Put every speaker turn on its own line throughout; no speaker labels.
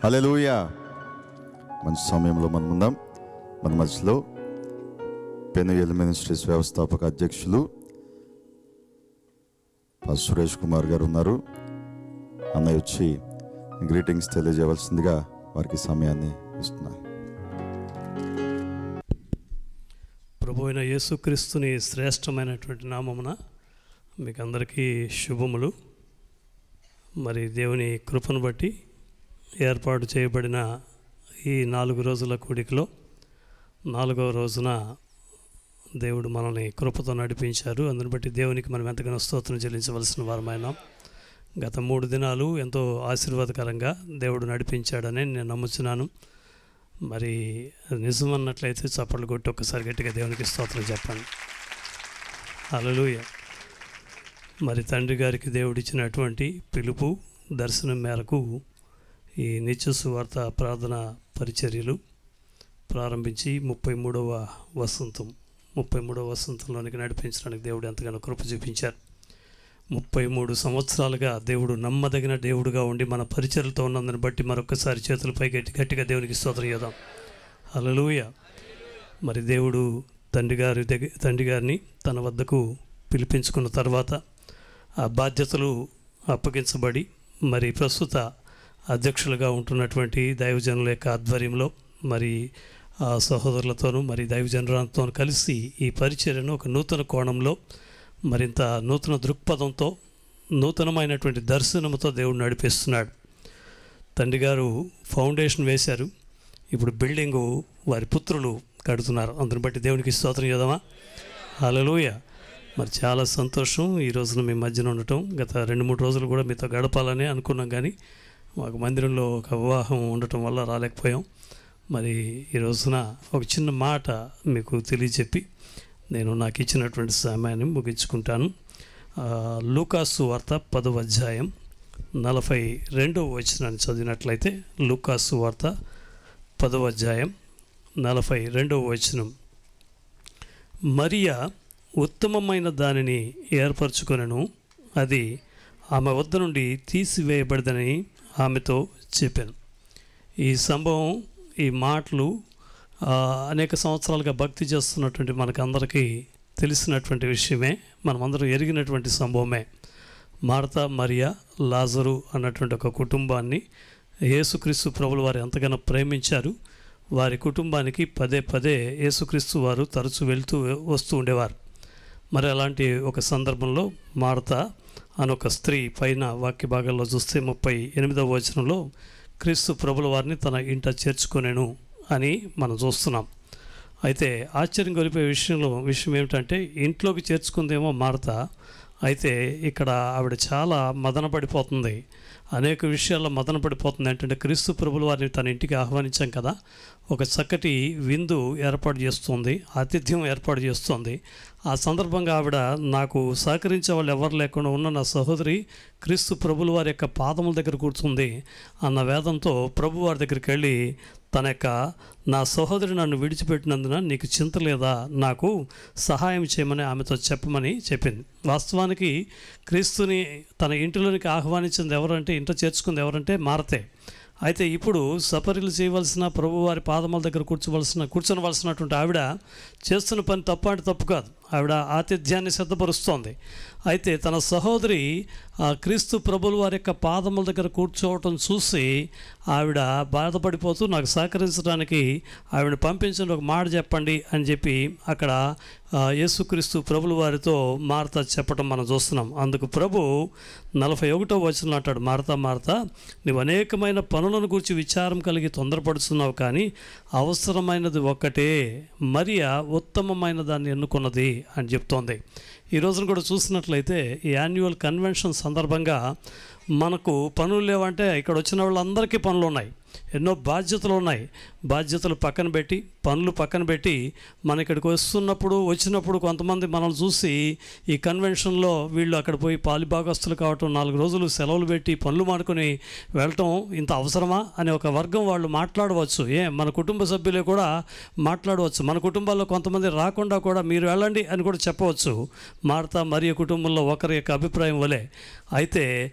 హల్లెలూయా మంచి సమయంలో మనం ఉందాం మన మధ్యలో పెనుయల్ మినిస్ట్రీస్ వ్యవస్థాపక అధ్యక్షులు పాస్టర్ సురేష్ కుమార్ గారు ఉన్నారు అన్నయ్య వచ్చి గ్రీటింగ్స్ తెలియజేయవలసిందిగా వారికి సమయాన్ని ఇస్తున్నాను
ప్రభు అయిన యేసుక్రీస్తుని శ్రేష్టమైనటువంటి నామమున మీకు అందరికీ శుభములు మరి దేవుని కృపను బట్టి ఏర్పాటు చేయబడిన ఈ నాలుగు రోజుల కూడికలో నాలుగవ రోజున దేవుడు మనల్ని కృపతో నడిపించారు అందుని బట్టి దేవునికి మనం ఎంతగానో స్తోత్రం చెల్లించవలసిన వారమైనాం గత మూడు దినాలు ఎంతో ఆశీర్వాదకరంగా దేవుడు నడిపించాడని నేను నమ్ముచున్నాను మరి అది నిజం అన్నట్లయితే చప్పట్లు కొట్టి ఒక్కసారి గట్టిగా దేవునికి స్తోత్రం చెప్పండి హల్లెలూయా మరి తండ్రి గారికి దేవుడిచ్చినటువంటి పిలుపు దర్శనం మేరకు ఈ నిత్య సువార్త ప్రార్థన పరిచర్యలు ప్రారంభించి ముప్పై మూడవ వసంతం ముప్పై మూడవ వసంతంలోనికి నడిపించడానికి దేవుడు ఎంతగానో కృప చూపించారు ముప్పై మూడు సంవత్సరాలుగా దేవుడు నమ్మదగిన దేవుడుగా ఉండి మన పరిచయలతో ఉన్నందుని బట్టి మరొకసారి చేతులపై గట్టి గట్టిగా దేవునికి స్తోత్రం చేద్దాం హల్లెలూయ మరి దేవుడు తండ్రి గారి దగ్గర తండ్రి గారిని తన వద్దకు పిలిపించుకున్న తర్వాత ఆ బాధ్యతలు అప్పగించబడి మరి ప్రస్తుత అధ్యక్షులుగా ఉంటున్నటువంటి దైవజనుల యొక్క ఆధ్వర్యంలో మరి ఆ సహోదరులతోనూ మరి దైవజనులతో కలిసి ఈ పరిచర్యను ఒక నూతన కోణంలో మరింత నూతన దృక్పథంతో నూతనమైనటువంటి దర్శనముతో దేవుడు నడిపిస్తున్నాడు తండ్రి గారు ఫౌండేషన్ వేశారు ఇప్పుడు బిల్డింగు వారి పుత్రులు కడుతున్నారు అందుని బట్టి దేవునికి స్తోత్రం చేద్దామా హల్లెలూయ మరి చాలా సంతోషం ఈ రోజున మీ మధ్యన ఉండటం గత రెండు మూడు రోజులు కూడా మీతో గడపాలని అనుకున్నాం కానీ మాకు మందిరంలో ఒక వివాహం ఉండటం వల్ల రాలేకపోయాం మరి ఈ రోజున ఒక చిన్న మాట మీకు తెలియచెప్పి నేను నాకు ఇచ్చినటువంటి సమయాన్ని ముగించుకుంటాను ఆ, లూకాసు వార్త పదవ అధ్యాయం నలభై రెండవ వచనాన్ని చదివినట్లయితే లూకాసు వార్త పదవ అధ్యాయం నలభై రెండవ వచనం మరియా ఉత్తమమైన దానిని ఏర్పరచుకొనను అది ఆమె వద్ద నుండి తీసివేయబడదని ఆమెతో చెప్పాను ఈ సంభవం ఈ మాటలు ఆ, అనేక సంవత్సరాలుగా భక్తి చేస్తున్నటువంటి మనకందరికీ తెలిసినటువంటి విషయమే మనమందరం ఎరిగినటువంటి సంభవమే మార్త మరియా లాజరు అన్నటువంటి ఒక కుటుంబాన్ని యేసుక్రీస్తు ప్రభులు వారు ఎంతగానో ప్రేమించారు వారి కుటుంబానికి పదే పదే యేసుక్రీస్తు వారు తరచూ వెళ్తూ వస్తూ ఉండేవారు మరి అలాంటి ఒక సందర్భంలో మార్త అని ఒక స్త్రీ పైన వాక్య భాగాల్లో చూస్తే ముప్పై ఎనిమిదవ వచనంలో క్రీస్తు ప్రభుల వారిని తన ఇంట చేర్చుకొనేను అని మనం చూస్తున్నాం అయితే ఆశ్చర్యం కొలిపే విషయంలో విషయం ఏమిటంటే ఇంట్లోకి చేర్చుకుందేమో మారత అయితే ఇక్కడ ఆవిడ చాలా మదన పడిపోతుంది అనేక విషయాల్లో మదన పడిపోతుంది ఏంటంటే క్రీస్తు ప్రభుల వారిని తన ఇంటికి ఆహ్వానించాం కదా ఒక చక్కటి విందు ఏర్పాటు చేస్తుంది ఆతిథ్యం ఏర్పాటు చేస్తుంది ఆ సందర్భంగా ఆవిడ నాకు సహకరించే వాళ్ళు ఎవరు లేకుండా ఉన్న నా సహోదరి క్రీస్తు ప్రభుల వారి యొక్క పాదముల దగ్గర కూర్చుంది అన్న వేదంతో ప్రభు వారి దగ్గరికి వెళ్ళి తన యొక్క నా సహోదరి నన్ను విడిచిపెట్టినందున నీకు చింత లేదా నాకు సహాయం చేయమని ఆమెతో చెప్పమని చెప్పింది వాస్తవానికి క్రీస్తుని తన ఇంటిలోనికి ఆహ్వానించింది ఎవరంటే ఇంట చేర్చుకుంది ఎవరంటే మారతే అయితే ఇప్పుడు సపర్యలు చేయవలసిన ప్రభు వారి పాదముల దగ్గర కూర్చోవలసిన కూర్చొనవలసినటువంటి ఆవిడ చేస్తున్న పని తప్పు అంటే తప్పు కాదు ఆవిడ ఆతిథ్యాన్ని సిద్ధపరుస్తోంది అయితే తన సహోదరి ఆ క్రీస్తు ప్రభుల వారి యొక్క పాదముల దగ్గర కూర్చోవటం చూసి ఆవిడ బాధపడిపోతూ నాకు సహకరించడానికి ఆవిడ పంపించండి ఒక మాట చెప్పండి అని చెప్పి అక్కడ ఆ, యేసుక్రీస్తు ప్రభుల వారితో మారత చెప్పటం మనం చూస్తున్నాం అందుకు ప్రభు నలభై ఒకటో వచనం అంటాడు మారతా మారతా నువ్వు అనేకమైన పనులను గురించి విచారం కలిగి తొందరపడుతున్నావు కానీ అవసరమైనది ఒక్కటే మరియా ఉత్తమమైన దాన్ని ఎన్నుకున్నది అని చెప్తోంది ఈ రోజున కూడా చూసినట్లయితే ఈ యాన్యువల్ కన్వెన్షన్ సందర్భంగా మనకు పనులు లేవంటే ఇక్కడ వచ్చిన వాళ్ళందరికీ పనులు ఉన్నాయి ఎన్నో బాధ్యతలు ఉన్నాయి బాధ్యతలు పక్కన పెట్టి పనులు పక్కన పెట్టి మన ఇక్కడికి వస్తున్నప్పుడు వచ్చినప్పుడు కొంతమంది మనల్ని చూసి ఈ కన్వెన్షన్లో వీళ్ళు అక్కడ పోయి పాలిభాగస్తులు కావటం నాలుగు రోజులు సెలవులు పెట్టి పనులు మానుకొని వెళ్ళటం ఇంత అవసరమా అనే ఒక వర్గం వాళ్ళు మాట్లాడవచ్చు ఏ మన కుటుంబ సభ్యులే కూడా మాట్లాడవచ్చు మన కుటుంబాల్లో కొంతమంది రాకుండా కూడా మీరు వెళ్ళండి అని కూడా చెప్పవచ్చు మార్తా మరియు కుటుంబంలో ఒకరి యొక్క అభిప్రాయం వలె అయితే ఈ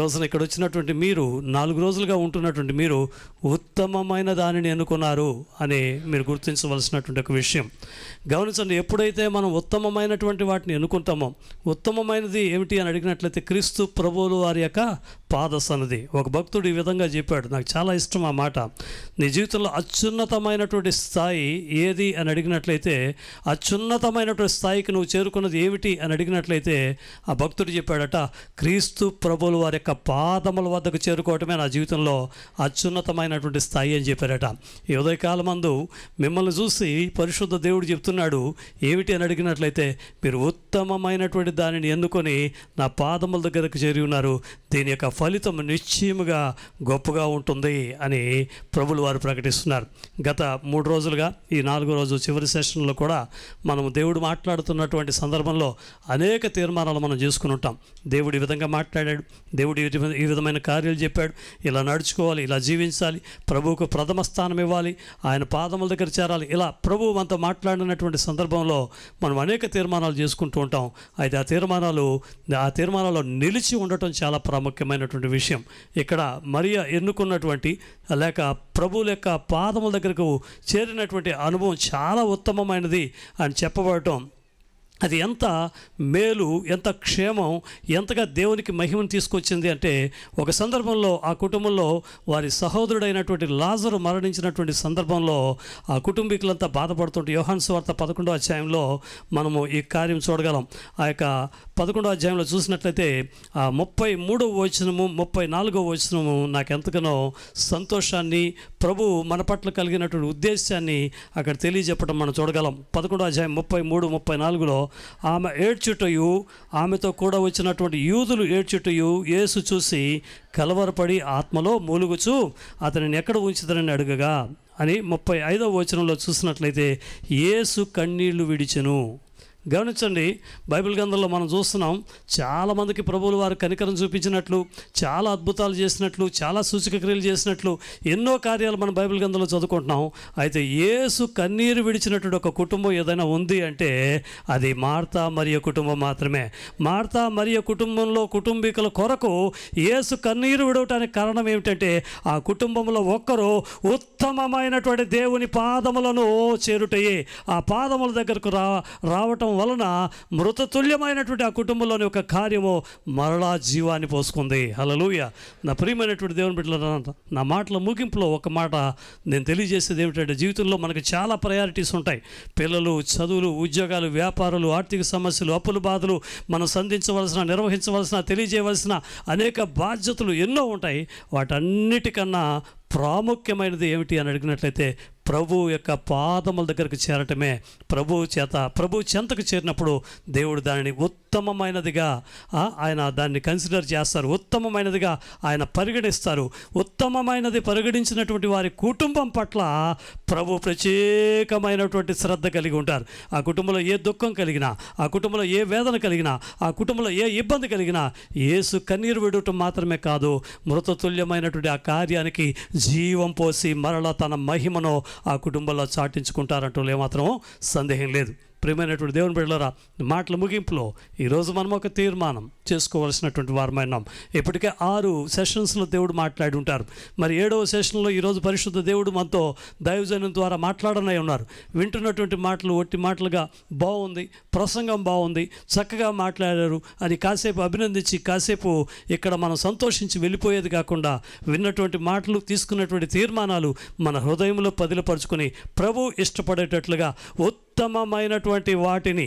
రోజున ఇక్కడ వచ్చినటువంటి మీరు నాలుగు రోజులుగా ఉంటున్నటువంటి మీరు ఉత్తమమైన దానిని ఎన్నుకున్నారు అని మీరు గుర్తించవలసినటువంటి ఒక విషయం గమనించండి ఎప్పుడైతే మనం ఉత్తమమైనటువంటి వాటిని ఎన్నుకుంటామో ఉత్తమమైనది ఏమిటి అని అడిగినట్లయితే క్రీస్తు ప్రభువులు వారి యొక్క పాద సన్నది ఒక భక్తుడు ఈ విధంగా చెప్పాడు నాకు చాలా ఇష్టం ఆ మాట నీ జీవితంలో అత్యున్నతమైనటువంటి స్థాయి ఏది అని అడిగినట్లయితే అత్యున్నతమైనటువంటి స్థాయికి నువ్వు చేరుకున్నది ఏమిటి అని అడిగినట్లయితే ఆ భక్తుడు చెప్పాడట క్రీస్తు ప్రభువులు వారి యొక్క పాదముల వద్దకు చేరుకోవటమే నా జీవితంలో అత్యున్నతమైనటువంటి స్థాయి అని చెప్పారట ఈ ఉదయకాలం మందు మిమ్మల్ని చూసి పరిశుద్ధ దేవుడు చెప్తున్నాడు ఏమిటి అని అడిగినట్లయితే మీరు ఉత్తమమైనటువంటి దానిని ఎన్నుకొని నా పాదముల దగ్గరకు చేరి ఉన్నారు దీని యొక్క ఫలితం నిశ్చయముగా గొప్పగా ఉంటుంది అని ప్రభులు వారు ప్రకటిస్తున్నారు గత మూడు రోజులుగా ఈ నాలుగో రోజు చివరి సెషన్లో కూడా మనం దేవుడు మాట్లాడుతున్నటువంటి సందర్భంలో అనేక తీర్మానాలు మనం చేసుకుని ఉంటాం దేవుడు ఈ విధంగా మాట్లాడాడు దేవుడు ఈ విధ- ఈ విధమైన కార్యాలు చెప్పాడు ఇలా నడుచుకోవాలి ఇలా జీవించాలి ప్రభువుకు ప్రథమ స్థానం ఇవ్వాలి ఆయన పాదముల దగ్గర చేరాలి ఇలా ప్రభువు మనతో మాట్లాడినటువంటి సందర్భంలో మనం అనేక తీర్మానాలు చేసుకుంటూ ఉంటాం అయితే ఆ తీర్మానాలు ఆ తీర్మానాల్లో నిలిచి ఉండటం చాలా ప్రాముఖ్యమైనటువంటి విషయం ఇక్కడ మరియ ఎన్నుకున్నటువంటి లేక ప్రభువుల యొక్క పాదముల దగ్గరకు చేరినటువంటి అనుభవం చాలా ఉత్తమమైనది అని చెప్పబడటం అది ఎంత మేలు ఎంత క్షేమం ఎంతగా దేవునికి మహిమను తీసుకొచ్చింది అంటే ఒక సందర్భంలో ఆ కుటుంబంలో వారి సహోదరుడైనటువంటి లాజరు మరణించినటువంటి సందర్భంలో ఆ కుటుంబీకులంతా బాధపడుతుంటే యోహాన్ స్వార్త పదకొండో అధ్యాయంలో మనము ఈ కార్యం చూడగలం ఆ యొక్క పదకొండో అధ్యాయంలో చూసినట్లయితే ఆ ముప్పై మూడవ వచనము ముప్పై నాలుగవ వచనము నాకు ఎంతగానో సంతోషాన్ని ప్రభు మన పట్ల కలిగినటువంటి ఉద్దేశాన్ని అక్కడ తెలియజెప్పడం మనం చూడగలం పదకొండో అధ్యాయం ముప్పై మూడు ముప్పై నాలుగులో ఆమె ఏడ్చుటయు ఆమెతో కూడా వచ్చినటువంటి యూదులు ఏడ్చుటయు యేసు చూసి కలవరపడి ఆత్మలో మూలుగుచు అతనిని ఎక్కడ ఉంచుతానని అడగగా అని ముప్పై ఐదవ వచనంలో చూసినట్లయితే యేసు కన్నీళ్లు విడిచెను గమనించండి బైబిల్ గ్రంథంలో మనం చూస్తున్నాం చాలామందికి ప్రభువులు వారు కనికరం చూపించినట్లు చాలా అద్భుతాలు చేసినట్లు చాలా సూచక క్రియలు చేసినట్లు ఎన్నో కార్యాలు మనం బైబిల్ గ్రంథంలో చదువుకుంటున్నాం అయితే యేసు కన్నీరు విడిచినటువంటి ఒక కుటుంబం ఏదైనా ఉంది అంటే అది మార్తా మరియ కుటుంబం మాత్రమే మార్తా మరియ కుటుంబంలో కుటుంబీకుల కొరకు యేసు కన్నీరు విడవటానికి కారణం ఏమిటంటే ఆ కుటుంబంలో ఒక్కరు ఉత్తమమైనటువంటి దేవుని పాదములను చేరుటయే ఆ పాదముల దగ్గరకు రా రావటం వలన మృతతుల్యమైనటువంటి ఆ కుటుంబంలోని ఒక కార్యము మరలా జీవాన్ని పోసుకుంది హలలుయ నా ప్రియమైనటువంటి దేవుని బిడ్డల నా మాటల ముగింపులో ఒక మాట నేను తెలియజేసేది ఏమిటంటే జీవితంలో మనకు చాలా ప్రయారిటీస్ ఉంటాయి పిల్లలు చదువులు ఉద్యోగాలు వ్యాపారాలు ఆర్థిక సమస్యలు అప్పుల బాధలు మనం సంధించవలసిన నిర్వహించవలసిన తెలియజేయవలసిన అనేక బాధ్యతలు ఎన్నో ఉంటాయి వాటన్నిటికన్నా ప్రాముఖ్యమైనది ఏమిటి అని అడిగినట్లయితే ప్రభు యొక్క పాదముల దగ్గరకు చేరటమే ప్రభు చేత ప్రభు చెంతకు చేరినప్పుడు దేవుడు దానిని ఉత్తమమైనదిగా ఆ, ఆయన దాన్ని కన్సిడర్ చేస్తారు ఉత్తమమైనదిగా ఆయన పరిగణిస్తారు ఉత్తమమైనది పరిగణించినటువంటి వారి కుటుంబం పట్ల ప్రభు ప్రత్యేకమైనటువంటి శ్రద్ధ కలిగి ఉంటారు ఆ కుటుంబంలో ఏ దుఃఖం కలిగినా ఆ కుటుంబంలో ఏ వేదన కలిగినా ఆ కుటుంబంలో ఏ ఇబ్బంది కలిగినా యేసు కన్నీరు విడటం మాత్రమే కాదు మృతతుల్యమైనటువంటి ఆ కార్యానికి జీవం పోసి మరల తన మహిమను ఆ కుటుంబంలో చాటించుకుంటారంటూ ఏమాత్రం సందేహం లేదు ప్రియమైనటువంటి దేవుని బిడ్డలారా మాటల ముగింపులో ఈరోజు మనం ఒక తీర్మానం చేసుకోవాల్సినటువంటి వారమైనాం ఇప్పటికే ఆరు సెషన్స్లో దేవుడు మాట్లాడి ఉంటారు మరి ఏడవ సెషన్లో ఈరోజు పరిశుద్ధ దేవుడు మనతో దైవజనం ద్వారా మాట్లాడనై ఉన్నారు వింటున్నటువంటి మాటలు ఒట్టి మాటలుగా బాగుంది ప్రసంగం బాగుంది చక్కగా మాట్లాడారు అని కాసేపు అభినందించి కాసేపు ఇక్కడ మనం సంతోషించి వెళ్ళిపోయేది కాకుండా విన్నటువంటి మాటలు తీసుకున్నటువంటి తీర్మానాలు మన హృదయంలో పదిలపరుచుకొని ప్రభు ఇష్టపడేటట్లుగా ఉత్తమమైనటువంటి వాటిని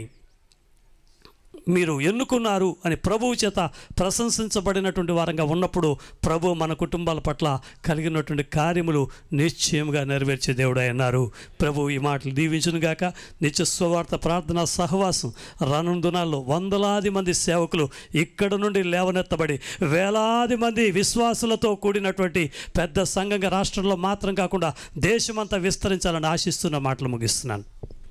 మీరు ఎన్నుకున్నారు అని ప్రభువు చేత ప్రశంసించబడినటువంటి వారంగా ఉన్నప్పుడు ప్రభు మన కుటుంబాల పట్ల కలిగినటువంటి కార్యములు నిశ్చయముగా నెరవేర్చే దేవుడై అన్నారు ప్రభు ఈ మాటలు దీవించునుగాక నిత్య స్వవార్త ప్రార్థన సహవాసం రానున్న దినాల్లో వందలాది మంది సేవకులు ఇక్కడ నుండి లేవనెత్తబడి వేలాది మంది విశ్వాసులతో కూడినటువంటి పెద్ద సంఘంగా రాష్ట్రంలో మాత్రం కాకుండా దేశమంతా విస్తరించాలని ఆశిస్తున్న మాటలు ముగిస్తున్నాను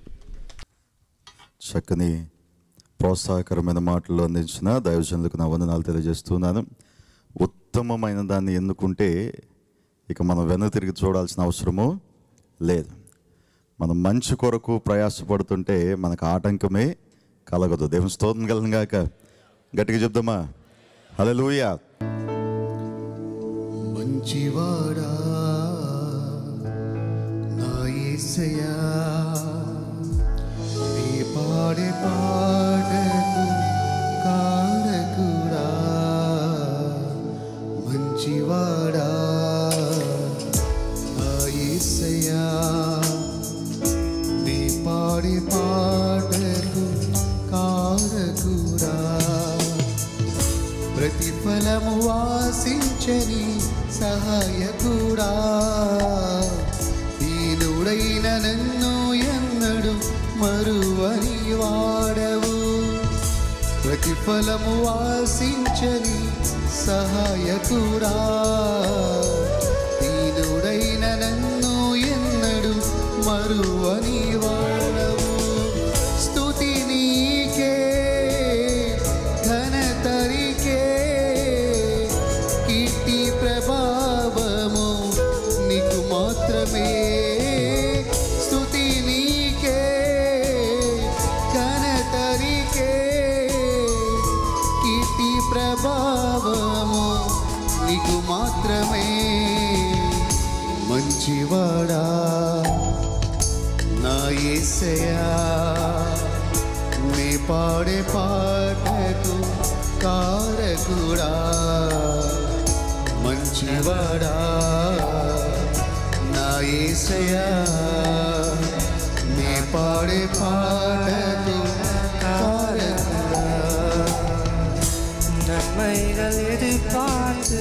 చక్కని ప్రోత్సాహకరమైన మాటలు అందించిన దైవజనులకు నా వందనాలు తెలియజేస్తున్నాను ఉత్తమమైన దాన్ని ఎన్నుకుంటే ఇక మనం వెనక తిరిగి చూడాల్సిన అవసరము లేదు మనం మంచి కొరకు ప్రయాసపడుతుంటే మనకు ఆటంకమే కలగదు దేవుని స్తోత్రం కలను గాక గట్టిగా చెప్దామా హల్లెలూయా
మంచివాడా నా యేసయ్యా నీ పాడే పాటకు కారకుడా మంచివాడా నా యేసయ్యా నీ పాడే పాటకు కారకుడా ప్రతిఫలము వాసించని సహాయకుడా దీనుడైన నన్ను ఎన్నడు మరువని వాడవు ప్రతిఫలము వాసించని సహాయకుడా దీనుడైన నన్ను ఎన్నడు మరువని వాడవు స్తుతి నీకే ఘనతరికే కీర్తి ప్రభావము నీకు మాత్రమే స్తుతి నీకే ఘనతరికే కీర్తి ప్రభావము నీకు మాత్రమే మంచివాడా నా యేసయ్యా నీ పాడే పాటకు కారకుడా మంచివాడా నా యేసయ్యా నీ పాడే పాటకు కారకుడా
நன்மைகள் எதிர்பார்த்து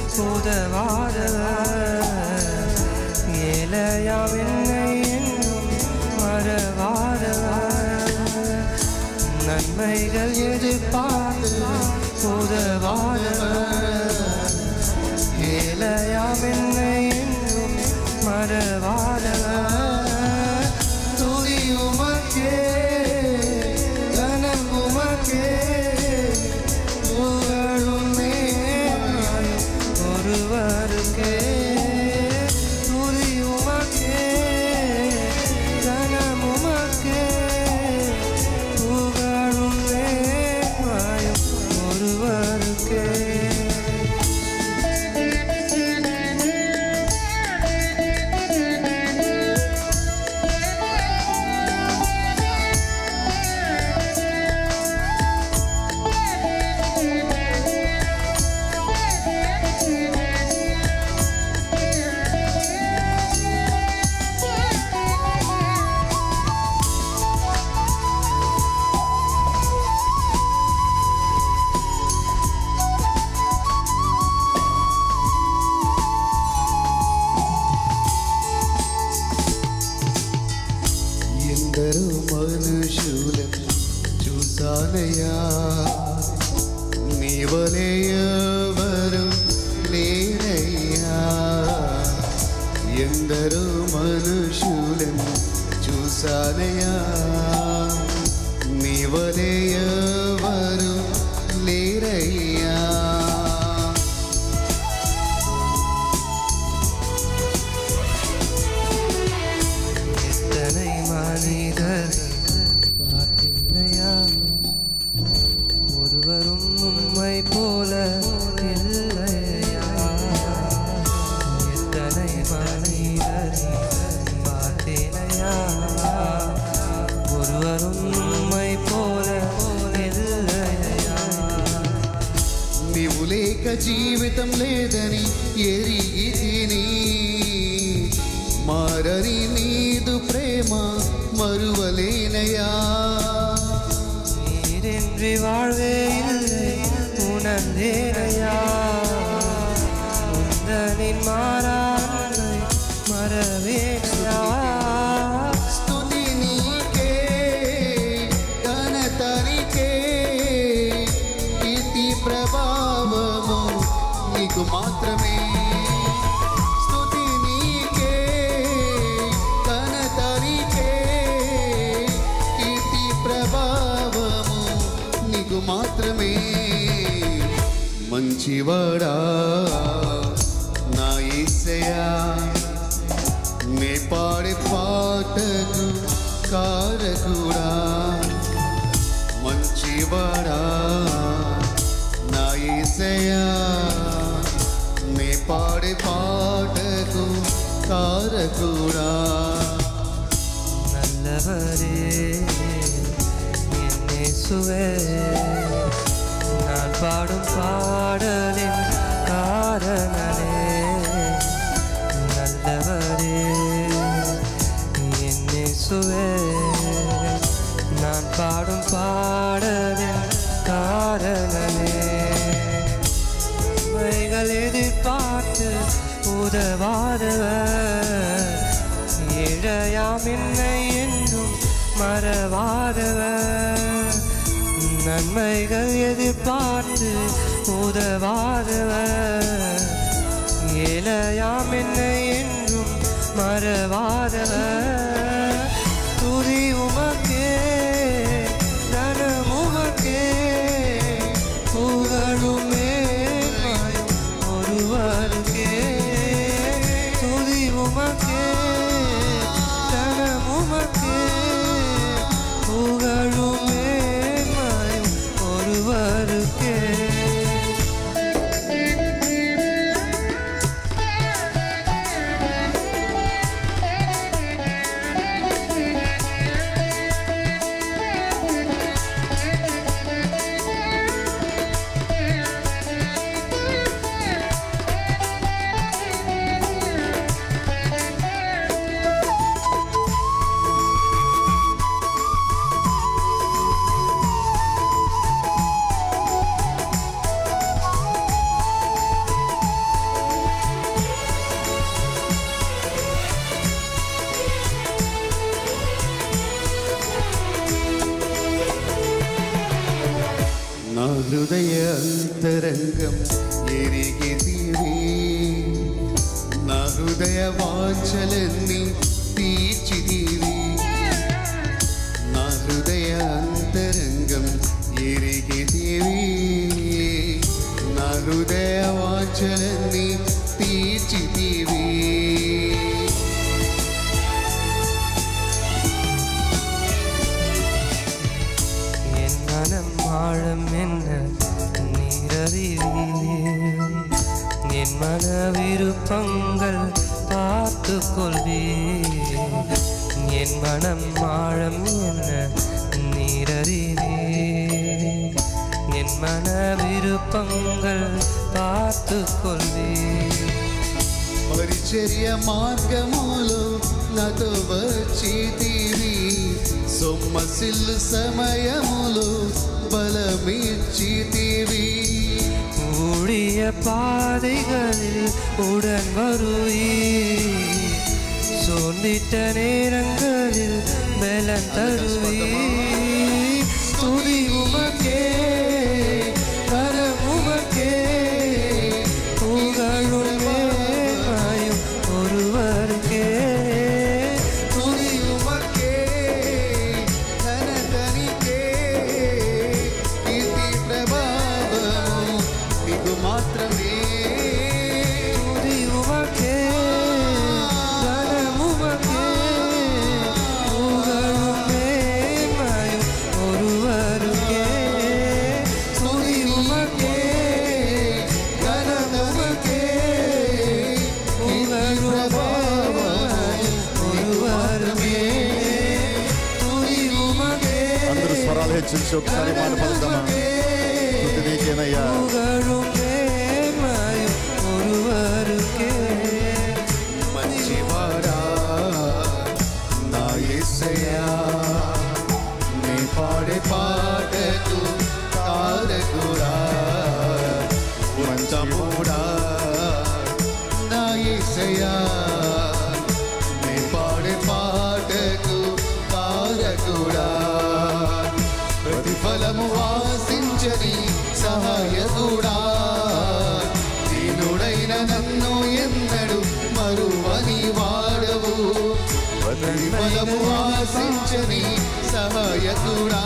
உதவாதவர் ஏழையாம் என்னை என்னும் மறவாதவர் நன்மைகள் எதிர்பார்த்து உதவாதவர் ஏழையாம் என்னை என்னும் மறவாதவர் துதி உமக்கே கனம் உமக்கே புகழும் மேன்மையும் ஒருவருக்கே துதி உமக்கே கனம் உமக்கே புகழும் மேன்மையும் ஒருவருக்கே
ఎందరో మనుషులను చూసానయ్యా నీవలే ఎవరు లేరయ్యా ఎందరో మనుషులను చూసానయ్యా నీవలే ఎవరు లేరయ్యా
எத்தனை மனிதர் பார்த்தீங்களையா ஒருவரும் உண்மை போல இல்லையா எத்தனை மனிதர் பார்த்தீனையா ஒருவரும் உண்மை போல இல்லையா
నీవు లేక జీవితం లేదని ఎరిగి తిని మారని నీదు ప్రేమ மறுவலேனையா
நீரின்றி வாழ்வே இல்லை உணர்ந்தேனையா உந்தனின் மாறானை மறவேனையா
స్తుతి నీకే ఘనతనికే కీర్తి ప్రభావము నీకు మాత్రమే స్తుతి నీకే ఘనతనికే కీర్తి ప్రభావము నీకు మాత్రమే మంచివాడా నా ఈసయా నీ పాడే పాటకు కారకుడా మంచివాడా నా ఈసయా నీ పాడే పా காரகூடா
நல்லவரே என் இயேசுவே நான் பாடும் பாடலின் காரணனே நல்லவரே என் இயேசுவே நான் பாடும் பாடலின் காரணனே உண்மைகள் எதிர்பார்த்து உதவாதவர் ஏழையாம் என்னை என்றும் மறவாதவர் நன்மைகள் எதிர்பார்த்து உதவாதவர் ஏழையாம் என்னை என்றும் மறவாதவர் துதி உமக்கே தனம் உமக்கே புகழும் மேன்மையும் ஒருவருக்கே துதி உமக்கே தனம் உமக்கே புகழும் மேன்மையும் ஒருவருக்கே
నా హృదయ అంతరంగం ఎరిగితివి నా హృదయ వాంఛలన్నీ తీర్చిదివి నా హృదయ అంతరంగం ఎరిగితివి నా హృదయ వాంఛలన్నీ తీర్చిదివి
என் மனம் ஆழம் என்ன நீரறிவீர் என் மன விருப்பங்கள் பார்த்து கொள்வீர் என் மனம் ஆழம் என்ன நீரறிவீர் என் மன விருப்பங்கள் பார்த்து கொள்வீர்
పరిచర్య మార్గములో నాతో వచ్చితివి సొమ్మసిల్లు సమయములో బలమిచ్చితివి
ஊழிய பாதைகளில் உடன் வருவீர் சோர்ந்திட்ட நேரங்களில் பலன் தருவீர் துதி உமக்கே கரம் உமக்கே புகழும் மேன்மையும் ஒருவருக்கே துதி உமக்கே
ధనధనికే కీర్తి ప్రభావము నీకు మాత్రమే
துதி உமக்கே கனம் உமக்கே புகழும் மேன்மையும் ஒருவருக்கே துதி உமக்கே கனம் உமக்கே புகழும் மேன்மையும் ஒருவருக்கே துதி உமக்கே
అందరూ స్వరాలు హెచ్చించి ఒకసారి మాట పలుకుదామా స్తుతి నీకేనయ్యా
புகழும் மேன்மையும் ஒருவருக்கே
మంచివాడా నా యేసయ్యా నీ పాడే పాటకు కారకుడా మంచముడా నా యేసయ్యా నీ పాడే పాటకు కారకుడా ప్రతిఫలము వాసించని సహాయకుడా దీనుడైన నన్ను ఎన్నడు మరువని వాడవు ప్రతిఫలము వాసించని సహాయకుడా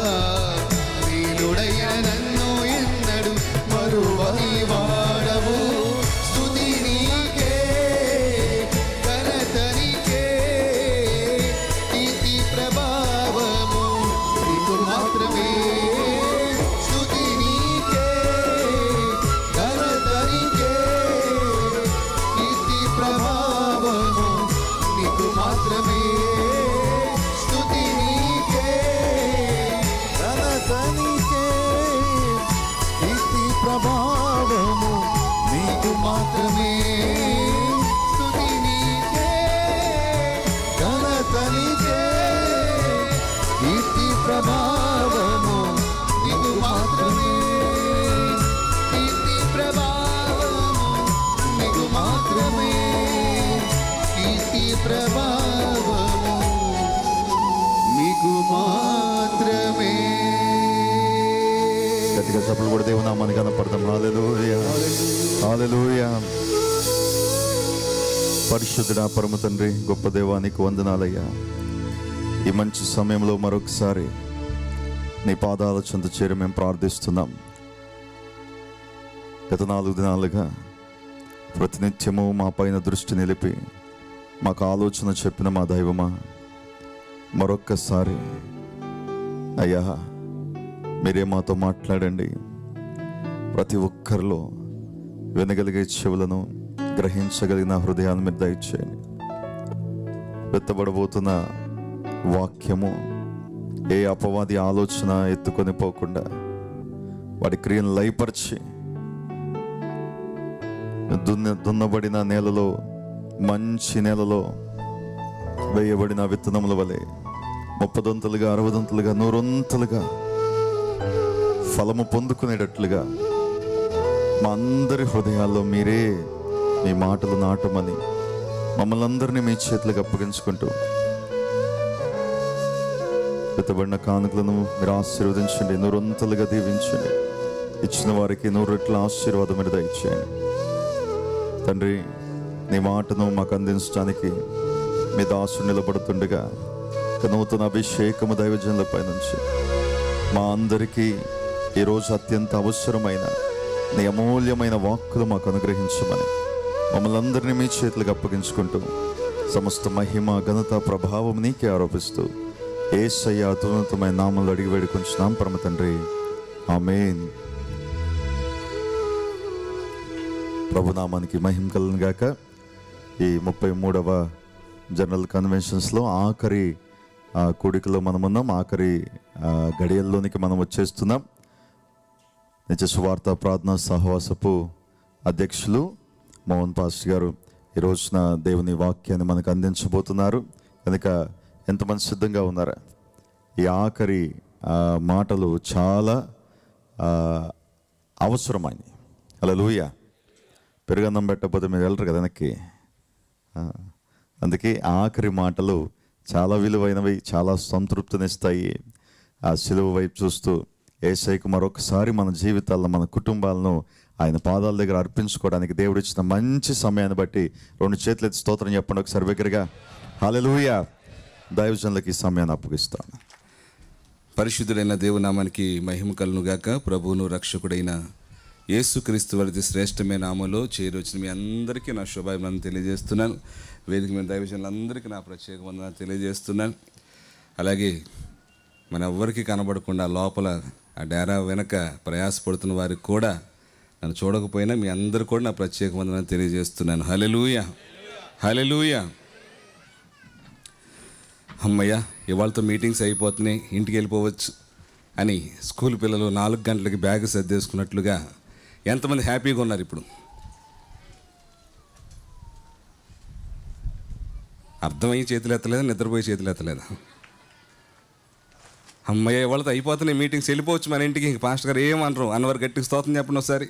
దీనుడైన నన్ను ఎన్నడు మరువని వాడవు స్తుతి నీకే ఘనత నీకే కీర్తి ప్రభావము నీకు మాత్రమే స్తుతి నీకే ఘనత నీకే కీర్తి ప్రభావము స్తుతి ప్రభావము మీకు మాత్రమే
గట్టిగా చప్పులు కూడా దేవుని నామాన్ని కనపడతాం హాలెలూయా హాలెలూయా పరిశుద్ధుడా పరమ తండ్రి గొప్ప దేవానికి వందనాలయ్యా ఈ మంచి సమయంలో మరొకసారి నీ పాదాల చెంత చేరి మేము ప్రార్థిస్తున్నాం గత నాలుగు దినాలుగా ప్రతినిత్యము మా పైన దృష్టి నిలిపి మాకు ఆలోచన చెప్పిన మా దైవమా మరొక్కసారి అయ్యా మీరే మాతో మాట్లాడండి ప్రతి ఒక్కరిలో వినగలిగే చెవులను గ్రహించగలిగిన హృదయాన్ని మీరు దయచేయండి వెత్తబడబోతున్న వాక్యము ఏ అపవాది ఆలోచన ఎత్తుకొని పోకుండా వాడి క్రియను లయపరిచి దున్న దున్నబడిన నేలలో మంచి నేలలో వేయబడిన విత్తనముల వలె ముప్పదొంతులుగా అరవదొంతులుగా నూరొంతులుగా ఫలము పొందుకునేటట్లుగా మా అందరి హృదయాల్లో మీరే మీ మాటలు నాటమని మమ్మల్ని అందరినీ మీ చేతులకు అప్పగించుకుంటూ పెత్తబడిన కానుకలను మీరు ఆశీర్వదించండి నూరొంతలుగా దీవించండి ఇచ్చిన వారికి నూరు రెట్ల ఆశీర్వాదం మీరు దయచేయండి తండ్రి నీ మాటను మాకు అందించడానికి మీ దాసుడు నిలబడుతుండగా ఒక నూతన అభిషేకము దైవజనులపై నుంచి మా అందరికీ ఈరోజు అత్యంత అవసరమైన నీ అమూల్యమైన వాక్కులు మాకు అనుగ్రహించమని మమ్మల్ని అందరినీ మీ చేతులకు అప్పగించుకుంటూ సమస్త మహిమ ఘనత ప్రభావం నీకే ఆరోపిస్తూ ఏసయ్య అత్యున్నతమైన నామంలో అడిగి వేడుకుంటున్నాం పరమ తండ్రి ఆమెన్ ప్రభునామానికి మహిమ కలను గాక ఈ ముప్పై మూడవ జనరల్ కన్వెన్షన్స్లో ఆఖరి ఆ, కూడికలో మనం ఉన్నాం ఆఖరి ఆ, గడియల్లోనికి మనం వచ్చేస్తున్నాం నిత్య సువార్త ప్రార్థన సహవాసపు అధ్యక్షులు మోహన్ పాస్టర్ గారు ఈ రోజున దేవుని వాక్యాన్ని మనకు అందించబోతున్నారు కనుక ఎంతమంది సిద్ధంగా ఉన్నారా ఈ ఆఖరి ఆ, మాటలు చాలా ఆ, అవసరమైనవి అలా లూయ పెరుగన్నం పెట్టకపోతే మీరు వెళ్ళరు కదా వెనక్కి ఆ, అందుకే ఆఖరి మాటలు చాలా విలువైనవి చాలా సంతృప్తినిస్తాయి ఆ సిలువ వైపు చూస్తూ ఏసైకు మరొకసారి మన జీవితాల్లో మన కుటుంబాలను ఆయన పాదాల దగ్గర అర్పించుకోవడానికి దేవుడు ఇచ్చిన మంచి సమయాన్ని బట్టి రెండు చేతులు ఎత్తి స్తోత్రం చెప్పండి ఒకసారి దగ్గరగా హాలెలూయ దైవజనులకి ఈ సమయాన్ని అప్పగిస్తాను
పరిశుద్ధుడైన దేవునామానికి మహిమ కలును గాక ప్రభువును రక్షకుడైన యేసుక్రీస్తు వారి శ్రేష్టమైన నామలో చేరొచ్చిన మీ అందరికీ నా శుభాభినందన తెలియజేస్తున్నాను వేదిక మీద దైవజనులందరికీ నా ప్రత్యేక వందన తెలియజేస్తున్నాను అలాగే మన ఎవ్వరికి కనబడకుండా లోపల ఆ డేరా వెనక ప్రయాసపడుతున్న వారికి కూడా నన్ను చూడకపోయినా మీ అందరు కూడా నా ప్రత్యేక వందన తెలియజేస్తున్నాను హలెలూయ హలెలూయ అమ్మయ్య ఇవాళతో మీటింగ్స్ అయిపోతున్నాయి ఇంటికి వెళ్ళిపోవచ్చు అని స్కూల్ పిల్లలు నాలుగు గంటలకి బ్యాగ్ సర్దేసుకున్నట్లుగా ఎంతమంది హ్యాపీగా ఉన్నారు ఇప్పుడు అర్థమయ్యి చేతులు ఎత్తలేదా నిద్రపోయి చేతులు ఎత్తలేదా అమ్మయ్య ఇవాళతో అయిపోతున్నాయి మీటింగ్స్ వెళ్ళిపోవచ్చు మన ఇంటికి ఇంక పాస్టర్ గారు ఏమనరు అన్నవారు గట్టికి స్తోత్రం చెప్పండి ఒకసారి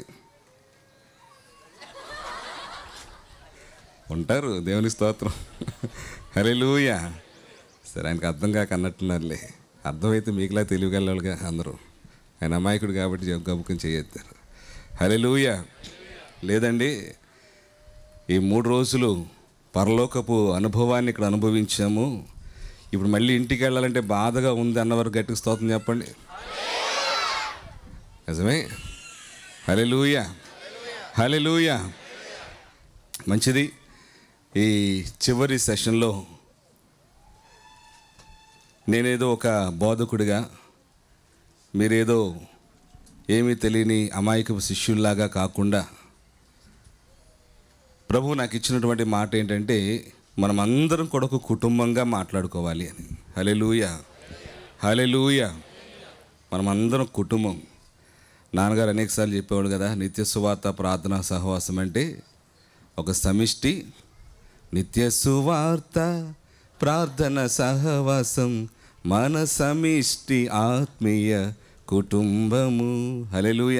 ఉంటారు దేవుని స్తోత్రం హరే సరే ఆయనకు అర్థం కాక అన్నట్టున్నారులే అర్థమైతే మీకులా తెలియగలవాళ్ళుగా అందరూ ఆయన అమాయకుడు కాబట్టి గబుకుని చేయొద్దారు హరే లేదండి ఈ మూడు రోజులు పరలోకపు అనుభవాన్ని ఇక్కడ అనుభవించాము ఇప్పుడు మళ్ళీ ఇంటికి వెళ్ళాలంటే బాధగా ఉంది అన్నవారు గట్టిగా స్తోత్రం చెప్పండి నిజమే హలే లూయ హలే మంచిది ఈ చివరి సెషన్లో నేనేదో ఒక బోధకుడిగా మీరేదో ఏమీ తెలియని అమాయకపు శిష్యుల్లాగా కాకుండా ప్రభు నాకు ఇచ్చినటువంటి మాట ఏంటంటే మనం అందరం కూడా ఒక కుటుంబంగా మాట్లాడుకోవాలి అని హలెలూయ హలెలూయ మనం అందరం కుటుంబం నాన్నగారు అనేకసార్లు చెప్పేవాడు కదా నిత్య సువార్త ప్రార్థనా సహవాసం అంటే ఒక సమిష్టి నిత్య సువార్త ప్రార్థన సహవాసం మన సమిష్టి ఆత్మీయ కుటుంబము హలెలూయ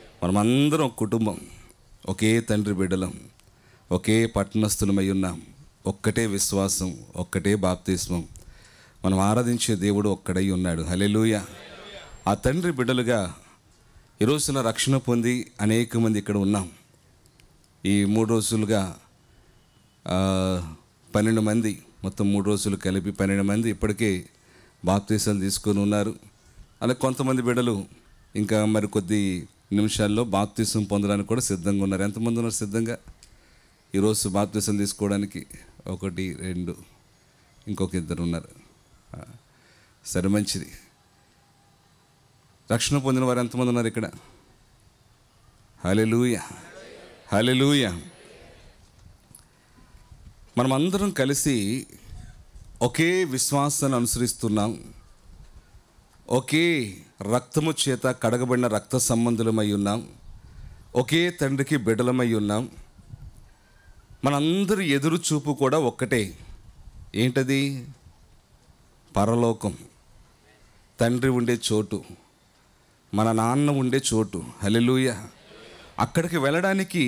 మనమందరం ఒక కుటుంబం ఒకే తండ్రి బిడ్డలం ఒకే పట్టణస్థులమై ఉన్నాం ఒక్కటే విశ్వాసం ఒక్కటే బాప్తిస్మం మనం ఆరాధించే దేవుడు ఒక్కడై ఉన్నాడు హలెలూయ ఆ తండ్రి బిడ్డలుగా ఈ రోజున రక్షణ పొంది అనేక మంది ఇక్కడ ఉన్నాం ఈ మూడు రోజులుగా ఆ, పన్నెండు మంది మొత్తం మూడు రోజులు కలిపి పన్నెండు మంది ఇప్పటికే బాప్తీసాలు తీసుకొని ఉన్నారు అలా కొంతమంది బిడ్డలు ఇంకా మరి కొద్ది నిమిషాల్లో బాప్తీసం పొందడానికి కూడా సిద్ధంగా ఉన్నారు ఎంతమంది ఉన్నారు సిద్ధంగా ఈరోజు బాప్తీసం తీసుకోవడానికి ఒకటి రెండు ఇంకొక ఇద్దరు ఉన్నారు ఆ, సరే మంచిది రక్షణ పొందిన వారు ఎంతమంది ఉన్నారు ఇక్కడ హలెలూయ హలెలూయ మనం అందరం కలిసి ఒకే విశ్వాసాన్ని అనుసరిస్తున్నాం ఒకే రక్తము చేత కడగబడిన రక్త సంబంధులమై ఉన్నాం ఒకే తండ్రికి బిడ్డలమై ఉన్నాం మనందరి ఎదురు చూపు కూడా ఒక్కటే ఏంటది పరలోకం తండ్రి ఉండే చోటు మన నాన్న ఉండే చోటు హలెలూయ అక్కడికి వెళ్ళడానికి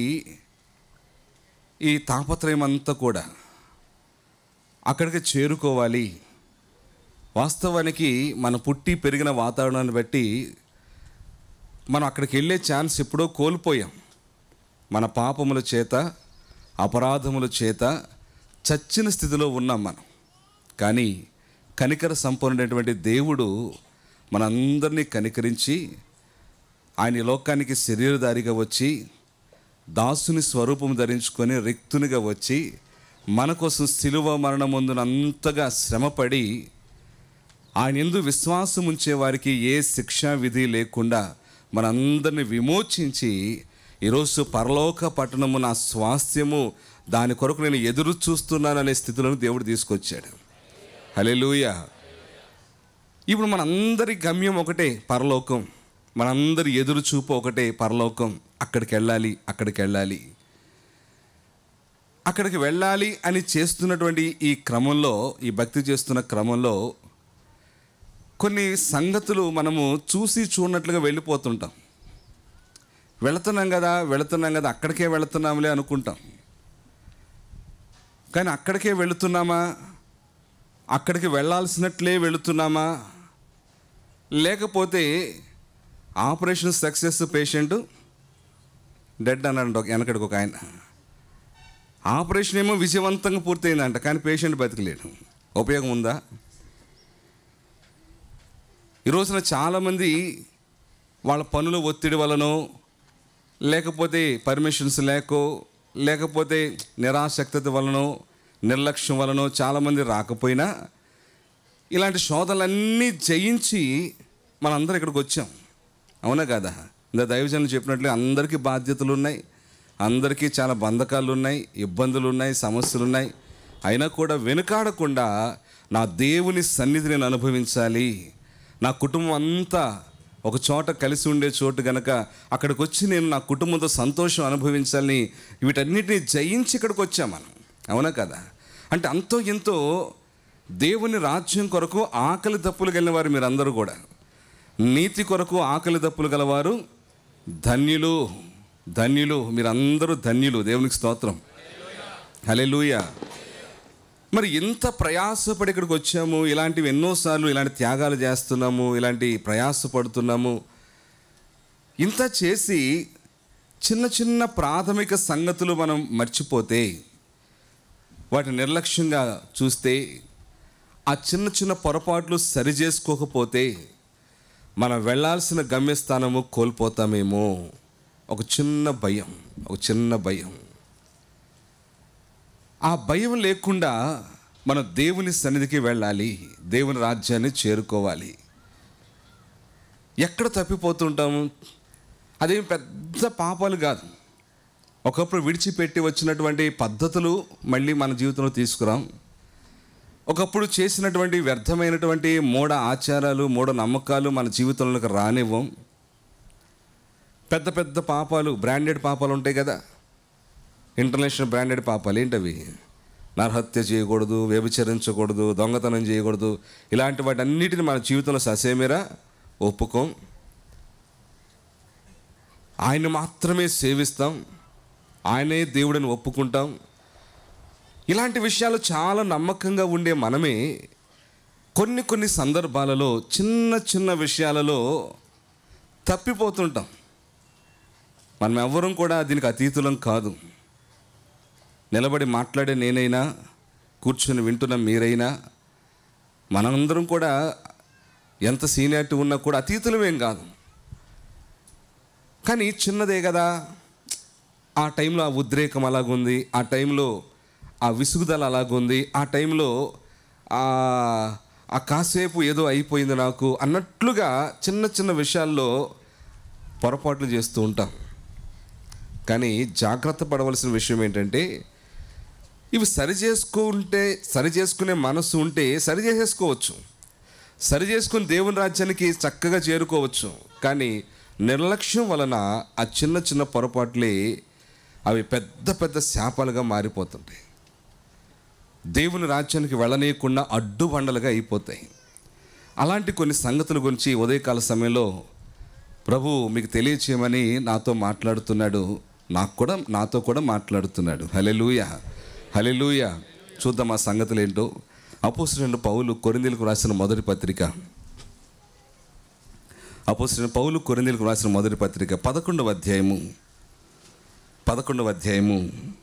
ఈ తాపత్రయం అంతా కూడా అక్కడికి చేరుకోవాలి వాస్తవానికి మన పుట్టి పెరిగిన వాతావరణాన్ని బట్టి మనం అక్కడికి వెళ్ళే ఛాన్స్ ఎప్పుడో కోల్పోయాం మన పాపముల చేత అపరాధముల చేత చచ్చిన స్థితిలో ఉన్నాం మనం కానీ కనికర సంపన్నుడైనటువంటి దేవుడు మనందరినీ కనికరించి ఆయన ఈ లోకానికి శరీరధారిగా వచ్చి దాసుని స్వరూపం ధరించుకొని రిక్తునిగా వచ్చి మన కోసం శిలువ మరణముందున అంతగా శ్రమపడి ఆయన ఎందు విశ్వాసం ఉంచే వారికి ఏ శిక్షా విధి లేకుండా మనందరిని విమోచించి ఈరోజు పరలోక పట్టణము నా స్వాస్థ్యము దాని కొరకు నేను ఎదురు చూస్తున్నాననే స్థితిలోకి దేవుడు తీసుకొచ్చాడు హలెలూయ ఇప్పుడు మనందరి గమ్యం ఒకటే పరలోకం మనందరి ఎదురు చూపు ఒకటే పరలోకం అక్కడికి వెళ్ళాలి అక్కడికి వెళ్ళాలి అక్కడికి వెళ్ళాలి అని చేస్తున్నటువంటి ఈ క్రమంలో ఈ భక్తి చేస్తున్న క్రమంలో కొన్ని సంగతులు మనము చూసి చూడనట్లుగా వెళ్ళిపోతుంటాం వెళుతున్నాం కదా వెళుతున్నాం కదా అక్కడికే వెళుతున్నాంలే అనుకుంటాం కానీ అక్కడికే వెళుతున్నామా అక్కడికి వెళ్ళాల్సినట్లే వెళుతున్నామా లేకపోతే ఆపరేషన్ సక్సెస్ పేషెంట్ డెడ్ అన్నాడు ఒక వెనకడికి ఒక ఆయన ఆపరేషన్ ఏమో విజయవంతంగా పూర్తయిందంట కానీ పేషెంట్ బతికలేడు ఉపయోగం ఉందా ఈ రోజున చాలామంది వాళ్ళ పనుల ఒత్తిడి వలనో లేకపోతే పర్మిషన్స్ లేకో లేకపోతే నిరాసక్తత వలనో నిర్లక్ష్యం వలనో చాలామంది రాకపోయినా ఇలాంటి శోధనలన్నీ జయించి మనందరం ఇక్కడికి వచ్చాం అవునా కదా ఇంత దైవజనులు చెప్పినట్లు అందరికీ బాధ్యతలు ఉన్నాయి అందరికీ చాలా బంధకాలు ఉన్నాయి ఇబ్బందులు ఉన్నాయి సమస్యలు ఉన్నాయి అయినా కూడా వెనుకాడకుండా నా దేవుని సన్నిధి నేను అనుభవించాలి నా కుటుంబం అంతా ఒక చోట కలిసి ఉండే చోటు గనక అక్కడికి వచ్చి నేను నా కుటుంబంతో సంతోషం అనుభవించాలని వీటన్నిటిని జయించి ఇక్కడికి వచ్చాం మనం అవునా కదా అంటే అంతో ఎంతో దేవుని రాజ్యం కొరకు ఆకలి దప్పులు కలిగిన వారు మీరందరూ కూడా నీతి కొరకు ఆకలి దప్పులు గలవారు ధన్యులు ధన్యులు మీరందరూ ధన్యులు దేవునికి స్తోత్రం హలెలూయ మరి ఇంత ప్రయాసపడి ఇక్కడికి వచ్చాము ఇలాంటివి ఎన్నోసార్లు ఇలాంటి త్యాగాలు చేస్తున్నాము ఇలాంటి ప్రయాసపడుతున్నాము ఇంత చేసి చిన్న చిన్న ప్రాథమిక సంగతులు మనం మర్చిపోతే వాటిని నిర్లక్ష్యంగా చూస్తే ఆ చిన్న చిన్న పొరపాట్లు సరి చేసుకోకపోతే మనం వెళ్ళాల్సిన గమ్యస్థానము కోల్పోతామేమో ఒక చిన్న భయం ఒక చిన్న భయం ఆ భయం లేకుండా మనం దేవుని సన్నిధికి వెళ్ళాలి దేవుని రాజ్యాన్ని చేరుకోవాలి ఎక్కడ తప్పిపోతుంటాము అదేం పెద్ద పాపాలు కాదు ఒకప్పుడు విడిచిపెట్టి వచ్చినటువంటి పద్ధతులు మళ్ళీ మన జీవితంలో తీసుకురాం ఒకప్పుడు చేసినటువంటి వ్యర్థమైనటువంటి మూఢ ఆచారాలు మూఢ నమ్మకాలు మన జీవితంలోకి రానివ్వం పెద్ద పెద్ద పాపాలు బ్రాండెడ్ పాపాలు ఉంటాయి కదా ఇంటర్నేషనల్ బ్రాండెడ్ పాపాలు ఏంటవి నరహత్య చేయకూడదు వ్యభిచరించకూడదు దొంగతనం చేయకూడదు ఇలాంటి వాటి అన్నిటిని మన జీవితంలో ససేమిరా ఒప్పుకోం ఆయన మాత్రమే సేవిస్తాం ఆయనే దేవుడిని ఒప్పుకుంటాం ఇలాంటి విషయాలు చాలా నమ్మకంగా ఉండే మనమే కొన్ని కొన్ని సందర్భాలలో చిన్న చిన్న విషయాలలో తప్పిపోతుంటాం మనం ఎవ్వరం కూడా దీనికి అతీతులం కాదు నిలబడి మాట్లాడే నేనైనా కూర్చొని వింటున్న మీరైనా మనందరం కూడా ఎంత సీనియారిటీ ఉన్నా కూడా అతీతులమేం కాదు కానీ చిన్నదే కదా ఆ టైంలో ఆ ఉద్రేకం అలాగుంది ఆ టైంలో ఆ విసుగుదల అలాగుంది ఆ టైంలో ఆ ఆ కాసేపు ఏదో అయిపోయింది నాకు అన్నట్లుగా చిన్న చిన్న విషయాల్లో పొరపాట్లు చేస్తూ ఉంటాం కానీ జాగ్రత్త పడవలసిన విషయం ఏంటంటే ఇవి సరి చేసుకుంటే సరి చేసుకునే మనసు ఉంటే సరి చేసేసుకోవచ్చు సరి చేసుకుని దేవుని రాజ్యానికి చక్కగా చేరుకోవచ్చు కానీ నిర్లక్ష్యం వలన ఆ చిన్న చిన్న పొరపాట్లే అవి పెద్ద పెద్ద శాపాలుగా మారిపోతుంటాయి దేవుని రాజ్యానికి వెళ్ళనీయకుండా అడ్డుబండలుగా అయిపోతాయి అలాంటి కొన్ని సంగతుల గురించి ఉదయకాల సమయంలో ప్రభు మీకు తెలియచేయమని నాతో మాట్లాడుతున్నాడు నాకు కూడా నాతో కూడా మాట్లాడుతున్నాడు హలెలూయ హలెలూయ చూద్దాం ఆ సంగతులు ఏంటో అపోసిన పౌలు కొరిందీలకు రాసిన మొదటి పత్రిక అపోసిన పౌలు కొరిందీలకు రాసిన మొదటి పత్రిక పదకొండవ అధ్యాయము పదకొండవ అధ్యాయము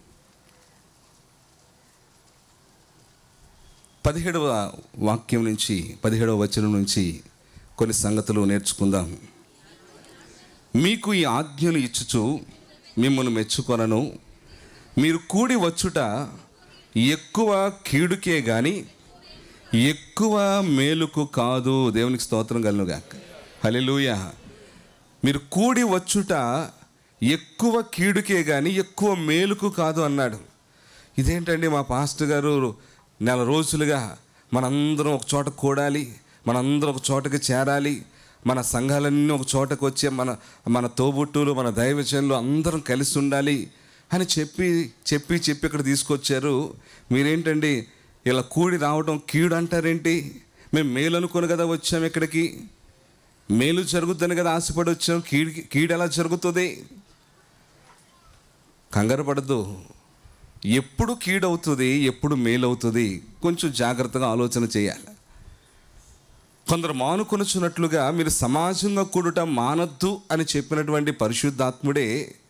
పదిహేడవ వాక్యం నుంచి పదిహేడవ వచనం నుంచి కొన్ని సంగతులు నేర్చుకుందాం మీకు ఈ ఆజ్ఞను ఇచ్చుచు మిమ్మల్ని మెచ్చుకొనను మీరు కూడి వచ్చుట ఎక్కువ కీడుకే కానీ ఎక్కువ మేలుకు కాదు దేవునికి స్తోత్రం కలుగుగాక హల్లెలూయా మీరు కూడి వచ్చుట ఎక్కువ కీడుకే కానీ ఎక్కువ మేలుకు కాదు అన్నాడు ఇదేంటండి మా పాస్టర్ గారు నెల రోజులుగా మనందరం ఒక చోట కూడాలి మనందరం ఒక చోటకి చేరాలి మన సంఘాలన్నీ ఒక చోటకు వచ్చి మన మన తోబుట్టులు మన దైవజనులు అందరం కలిసి ఉండాలి అని చెప్పి చెప్పి చెప్పి ఇక్కడ తీసుకొచ్చారు మీరేంటండి ఇలా కూడి రావడం కీడు అంటారేంటి మేము మేలు అనుకుని కదా వచ్చాం ఇక్కడికి మేలు జరుగుద్దని కదా ఆశపడి వచ్చాం కీడు కీడు ఎలా జరుగుతుంది కంగారు పడద్దు ఎప్పుడు కీడవుతుంది ఎప్పుడు మేలవుతుంది కొంచెం జాగ్రత్తగా ఆలోచన చేయాలి కొందరు మానుకొనుచున్నట్లుగా మీరు సమాజంగా కూడుట మానద్దు అని చెప్పినటువంటి పరిశుద్ధాత్ముడే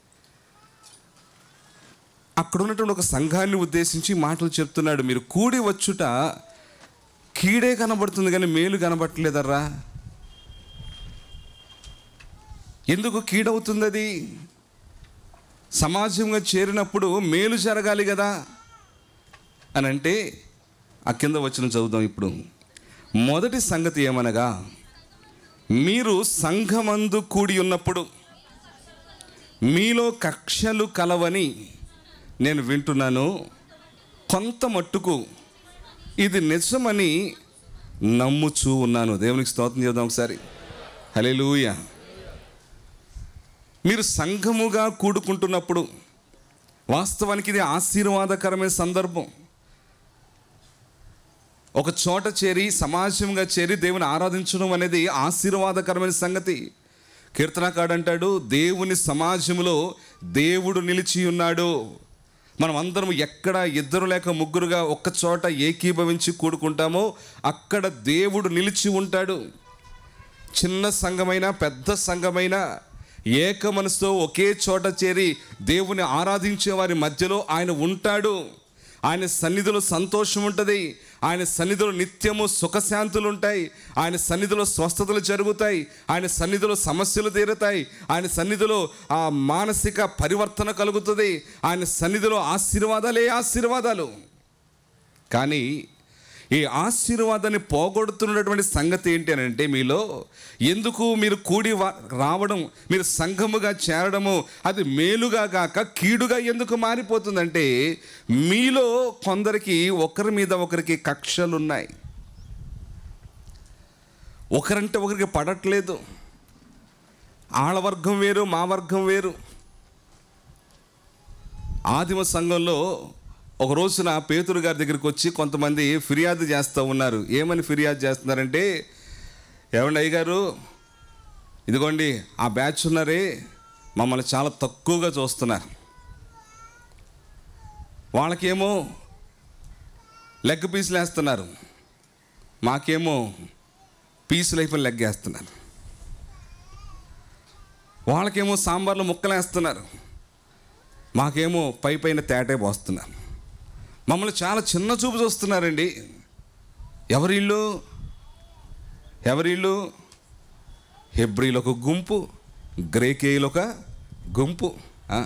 అక్కడ ఉన్నటువంటి ఒక సంఘాన్ని ఉద్దేశించి మాటలు చెప్తున్నాడు మీరు కూడి వచ్చుట కీడే కనబడుతుంది కానీ మేలు కనబడట్లేదర్రా ఎందుకు కీడవుతుంది అది సమాజంగా చేరినప్పుడు మేలు జరగాలి కదా అని అంటే ఆ కింద వచ్చిన చదువుదాం ఇప్పుడు మొదటి సంగతి ఏమనగా మీరు సంఘమందు కూడి ఉన్నప్పుడు మీలో కక్షలు కలవని నేను వింటున్నాను కొంత మట్టుకు ఇది నిజమని నమ్ముచూ ఉన్నాను దేవునికి స్తోత్రం చేద్దాం ఒకసారి హల్లెలూయా మీరు సంఘముగా కూడుకుంటున్నప్పుడు వాస్తవానికి ఇది ఆశీర్వాదకరమైన సందర్భం ఒక చోట చేరి సమాజంగా చేరి దేవుని ఆరాధించడం అనేది ఆశీర్వాదకరమైన సంగతి కీర్తనకాడు అంటాడు దేవుని సమాజంలో దేవుడు నిలిచి ఉన్నాడు మనం అందరం ఎక్కడ ఇద్దరు లేక ముగ్గురుగా ఒక్క చోట ఏకీభవించి కూడుకుంటామో అక్కడ దేవుడు నిలిచి ఉంటాడు చిన్న సంఘమైన పెద్ద సంఘమైన ఏక మనసుతో ఒకే చోట చేరి దేవుని ఆరాధించే వారి మధ్యలో ఆయన ఉంటాడు ఆయన సన్నిధిలో సంతోషం ఉంటుంది ఆయన సన్నిధిలో నిత్యము సుఖశాంతులు ఉంటాయి ఆయన సన్నిధిలో స్వస్థతలు జరుగుతాయి ఆయన సన్నిధిలో సమస్యలు తీరుతాయి ఆయన సన్నిధిలో ఆ మానసిక పరివర్తన కలుగుతుంది ఆయన సన్నిధిలో ఆశీర్వాదాలే ఆశీర్వాదాలు కానీ ఈ ఆశీర్వాదాన్ని పోగొడుతున్నటువంటి సంగతి ఏంటి అని అంటే మీలో ఎందుకు మీరు కూడి వా- రావడం మీరు సంఘముగా చేరడము అది మేలుగా కాక కీడుగా ఎందుకు మారిపోతుందంటే మీలో కొందరికి ఒకరి మీద ఒకరికి కక్షలు ఉన్నాయి ఒకరంటే ఒకరికి పడట్లేదు ఆళ్ళ వర్గం వేరు మా వర్గం వేరు ఆదిమ సంఘంలో ఒక రోజున పేతురు గారి దగ్గరికి వచ్చి కొంతమంది ఫిర్యాదు చేస్తూ ఉన్నారు ఏమని ఫిర్యాదు చేస్తున్నారంటే ఏమండి అయ్యగారు ఇదిగోండి ఆ బ్యాచ్ ఉన్నారే మమ్మల్ని చాలా తక్కువగా చూస్తున్నారు వాళ్ళకేమో లెగ్ పీసులు వేస్తున్నారు మాకేమో పీసులు అయిపోయి లెగ్ వేస్తున్నారు వాళ్ళకేమో సాంబార్లో ముక్కలు వేస్తున్నారు మాకేమో పై పైన తేటే పోస్తున్నారు మమ్మల్ని చాలా చిన్న చూపు చూస్తున్నారండి ఎవరిళ్ళు ఎవరిళ్ళు హెబ్రిలో ఒక గుంపు గ్రేకేయులు ఒక గుంపు ఆ.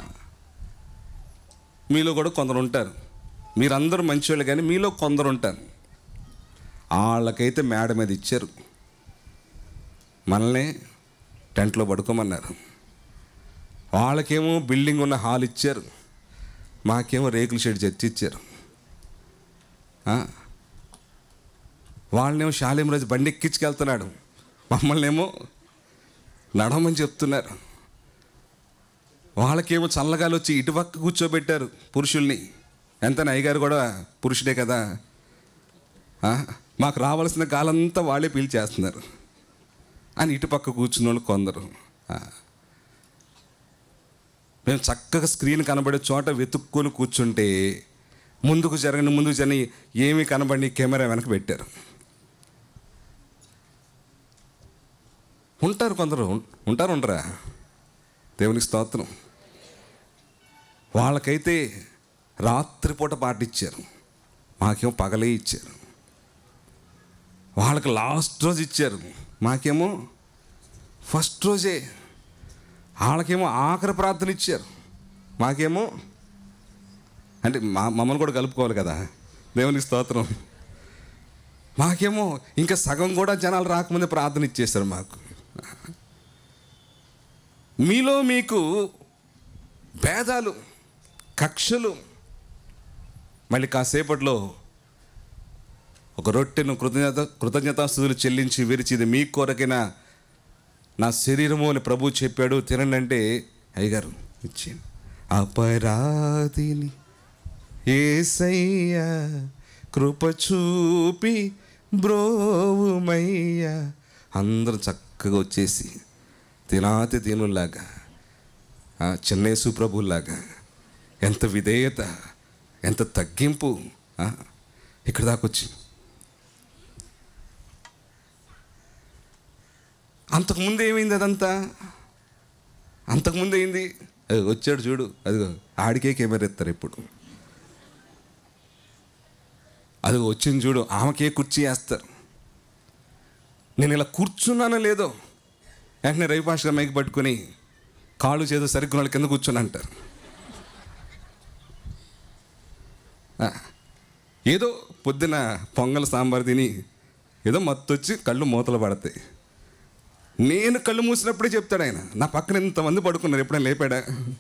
మీలో కూడా కొందరు ఉంటారు మీరందరూ మంచివాళ్ళు కానీ మీలో కొందరు ఉంటారు వాళ్ళకైతే మేడ మీద ఇచ్చారు మనల్ని టెంట్లో పడుకోమన్నారు వాళ్ళకేమో బిల్డింగ్ ఉన్న హాల్ ఇచ్చారు మాకేమో రేకుల షెడ్ చర్చి ఇచ్చారు ఆ? వాళ్ళనేమో శాలేమరాజు బండి ఎక్కించుకెళ్తున్నాడు మమ్మల్ని ఏమో నడమని చెప్తున్నారు వాళ్ళకేమో చల్లగాలి వచ్చి ఇటుపక్క కూర్చోబెట్టారు పురుషుల్ని ఎంత అయ్యగారు కూడా పురుషుడే కదా ఆ? మాకు రావాల్సిన కాలంతా వాళ్ళే పీల్చేస్తున్నారు అని ఇటుపక్క కూర్చున్న వాళ్ళు కొందరు ఆ. మేము చక్కగా స్క్రీన్ కనబడే చోట వెతుక్కొని కూర్చుంటే ముందుకు జరగని ముందుకు జరగని ఏమీ కనబడి కెమెరా వెనక పెట్టారు ఉంటారు కొందరు ఉం- ఉంటారు ఉండరా దేవునికి స్తోత్రం వాళ్ళకైతే రాత్రిపూట పాటిచ్చారు మాకేమో పగలే ఇచ్చారు వాళ్ళకి లాస్ట్ రోజు ఇచ్చారు మాకేమో ఫస్ట్ రోజే వాళ్ళకేమో ఆఖరి ప్రార్థన ఇచ్చారు మాకేమో అంటే మా మమ్మల్ని కూడా కలుపుకోవాలి కదా దేవునికి స్తోత్రం మాకేమో ఇంకా సగం కూడా జనాలు రాకముందే ప్రార్థన ఇచ్చేస్తారు మాకు మీలో మీకు భేదాలు కక్షలు మళ్ళీ కాసేపట్లో ఒక రొట్టెను కృతజ్ఞత కృతజ్ఞతాస్తుతులు చెల్లించి విరిచి ఇది మీ కొరకైన నా శరీరము అని ప్రభు చెప్పాడు తినండి అంటే అయ్యగారు ఇచ్చాను అపరాధిని ఏసయ్యా కృప చూపి బ్రోవుమయ్యా అందరూ చక్కగా వచ్చేసి తినాతి తినులాగా ఆ చెన్నేసు ప్రభులాగా ఎంత విధేయత ఎంత తగ్గింపు ఆ, ఇక్కడ దాకా వచ్చి అంతకుముందు ఏమైంది అదంతా అంతకుముందు ఏంది అది వచ్చాడు చూడు అదిగో ఆడికే కెమెరా ఎత్తారు ఇప్పుడు అది వచ్చింది చూడు ఆమెకే కుర్చీ వేస్తారు నేను ఇలా కూర్చున్నానో లేదో వెంటనే రవిపాషగా మైకి పట్టుకొని కాళ్ళు చేదో సరిగ్గా వాళ్ళ కింద కూర్చొని అంటారు ఆ, ఏదో పొద్దున పొంగల్ సాంబార్ తిని ఏదో మత్తు వచ్చి కళ్ళు మూతలు పడతాయి నేను కళ్ళు మూసినప్పుడే చెప్తాడు ఆయన నా పక్కన ఇంతమంది పడుకున్నారు ఎప్పుడైనా లేపాడా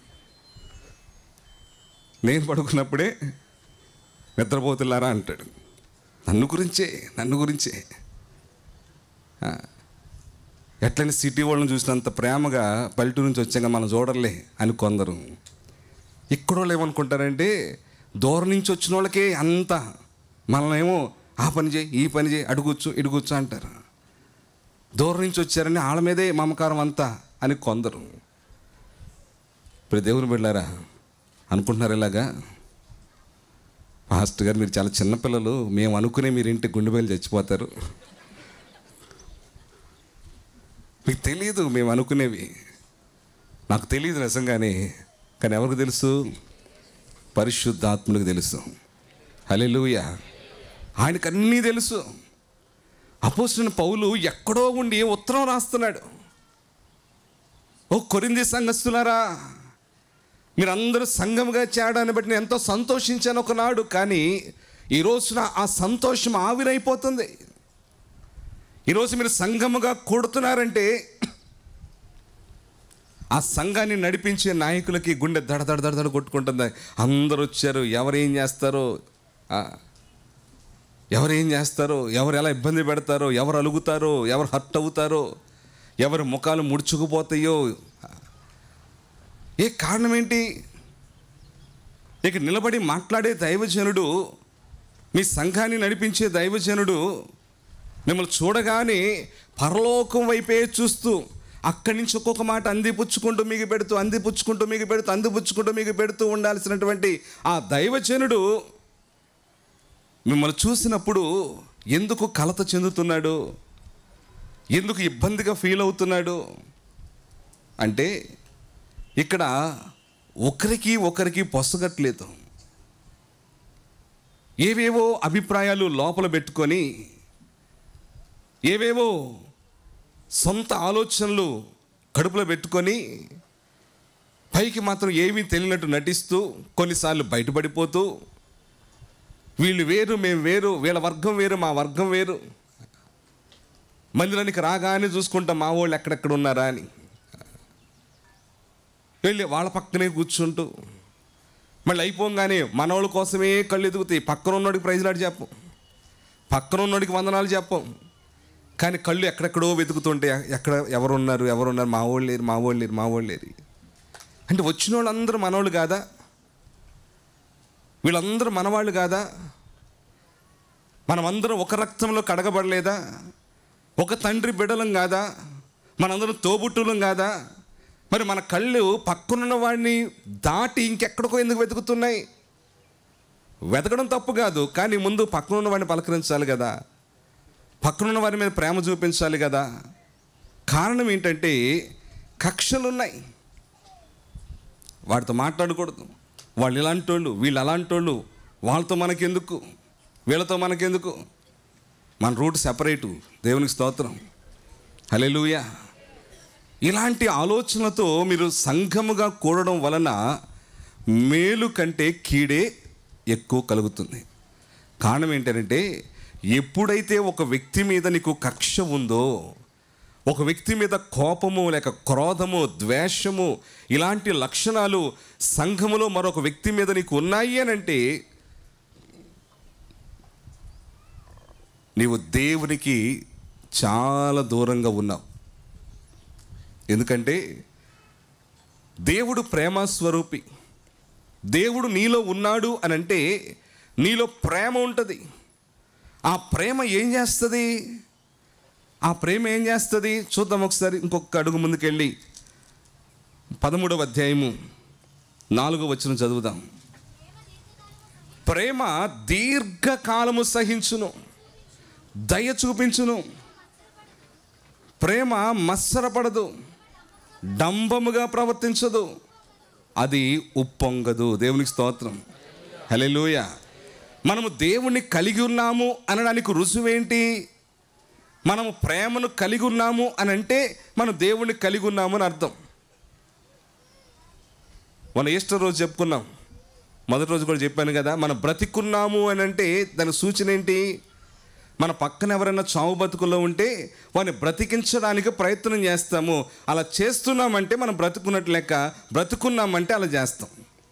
నేను పడుకున్నప్పుడే నిద్రపోతున్నారా అంటాడు నన్ను గురించే నన్ను గురించే ఆ, ఎట్లయినా సిటీ వాళ్ళని చూసినంత ప్రేమగా పల్లెటూరు నుంచి వచ్చాక మనం చూడలే అని కొందరు ఇక్కడ వాళ్ళు ఏమనుకుంటారంటే దూరం నుంచి వచ్చిన వాళ్ళకే అంత మనమేమో ఆ పని చేయి ఈ పని చేయి అడుగుచ్చు ఇడుగుచ్చు అంటారు దూరం నుంచి వచ్చారని వాళ్ళ మీదే మమకారం అంతా అని కొందరు ఇప్పుడు దేవుని బిడ్డారా అనుకుంటున్నారు ఇలాగా పాస్టర్ గారు మీరు చాలా చిన్నపిల్లలు మేము అనుకునే మీరు ఇంటి గుండెబయలు చచ్చిపోతారు మీకు తెలియదు మేము అనుకునేవి నాకు తెలియదు నిజంగానే కానీ ఎవరికి తెలుసు పరిశుద్ధాత్మునికి తెలుసు హల్లెలూయ ఆయనకు అన్నీ తెలుసు అపోసిన పౌలు ఎక్కడో ఉండి ఉత్తరం రాస్తున్నాడు ఓ కొరింది సంఘస్థులారా మీరందరూ సంఘముగా చేయడాన్ని బట్టి నేను ఎంతో సంతోషించాను ఒకనాడు కానీ ఈ రోజున ఆ సంతోషం ఆవిరైపోతుంది ఈరోజు మీరు సంఘముగా కూడుతున్నారంటే ఆ సంఘాన్ని నడిపించే నాయకులకి గుండె దడ దడ దడ దడ కొట్టుకుంటుంది అందరూ వచ్చారు ఎవరేం చేస్తారో ఆ, ఎవరేం చేస్తారో ఎవరు ఎలా ఇబ్బంది పెడతారో ఎవరు అలుగుతారో ఎవరు హర్ట్ అవుతారో ఎవరి ముఖాలు ముడుచుకుపోతాయో ఏ కారణం ఏంటి ఇక నిలబడి మాట్లాడే దైవజనుడు మీ సంఘాన్ని నడిపించే దైవజనుడు మిమ్మల్ని చూడగానే పరలోకం వైపే చూస్తూ అక్కడి నుంచి ఒక్కొక్క మాట అందిపుచ్చుకుంటూ మీకు పెడుతూ అందిపుచ్చుకుంటూ మీకు పెడుతూ అందిపుచ్చుకుంటూ మీకు పెడుతూ ఉండాల్సినటువంటి ఆ దైవజనుడు మిమ్మల్ని చూసినప్పుడు ఎందుకు కలత చెందుతున్నాడు ఎందుకు ఇబ్బందిగా ఫీల్ అవుతున్నాడు అంటే ఇక్కడ ఒకరికి ఒకరికి పొసగట్లేదు ఏవేవో అభిప్రాయాలు లోపల పెట్టుకొని ఏవేవో సొంత ఆలోచనలు కడుపులో పెట్టుకొని పైకి మాత్రం ఏమీ తెలియనట్టు నటిస్తూ కొన్నిసార్లు బయటపడిపోతూ వీళ్ళు వేరు మేము వేరు వీళ్ళ వర్గం వేరు మా వర్గం వేరు మందిరానికి రాగానే చూసుకుంటాం మా వాళ్ళు ఎక్కడెక్కడ ఉన్నారా అని వెళ్ళి వాళ్ళ పక్కనే కూర్చుంటూ మళ్ళీ అయిపోగానే మనవాళ్ళ కోసమే కళ్ళు ఎదుగుతాయి పక్కన ఉన్నోడికి ప్రైజ్ లాడు చెప్పం పక్కన ఉన్నోడికి వందనాలు చెప్పం కానీ కళ్ళు ఎక్కడెక్కడో వెతుకుతుంటే ఎక్కడ ఎవరు ఉన్నారు ఎవరు ఉన్నారు మా వాళ్ళు లేరు మా వాళ్ళు లేరు మా వాళ్ళు లేరు అంటే వచ్చిన వాళ్ళందరూ మనవాళ్ళు కాదా వీళ్ళందరూ మనవాళ్ళు కాదా మనమందరం ఒక రక్తంలో కడగబడలేదా ఒక తండ్రి బిడ్డలం కాదా మనందరం తోబుట్టులం కాదా మరి మన కళ్ళు పక్కనున్న వాడిని దాటి ఇంకెక్కడికో ఎందుకు వెతుకుతున్నాయి వెతకడం తప్పు కాదు కానీ ముందు పక్కనున్న వాడిని పలకరించాలి కదా పక్కనున్న వారి మీద ప్రేమ చూపించాలి కదా కారణం ఏంటంటే కక్షలు ఉన్నాయి వాడితో మాట్లాడకూడదు వాళ్ళు ఇలాంటి వాళ్ళు వీళ్ళు అలాంటి వాళ్ళు వాళ్ళతో మనకెందుకు వీళ్ళతో మనకెందుకు మన రూట్ సెపరేటు దేవునికి స్తోత్రం హలెలుయా ఇలాంటి ఆలోచనలతో మీరు సంఘముగా కూడడం వలన మేలు కంటే కీడే ఎక్కువ కలుగుతుంది కారణం ఏంటంటే ఎప్పుడైతే ఒక వ్యక్తి మీద నీకు కక్ష ఉందో ఒక వ్యక్తి మీద కోపము లేక క్రోధము ద్వేషము ఇలాంటి లక్షణాలు సంఘములో మరొక వ్యక్తి మీద నీకు ఉన్నాయి అని అంటే నీవు దేవునికి చాలా దూరంగా ఉన్నావు ఎందుకంటే దేవుడు ప్రేమ స్వరూపి దేవుడు నీలో ఉన్నాడు అని అంటే నీలో ప్రేమ ఉంటుంది ఆ ప్రేమ ఏం చేస్తుంది ఆ ప్రేమ ఏం చేస్తుంది చూద్దాం ఒకసారి ఇంకొక అడుగు ముందుకెళ్ళి పదమూడవ అధ్యాయము నాలుగో వచ్చిన చదువుదాం ప్రేమ దీర్ఘకాలము సహించును దయ చూపించును ప్రేమ మత్సరపడదు డంబముగా ప్రవర్తించదు అది ఉప్పొంగదు దేవునికి స్తోత్రం హలెలూయ మనము దేవుణ్ణి కలిగి ఉన్నాము అనడానికి రుజువేంటి మనము ప్రేమను కలిగి ఉన్నాము అని అంటే మనం దేవుణ్ణి కలిగి ఉన్నాము అని అర్థం మన ఈస్టర్ రోజు చెప్పుకున్నాం మొదటి రోజు కూడా చెప్పాను కదా మనం బ్రతికున్నాము అని అంటే దాని సూచన ఏంటి మన పక్కన ఎవరైనా చావు బతుకుల్లో ఉంటే వారిని బ్రతికించడానికి ప్రయత్నం చేస్తాము అలా చేస్తున్నామంటే మనం బ్రతుకున్నట్టు లెక్క బ్రతుకున్నామంటే అలా చేస్తాం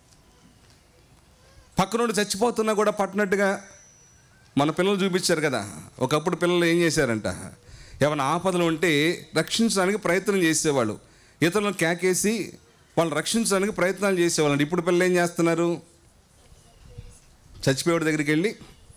పక్కనోడు చచ్చిపోతున్నా కూడా పట్టినట్టుగా మన పిల్లలు చూపించారు కదా ఒకప్పుడు పిల్లలు ఏం చేశారంట ఏమైనా ఆపదలు ఉంటే రక్షించడానికి ప్రయత్నం చేసేవాళ్ళు ఇతరులను కేకేసి వాళ్ళని రక్షించడానికి ప్రయత్నాలు చేసేవాళ్ళు ఇప్పుడు పిల్లలు ఏం చేస్తున్నారు చచ్చిపోయేవాడి దగ్గరికి వెళ్ళి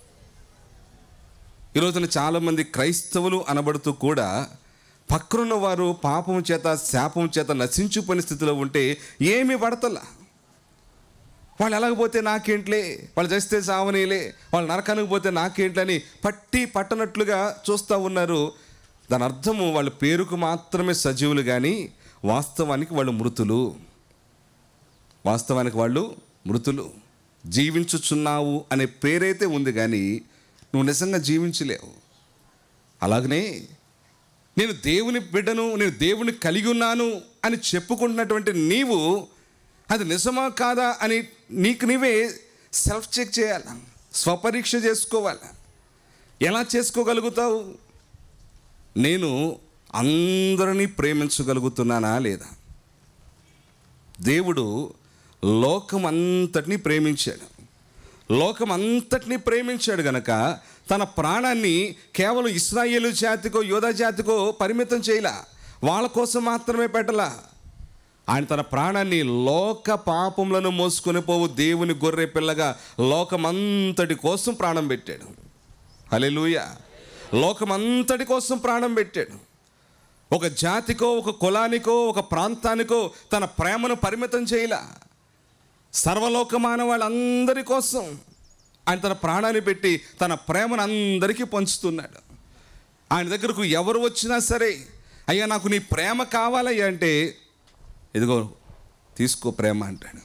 ఈ రోజున చాలామంది క్రైస్తవులు అనబడుతూ కూడా పక్కనున్న వారు పాపం చేత శాపం చేత నశించుపోయిన స్థితిలో ఉంటే ఏమి పడతలా వాళ్ళు ఎలాగపోతే నాకేంట్లే వాళ్ళు చేస్తే సావనీలే వాళ్ళు నరకానికి పోతే నాకేంట్లని పట్టి పట్టనట్లుగా చూస్తూ ఉన్నారు దాని అర్థము వాళ్ళ పేరుకు మాత్రమే సజీవులు కానీ వాస్తవానికి వాళ్ళు మృతులు వాస్తవానికి వాళ్ళు మృతులు జీవించుచున్నావు అనే పేరైతే ఉంది కానీ నువ్వు నిజంగా జీవించలేవు అలాగనే నేను దేవుని బిడ్డను నేను దేవుని కలిగి ఉన్నాను అని చెప్పుకుంటున్నటువంటి నీవు అది నిజమా కాదా అని నీకు నీవే సెల్ఫ్ చెక్ చేయాలి స్వపరీక్ష చేసుకోవాలి ఎలా చేసుకోగలుగుతావు నేను అందరినీ ప్రేమించగలుగుతున్నానా లేదా దేవుడు లోకం అంతటినీ ప్రేమించాడు లోకం అంతటినీ ప్రేమించాడు గనక తన ప్రాణాన్ని కేవలం ఇస్రాయేలు జాతికో యోధా జాతికో పరిమితం చేయలా వాళ్ళ కోసం మాత్రమే పెట్టలా ఆయన తన ప్రాణాన్ని లోక పాపములను మోసుకొని పోవు దేవుని గొర్రె పిల్లగా లోకమంతటి కోసం ప్రాణం పెట్టాడు హలెలూయ లోకమంతటి కోసం ప్రాణం పెట్టాడు ఒక జాతికో ఒక కులానికో ఒక ప్రాంతానికో తన ప్రేమను పరిమితం చేయలా సర్వలోక మానవాళ్ళందరి కోసం ఆయన తన ప్రాణాన్ని పెట్టి తన ప్రేమను అందరికీ పంచుతున్నాడు ఆయన దగ్గరకు ఎవరు వచ్చినా సరే అయ్యా నాకు నీ ప్రేమ కావాలయ్యా అంటే ఇదిగో తీసుకో ప్రేమ అంటాడు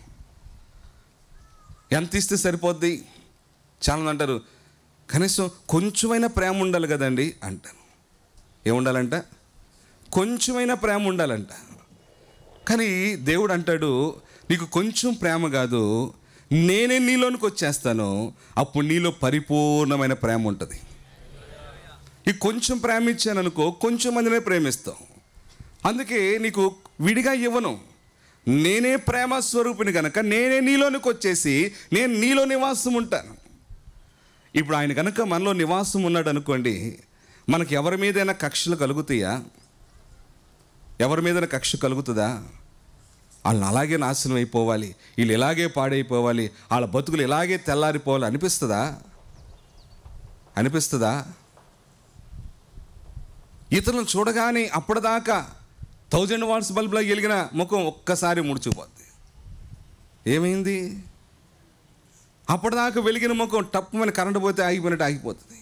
ఎంత ఇస్తే సరిపోద్ది చాలా అంటారు కనీసం కొంచెమైనా ప్రేమ ఉండాలి కదండి అంటారు ఏముండాలంట కొంచెమైనా ప్రేమ ఉండాలంట కానీ దేవుడు అంటాడు నీకు కొంచెం ప్రేమ కాదు నేనే నీలోనికి వచ్చేస్తాను అప్పుడు నీలో పరిపూర్ణమైన ప్రేమ ఉంటుంది ఈ కొంచెం ప్రేమ ఇచ్చాను అనుకో కొంచెం మందినే ప్రేమిస్తావు అందుకే నీకు విడిగా ఇవ్వను నేనే ప్రేమ స్వరూపిని కనుక నేనే నీలోనికి వచ్చేసి నేను నీలో నివాసం ఉంటాను ఇప్పుడు ఆయన కనుక మనలో నివాసం ఉన్నాడు అనుకోండి మనకి ఎవరి మీదైనా కక్షలు కలుగుతాయా ఎవరి మీదైనా కక్ష కలుగుతుందా వాళ్ళని అలాగే నాశనం అయిపోవాలి వీళ్ళు ఇలాగే పాడైపోవాలి వాళ్ళ బతుకులు ఇలాగే తెల్లారిపోవాలి అనిపిస్తుందా అనిపిస్తుందా ఇతరులను చూడగానే అప్పటిదాకా థౌజండ్ వాట్స్ బల్బ్లో వెలిగిన ముఖం ఒక్కసారి ముడిచిపోద్ది ఏమైంది అప్పటిదాకా వెలిగిన ముఖం టప్పుమని కరెంటు పోతే ఆగిపోయినట్టు ఆగిపోతుంది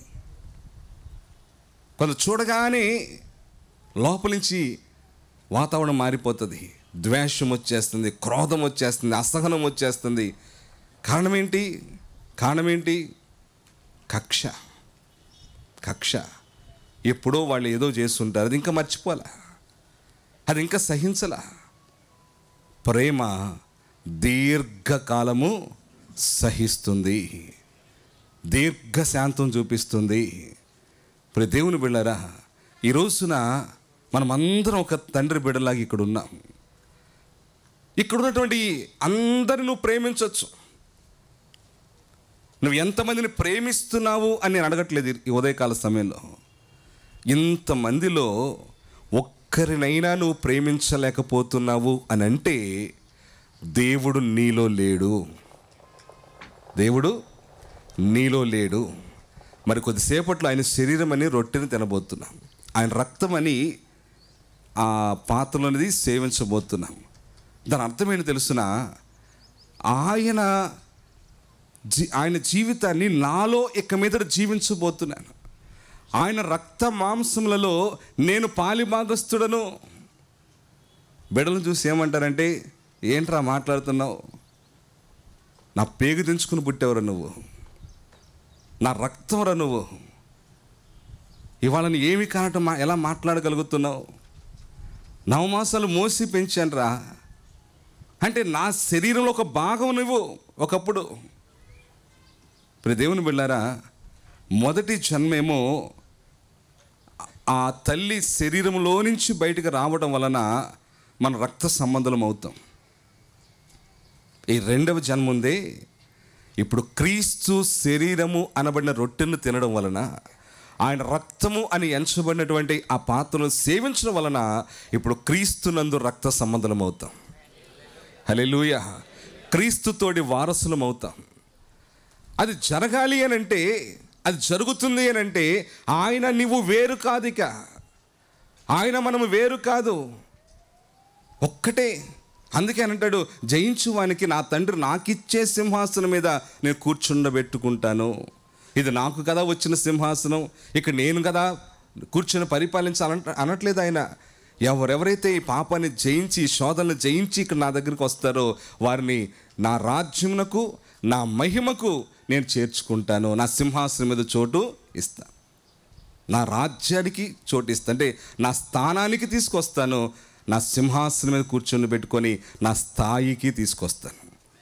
కొంత చూడగానే లోపల నుంచి వాతావరణం మారిపోతుంది ద్వేషం వచ్చేస్తుంది క్రోధం వచ్చేస్తుంది అసహనం వచ్చేస్తుంది కారణం ఏంటి కారణం ఏంటి కక్ష కక్ష ఎప్పుడో వాళ్ళు ఏదో చేస్తుంటారు అది ఇంకా మర్చిపోలే అది ఇంకా సహించలా ప్రేమ దీర్ఘకాలము సహిస్తుంది దీర్ఘశాంతం చూపిస్తుంది ఇప్పుడు దేవుని బిళ్ళరా ఈ రోజున మనమందరం ఒక తండ్రి బిడ్డలాగా ఇక్కడ ఉన్నాం ఇక్కడ ఉన్నటువంటి అందరిని నువ్వు ప్రేమించవచ్చు నువ్వు ఎంతమందిని ప్రేమిస్తున్నావు అని నేను అడగట్లేదు ఈ ఉదయకాల సమయంలో ఇంతమందిలో ఒక్కరినైనా నువ్వు ప్రేమించలేకపోతున్నావు అని అంటే దేవుడు నీలో లేడు దేవుడు నీలో లేడు మరి కొద్దిసేపట్లో ఆయన శరీరం అని రొట్టెని తినబోతున్నాం ఆయన రక్తం అని ఆ పాత్రలోనిది సేవించబోతున్నాం దాని అర్థం ఏంటి తెలుసునా ఆయన జీ ఆయన జీవితాన్ని నాలో ఇక మీద జీవించబోతున్నాను ఆయన రక్త మాంసములలో నేను పాలిభాగస్తుడను బిడ్డలను చూసి ఏమంటారంటే ఏంట్రా మాట్లాడుతున్నావు నా పేగు దించుకుని పుట్టేవరా నువ్వు నా రక్తంరా నువ్వు ఇవాళ నీ ఏమి కానట్టు మా ఎలా మాట్లాడగలుగుతున్నావు నవమాసాలు మోసి పెంచానురా అంటే నా శరీరంలో ఒక భాగం నువ్వు ఒకప్పుడు ఇప్పుడు దేవుని బిళ్ళారా మొదటి జన్మేమో ఆ తల్లి శరీరంలో నుంచి బయటకు రావడం వలన మన రక్త సంబంధం అవుతాం ఈ రెండవ జన్మ ఉందే ఇప్పుడు క్రీస్తు శరీరము అనబడిన రొట్టెను తినడం వలన ఆయన రక్తము అని ఎంచబడినటువంటి ఆ పాత్రను సేవించడం వలన ఇప్పుడు క్రీస్తునందు రక్త సంబంధం అవుతాం హలెలూయ క్రీస్తుతోటి వారసులం అవుతాం అది జరగాలి అని అంటే అది జరుగుతుంది అని అంటే ఆయన నువ్వు వేరు కాదు ఇక ఆయన మనము వేరు కాదు ఒక్కటే అందుకే అని అంటాడు జయించు వానికి నా తండ్రి నాకిచ్చే సింహాసనం మీద నేను కూర్చుండబెట్టుకుంటాను ఇది నాకు కదా వచ్చిన సింహాసనం ఇక నేను కదా కూర్చొని పరిపాలించాలంట అనట్లేదు ఆయన ఎవరెవరైతే ఈ పాపాన్ని జయించి ఈ శోధనను జయించి ఇక్కడ నా దగ్గరికి వస్తారో వారిని నా రాజ్యమునకు నా మహిమకు నేను చేర్చుకుంటాను నా సింహాసనం మీద చోటు ఇస్తాను నా రాజ్యానికి చోటు ఇస్తా అంటే నా స్థానానికి తీసుకొస్తాను నా సింహాసనం మీద కూర్చొని పెట్టుకొని నా స్థాయికి తీసుకొస్తాను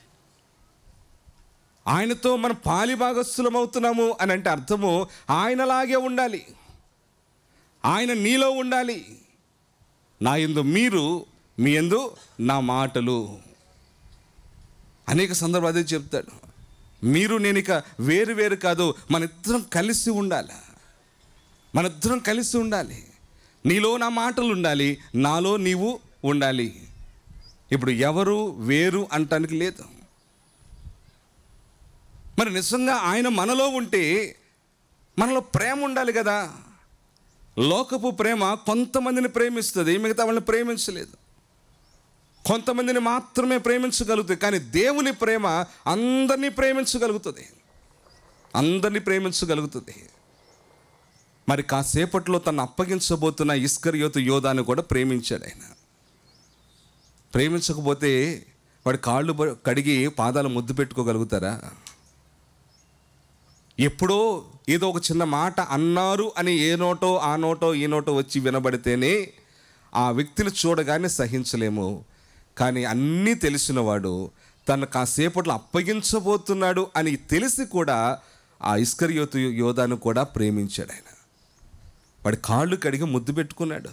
ఆయనతో మనం పాలిభాగస్థులం అవుతున్నాము అని అంటే అర్థము ఆయనలాగే ఉండాలి ఆయన నీలో ఉండాలి నా ఎందు మీరు మీ ఎందు నా మాటలు అనేక సందర్భాలు అదే చెప్తాడు మీరు నేను ఇక వేరు వేరు కాదు మన ఇద్దరం కలిసి ఉండాలి మన ఇద్దరం కలిసి ఉండాలి నీలో నా మాటలు ఉండాలి నాలో నీవు ఉండాలి ఇప్పుడు ఎవరు వేరు అంటానికి లేదు మరి నిజంగా ఆయన మనలో ఉంటే మనలో ప్రేమ ఉండాలి కదా లోకపు ప్రేమ కొంతమందిని ప్రేమిస్తుంది మిగతా వాళ్ళని ప్రేమించలేదు కొంతమందిని మాత్రమే ప్రేమించగలుగుతుంది కానీ దేవుని ప్రేమ అందరినీ ప్రేమించగలుగుతుంది అందరినీ ప్రేమించగలుగుతుంది మరి కాసేపట్లో తను అప్పగించబోతున్న ఇస్కరియోతు యోధాను కూడా ప్రేమించాడు ఆయన ప్రేమించకపోతే వాడి కాళ్ళు బ- కడిగి పాదాలు ముద్దు పెట్టుకోగలుగుతారా ఎప్పుడో ఏదో ఒక చిన్న మాట అన్నారు అని ఏ నోటో ఆ నోటో ఈ నోటో వచ్చి వినబడితేనే ఆ వ్యక్తిని చూడగానే సహించలేము కానీ అన్నీ తెలిసినవాడు తను కాసేపట్లో అప్పగించబోతున్నాడు అని తెలిసి కూడా ఆ ఇస్కరియోతు యోధాను కూడా ప్రేమించాడు ఆయన వాడి కాళ్ళు కడిగి ముద్దు పెట్టుకున్నాడు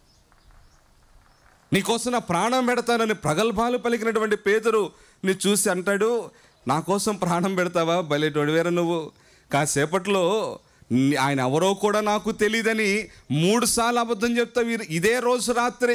నీకోసం నా ప్రాణం పెడతానని ప్రగల్భాలు పలికినటువంటి పేదరు నీ చూసి అంటాడు నా కోసం ప్రాణం పెడతావా బయటోడివేరా నువ్వు కాసేపట్లో నీ- ఆయన ఎవరో కూడా నాకు తెలియదని మూడు సార్లు అబద్ధం చెప్తావు ఈ- ఇదే రోజు రాత్రి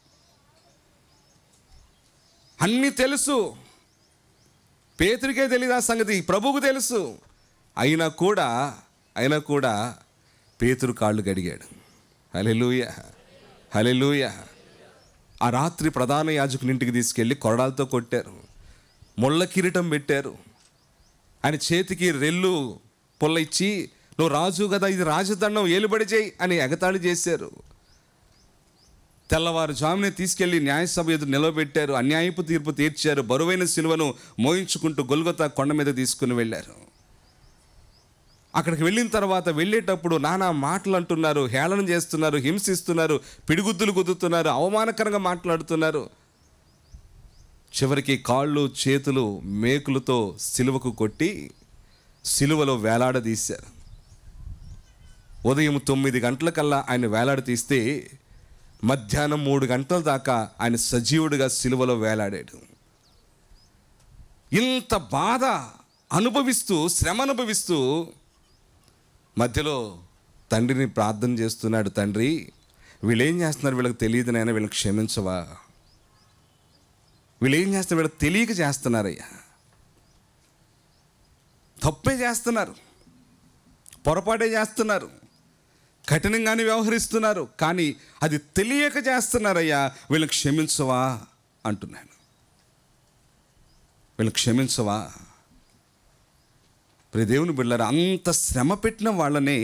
అన్నీ తెలుసు పేతురికే తెలియదు ఆ సంగతి ప్రభువుకు తెలుసు అయినా కూడా అయినా కూడా పేతురు కాళ్ళు గడిగాడు హలెలూయ హలెలూయ ఆ రాత్రి ప్రధాన యాజకుని ఇంటికి తీసుకెళ్ళి కొరడాలతో కొట్టారు ముళ్ళ కిరీటం పెట్టారు ఆయన చేతికి రెల్లు పుల్ల ఇచ్చి నువ్వు రాజు కదా ఇది రాజదండం ఏలుబడి చేయి అని ఎగతాళి చేశారు తెల్లవారుజామునే తీసుకెళ్లి న్యాయసభ ఎదురు నిలవబెట్టారు అన్యాయపు తీర్పు తీర్చారు బరువైన సిలువను మోయించుకుంటూ గొల్గొత కొండ మీద తీసుకుని వెళ్ళారు అక్కడికి వెళ్ళిన తర్వాత వెళ్ళేటప్పుడు నానా మాటలు అంటున్నారు హేళన చేస్తున్నారు హింసిస్తున్నారు పిడిగుద్దులు గుద్దుతున్నారు అవమానకరంగా మాట్లాడుతున్నారు చివరికి కాళ్ళు చేతులు మేకులతో సిలువకు కొట్టి సిలువలో వేలాడదీశారు ఉదయం తొమ్మిది గంటలకల్లా ఆయన వేలాడదీస్తే మధ్యాహ్నం మూడు గంటల దాకా ఆయన సజీవుడిగా సిలువలో వేలాడాడు ఇంత బాధ అనుభవిస్తూ శ్రమ అనుభవిస్తూ మధ్యలో తండ్రిని ప్రార్థన చేస్తున్నాడు తండ్రి వీళ్ళు ఏం చేస్తున్నారు వీళ్ళకి తెలియదు నాయన వీళ్ళకి క్షమించవా వీళ్ళు ఏం చేస్తున్నారు వీళ్ళకి తెలియక చేస్తున్నారయ్యా తప్పే చేస్తున్నారు పొరపాటే చేస్తున్నారు కఠినంగానే వ్యవహరిస్తున్నారు కానీ అది తెలియక చేస్తున్నారయ్యా వీళ్ళకి క్షమించవా అంటున్నాను వీళ్ళకి క్షమించవా ప్రియ దేవుని బిళ్ళారు అంత శ్రమ పెట్టిన వాళ్ళని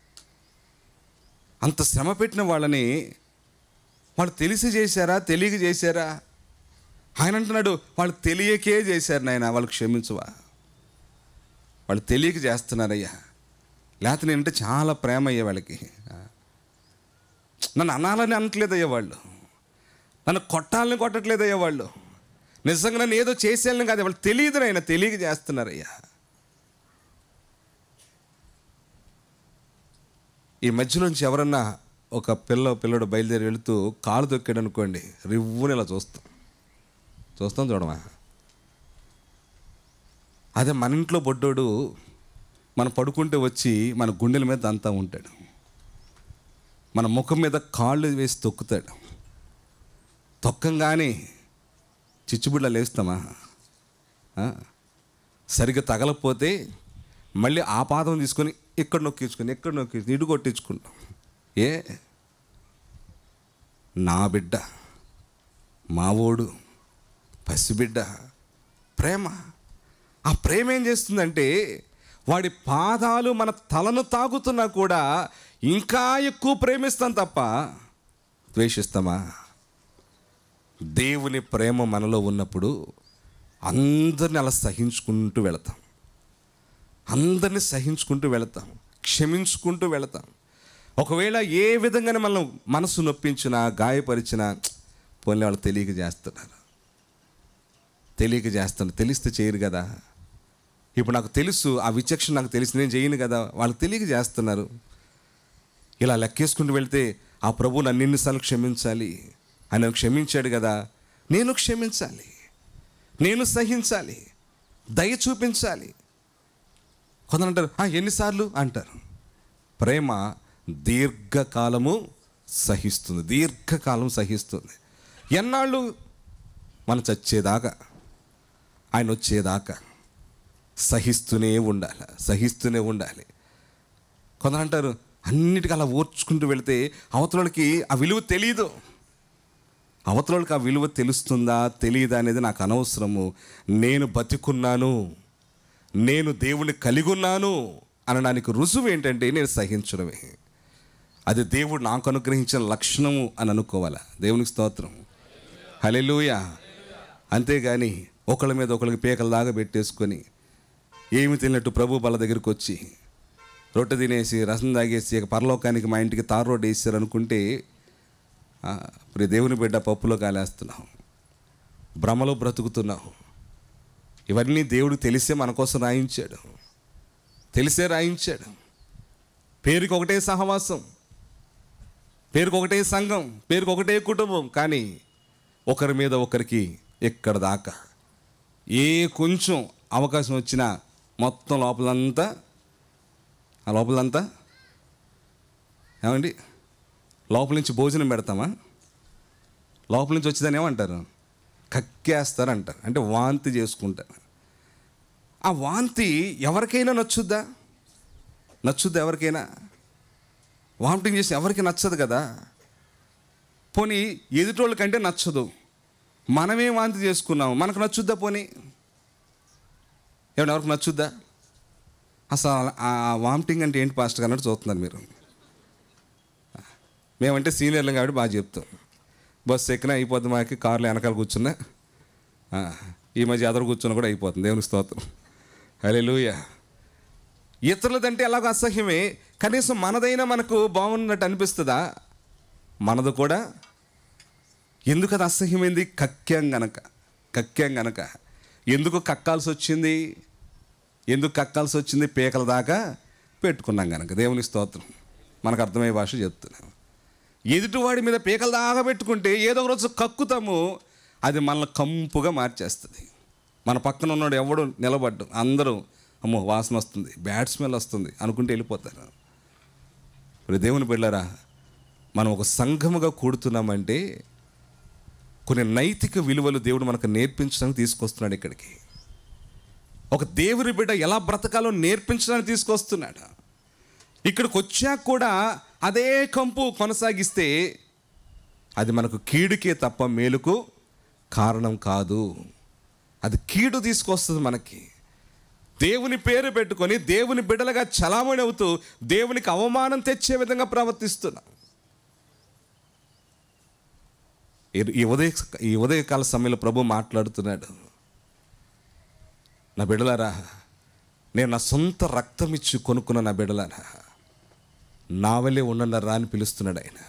అంత శ్రమ పెట్టిన వాళ్ళని వాళ్ళు తెలిసి చేశారా తెలియక చేశారా ఆయన అంటున్నాడు వాళ్ళు తెలియకే చేశారు నాయన వాళ్ళు క్షమించవా వాళ్ళు తెలియక చేస్తున్నారయ్యా లేకపోతే నేనంటే చాలా ప్రేమ అయ్యా వాళ్ళకి నన్ను అనాలని అనట్లేదయ్యా వాళ్ళు నన్ను కొట్టాలని కొట్టట్లేదయ్యా వాళ్ళు నిజంగా నన్ను ఏదో చేసేయాలని కాదు వాళ్ళు తెలియదు ఆయన తెలియక చేస్తున్నారయ్యా ఈ మధ్యలోంచి ఎవరన్నా ఒక పిల్ల పిల్లడు బయలుదేరి వెళుతూ కాలు దొక్కాడు అనుకోండి రివ్వుని ఇలా చూస్తాం చూస్తాం చూడమా అదే మన ఇంట్లో బొడ్డోడు మనం పడుకుంటే వచ్చి మన గుండెల మీద అంతా ఉంటాడు మన ముఖం మీద కాళ్ళు వేసి తొక్కుతాడు తొక్కంగానే చిచ్చుబుడ్ల లేస్తామా ఆ? సరిగ్గా తగలకపోతే మళ్ళీ ఆ పాదం తీసుకొని ఇక్కడ నొక్కించుకొని ఎక్కడ నొక్కించుకొని ఇటు కొట్టించుకుంటాం ఏ నా బిడ్డ మావోడు పసిబిడ్డ ప్రేమ ఆ ప్రేమ ఏం చేస్తుందంటే వాడి పాదాలు మన తలను తాగుతున్నా కూడా ఇంకా ఎక్కువ ప్రేమిస్తాం తప్ప ద్వేషిస్తామా దేవుని ప్రేమ మనలో ఉన్నప్పుడు అందరిని అలా సహించుకుంటూ వెళతాం అందరిని సహించుకుంటూ వెళతాం క్షమించుకుంటూ వెళతాం ఒకవేళ ఏ విధంగానే మనం మనసు నొప్పించినా గాయపరిచినా పోనీ వాళ్ళు తెలియక చేస్తున్నారు తెలియక చేస్తున్నారు తెలిస్తే చేయరు కదా ఇప్పుడు నాకు తెలుసు ఆ విచక్షణ నాకు తెలిసి నేను చేయను కదా వాళ్ళు తెలియక చేస్తున్నారు ఇలా లెక్కేసుకుంటూ వెళ్తే ఆ ప్రభు నన్ను ఎన్నిసార్లు క్షమించాలి ఆయన క్షమించాడు కదా నేను క్షమించాలి నేను సహించాలి దయ చూపించాలి కొందరు అంటారు "ఆ, ఎన్నిసార్లు అంటారు ప్రేమ దీర్ఘకాలము సహిస్తుంది దీర్ఘకాలం సహిస్తుంది ఎన్నాళ్ళు మనం చచ్చేదాకా ఆయన వచ్చేదాకా సహిస్తూనే ఉండాలి సహిస్తూనే ఉండాలి కొందరు అంటారు అన్నిటికీ అలా ఓర్చుకుంటూ వెళితే అవతలకి ఆ విలువ తెలియదు అవతలకి ఆ విలువ తెలుస్తుందా తెలియదా అనేది నాకు అనవసరము నేను బతికున్నాను నేను దేవుని కలిగి ఉన్నాను అనడానికి రుజువు ఏంటంటే నేను సహించడమే అది దేవుడు నాకు అనుగ్రహించిన లక్షణము అని అనుకోవాలా దేవునికి స్తోత్రం హలెలూయ అంతేగాని ఒకళ్ళ మీద ఒకళ్ళకి పీకల దాకా పెట్టేసుకొని ఏమి తిన్నట్టు ప్రభు బల దగ్గరికి వచ్చి రొట్టె తినేసి రసం తాగేసి ఇక పరలోకానికి మా ఇంటికి తారు రోడ్డు వేసారు అనుకుంటే ఆ, ప్రియ దేవుని బిడ్డ పప్పులో కాలేస్తున్నాం భ్రమలో బ్రతుకుతున్నాం ఇవన్నీ దేవుడు తెలిసే మన కోసం రాయించాడు తెలిసే రాయించాడు పేరుకి ఒకటే సహవాసం పేరుకి ఒకటే సంఘం పేరుకి ఒకటే కుటుంబం కానీ ఒకరి మీద ఒకరికి ఎక్కడ దాకా ఏ కొంచెం అవకాశం వచ్చినా మొత్తం లోపలంతా ఆ లోపలంతా ఏమండి లోపల నుంచి భోజనం పెడతామా లోపల నుంచి వచ్చేదాన్ని ఏమంటారు కక్కేస్తారు అంటారు అంటే వాంతి చేసుకుంటారు ఆ వాంతి ఎవరికైనా నచ్చుద్దా నచ్చుద్దా ఎవరికైనా వామిటింగ్ చేసి ఎవరికి నచ్చదు కదా పోనీ ఎదుటోళ్ళకంటే నచ్చదు మనమే వాంతి చేసుకున్నాం మనకు నచ్చుద్దా పోనీ ఏమన్నా ఎవరికి నచ్చుద్దా అసలు ఆ వామిటింగ్ అంటే ఏంటి పాస్టర్ అన్నట్టు చూస్తున్నారు మీరు మేమంటే సీనియర్లు కాబట్టి బాగా చెప్తాం బస్సు ఎక్కినా అయిపోద్ది మాకి కార్లో వెనకాల కూర్చున్నా ఆ, ఈ మధ్య ఎదరు కూర్చున్నా కూడా అయిపోతుంది దేవుని స్తోత్రం అలే లూయ ఇతరులదంటే ఎలాగో అసహ్యమే కనీసం మనదైనా మనకు బాగున్నట్టు అనిపిస్తుందా మనది కూడా ఎందుకు అది అసహ్యమైంది కక్క్యం గనక కక్క్యం గనక ఎందుకు కక్కాల్సి వచ్చింది ఎందుకు కక్కాల్సి వచ్చింది పీకల దాకా పెట్టుకున్నాం గనక దేవుని స్తోత్రం మనకు అర్థమయ్యే భాష చెప్తున్నాం ఎదుటివాడి మీద పీకల దాకా పెట్టుకుంటే ఏదో ఒక రోజు కక్కుతాము అది మనల్ని కంపుగా మార్చేస్తుంది మన పక్కన ఉన్నాడు ఎవడు నిలబడ్డు అందరూ అమ్మో వాసన వస్తుంది బ్యాడ్ స్మెల్ వస్తుంది అనుకుంటే వెళ్ళిపోతారు ఇప్పుడు దేవుని బిళ్ళరా మనం ఒక సంఘముగా కూడుతున్నామంటే కొన్ని నైతిక విలువలు దేవుడు మనకు నేర్పించడానికి తీసుకొస్తున్నాడు ఇక్కడికి ఒక దేవుని బిడ్డ ఎలా బ్రతకాలో నేర్పించడానికి తీసుకొస్తున్నాడు ఇక్కడికి వచ్చాక కూడా అదే కంపు కొనసాగిస్తే అది మనకు కీడుకే తప్ప మేలుకు కారణం కాదు అది కీడు తీసుకొస్తుంది మనకి దేవుని పేరు పెట్టుకొని దేవుని బిడ్డలుగా చలామణి అవుతూ దేవునికి అవమానం తెచ్చే విధంగా ప్రవర్తిస్తున్నాం ఈ- ఈ ఉదయ ఈ ఉదయకాల సమయంలో ప్రభు మాట్లాడుతున్నాడు నా బిడ్డలారా నేను నా సొంత రక్తం ఇచ్చి కొనుక్కున్న నా బిడ్డలారా నా వల్లే ఉండనరా అని పిలుస్తున్నాడు ఆయన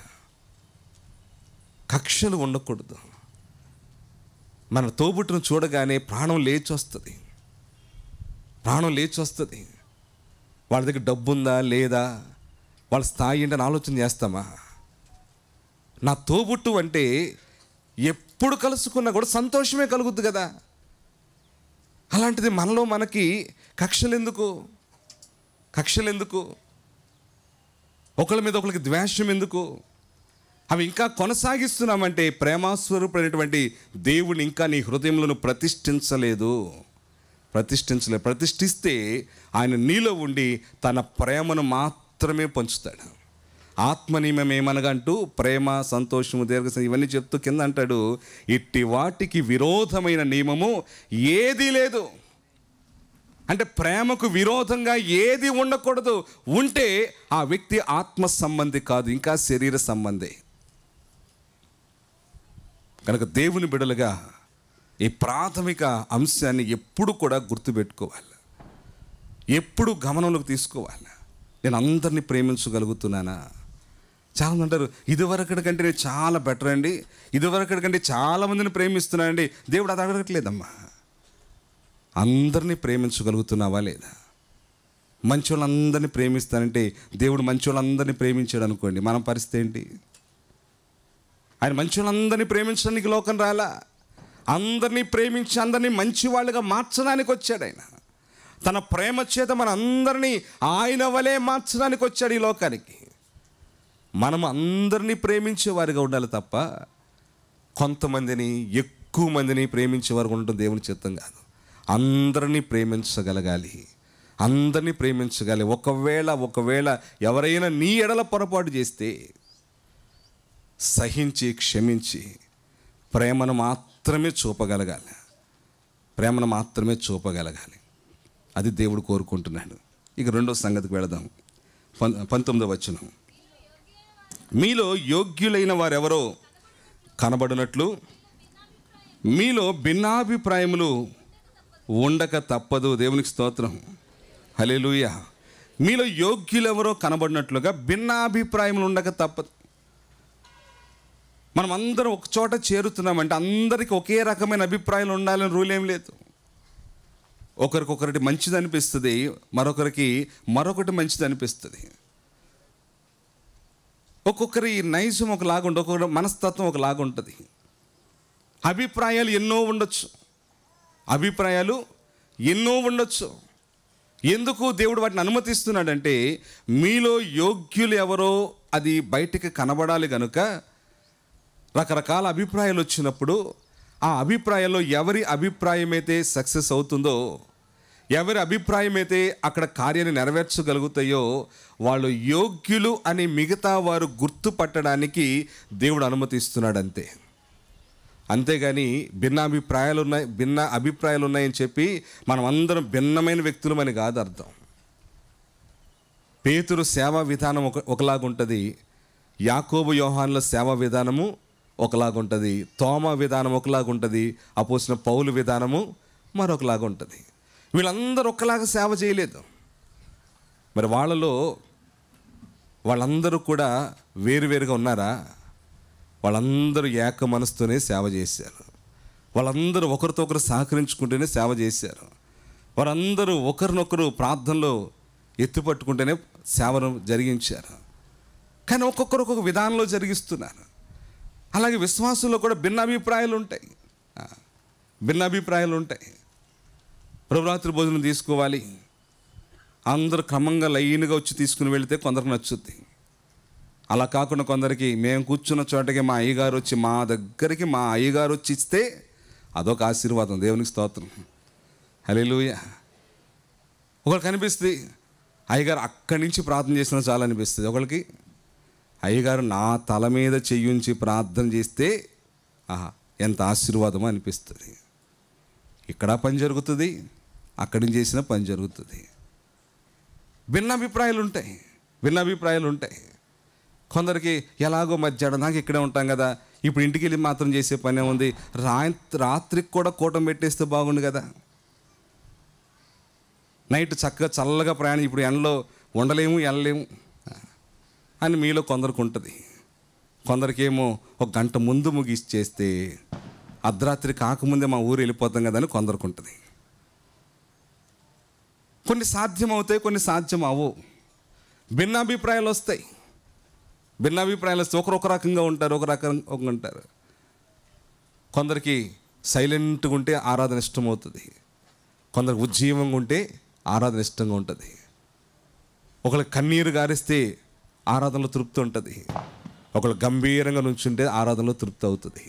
కక్షలు ఉండకూడదు మన తోబుట్టును చూడగానే ప్రాణం లేచి వస్తుంది ప్రాణం లేచి వస్తుంది వాళ్ళ దగ్గర డబ్బు ఉందా లేదా వాళ్ళ స్థాయి ఏంటని ఆలోచన చేస్తామా నా తోబుట్టు అంటే ఎప్పుడు కలుసుకున్నా కూడా సంతోషమే కలుగుద్ది కదా అలాంటిది మనలో మనకి కక్షలు ఎందుకు కక్షలు ఎందుకు ఒకళ్ళ మీద ఒకరికి ద్వేషం ఎందుకు అవి ఇంకా కొనసాగిస్తున్నామంటే ప్రేమాస్వరూపుడైనటువంటి దేవుని ఇంకా నీ హృదయంలో నువ్వు ప్రతిష్ఠించలేదు ప్రతిష్ఠించలేదు ప్రతిష్ఠిస్తే ఆయన నీలో ఉండి తన ప్రేమను మాత్రమే పంచుతాడు ఆత్మ నియమం ఏమనగా అంటూ ప్రేమ సంతోషము దీర్ఘ ఇవన్నీ చెప్తూ కింద అంటాడు ఇట్టి వాటికి విరోధమైన నియమము ఏదీ లేదు అంటే ప్రేమకు విరోధంగా ఏది ఉండకూడదు ఉంటే ఆ వ్యక్తి ఆత్మ సంబంధి కాదు ఇంకా శరీర సంబంధి కనుక దేవుని బిడలుగా ఈ ప్రాథమిక అంశాన్ని ఎప్పుడు కూడా గుర్తుపెట్టుకోవాలి ఎప్పుడు గమనంలోకి తీసుకోవాలి నేను అందరినీ ప్రేమించగలుగుతున్నానా చాలామంది అంటారు ఇదివరకటి కంటే నేను చాలా బెటర్ అండి ఇదివరకటి కంటే చాలా మందిని ప్రేమిస్తున్నానండి దేవుడు అది అడగట్లేదమ్మా అందరినీ ప్రేమించగలుగుతున్నావా లేదా మంచి వాళ్ళందరినీ ప్రేమిస్తానంటే దేవుడు మంచి వాళ్ళందరినీ ప్రేమించాడు అనుకోండి మన పరిస్థితి ఏంటి ఆయన మంచి వాళ్ళందరినీ ప్రేమించడానికి లోకం రాలా అందరినీ ప్రేమించి అందరినీ మంచి వాళ్ళుగా మార్చడానికి వచ్చాడు ఆయన తన ప్రేమ చేత మన అందరినీ ఆయన వలె మార్చడానికి వచ్చాడు ఈ లోకానికి మనం అందరినీ ప్రేమించే వారిగా ఉండాలి తప్ప కొంతమందిని ఎక్కువ మందిని ప్రేమించే వారు ఉండటం దేవుని చిత్తం కాదు అందరినీ ప్రేమించగలగాలి అందరినీ ప్రేమించగలి ఒకవేళ ఒకవేళ ఎవరైనా నీ ఎడల పొరపాటు చేస్తే సహించి క్షమించి ప్రేమను మాత్రమే చూపగలగాలి ప్రేమను మాత్రమే చూపగలగాలి అది దేవుడు కోరుకుంటున్నాడు ఇక రెండో సంగతికి వెళదాం పం పంతొమ్మిదో వచనం మీలో యోగ్యులైన వారెవరో కనబడినట్లు మీలో భిన్నాభిప్రాయములు ఉండక తప్పదు దేవునికి స్తోత్రం హలేలుయ మీలో యోగ్యులెవరో కనబడినట్లుగా భిన్నాభిప్రాయములు ఉండక తప్పదు మనం అందరం ఒక చోట చేరుతున్నామంటే అందరికీ ఒకే రకమైన అభిప్రాయాలు ఉండాలని రూల్ ఏం లేదు ఒకరికొకరికి మంచిది అనిపిస్తుంది మరొకరికి మరొకటి మంచిది అనిపిస్తుంది ఒక్కొక్కరి నైజం ఒకలాగా ఉంటుంది ఒక్కొక్కరి మనస్తత్వం ఒకలాగా ఉంటుంది అభిప్రాయాలు ఎన్నో ఉండొచ్చు అభిప్రాయాలు ఎన్నో ఉండొచ్చు ఎందుకు దేవుడు వాటిని అనుమతిస్తున్నాడంటే మీలో యోగ్యులు ఎవరో అది బయటికి కనబడాలి కనుక రకరకాల అభిప్రాయాలు వచ్చినప్పుడు ఆ అభిప్రాయంలో ఎవరి అభిప్రాయం అయితే సక్సెస్ అవుతుందో ఎవరి అభిప్రాయం అయితే అక్కడ కార్యాన్ని నెరవేర్చగలుగుతాయో వాళ్ళు యోగ్యులు అని మిగతా వారు గుర్తుపట్టడానికి దేవుడు అనుమతిస్తున్నాడు అంతే అంతేగాని భిన్నాభిప్రాయాలు ఉన్నాయి భిన్న అభిప్రాయాలు ఉన్నాయని చెప్పి మనం అందరం భిన్నమైన వ్యక్తులమని కాదు అర్థం పేతురు సేవా విధానం ఒక ఒకలాగుంటుంది యాకోబు యోహాన్ల సేవా విధానము ఒకలాగుంటుంది తోమ విధానం ఒకలాగుంటుంది అపోసిన పౌలు విధానము మరొకలాగా ఉంటుంది వీళ్ళందరూ ఒకలాగా సేవ చేయలేదు మరి వాళ్ళలో వాళ్ళందరూ కూడా వేరువేరుగా ఉన్నారా వాళ్ళందరూ ఏక మనసుతోనే సేవ చేశారు వాళ్ళందరూ ఒకరితో ఒకరు సహకరించుకుంటూనే సేవ చేశారు వారందరూ ఒకరినొకరు ప్రార్థనలో ఎత్తుపట్టుకుంటేనే సేవను జరిగించారు కానీ ఒక్కొక్కరు ఒక్కొక్క విధానంలో జరిగిస్తున్నారు అలాగే విశ్వాసంలో కూడా భిన్నాభిప్రాయాలు ఉంటాయి ఆ, భిన్నాభిప్రాయాలు ఉంటాయి ప్రభురాత్రి భోజనం తీసుకోవాలి అందరూ క్రమంగా లైన్గా వచ్చి తీసుకుని వెళితే కొందరికి నచ్చుద్ది అలా కాకుండా కొందరికి మేము కూర్చున్న చోటకి మా అయ్యగారు వచ్చి మా దగ్గరికి మా అయ్యగారు వచ్చి ఇస్తే అదొక ఆశీర్వాదం దేవునికి స్తోత్రం హల్లెలూయా ఒకరికి అనిపిస్తుంది అయ్యగారు అక్కడి నుంచి ప్రార్థన చేసినా చాలా అనిపిస్తుంది ఒకరికి అయ్యగారు నా తల మీద చెయ్యుంచి ప్రార్థన చేస్తే ఆహా ఎంత ఆశీర్వాదమో అనిపిస్తుంది ఇక్కడ పని జరుగుతుంది అక్కడి నుంచి చేసిన పని జరుగుతుంది భిన్నాభిప్రాయాలు ఉంటాయి భిన్నాభిప్రాయాలు ఉంటాయి కొందరికి ఎలాగో మధ్యాహ్నం దాకా ఇక్కడే ఉంటాం కదా ఇప్పుడు ఇంటికి వెళ్ళి మాత్రం చేసే పనే ఉంది రా రాత్రికి కూడా కూటం పెట్టేస్తే బాగుండు కదా నైట్ చక్కగా చల్లగా ప్రయాణం ఇప్పుడు ఎండలో ఉండలేము వెళ్ళలేము అని మీలో కొందరికి ఉంటుంది కొందరికేమో ఒక గంట ముందు ముగిసి చేస్తే అర్ధరాత్రి కాకముందే మా ఊరు వెళ్ళిపోతాం కదా అని కొందరికి ఉంటుంది కొన్ని సాధ్యం అవుతాయి కొన్ని సాధ్యం అవ్వవు భిన్నాభిప్రాయాలు వస్తాయి భిన్నాభిప్రాయాలు వస్తే ఒకరు ఒక రకంగా ఉంటారు ఒక రకంగా ఉంటారు కొందరికి సైలెంట్గా ఉంటే ఆరాధన ఇష్టం అవుతుంది కొందరికి ఉజ్జీవంగా ఉంటే ఆరాధన ఇష్టంగా ఉంటుంది ఒకళ్ళకి కన్నీరు గారిస్తే ఆరాధనలో తృప్తి ఉంటుంది ఒకళ్ళు గంభీరంగా నుంచుంటే ఆరాధనలో తృప్తి అవుతుంది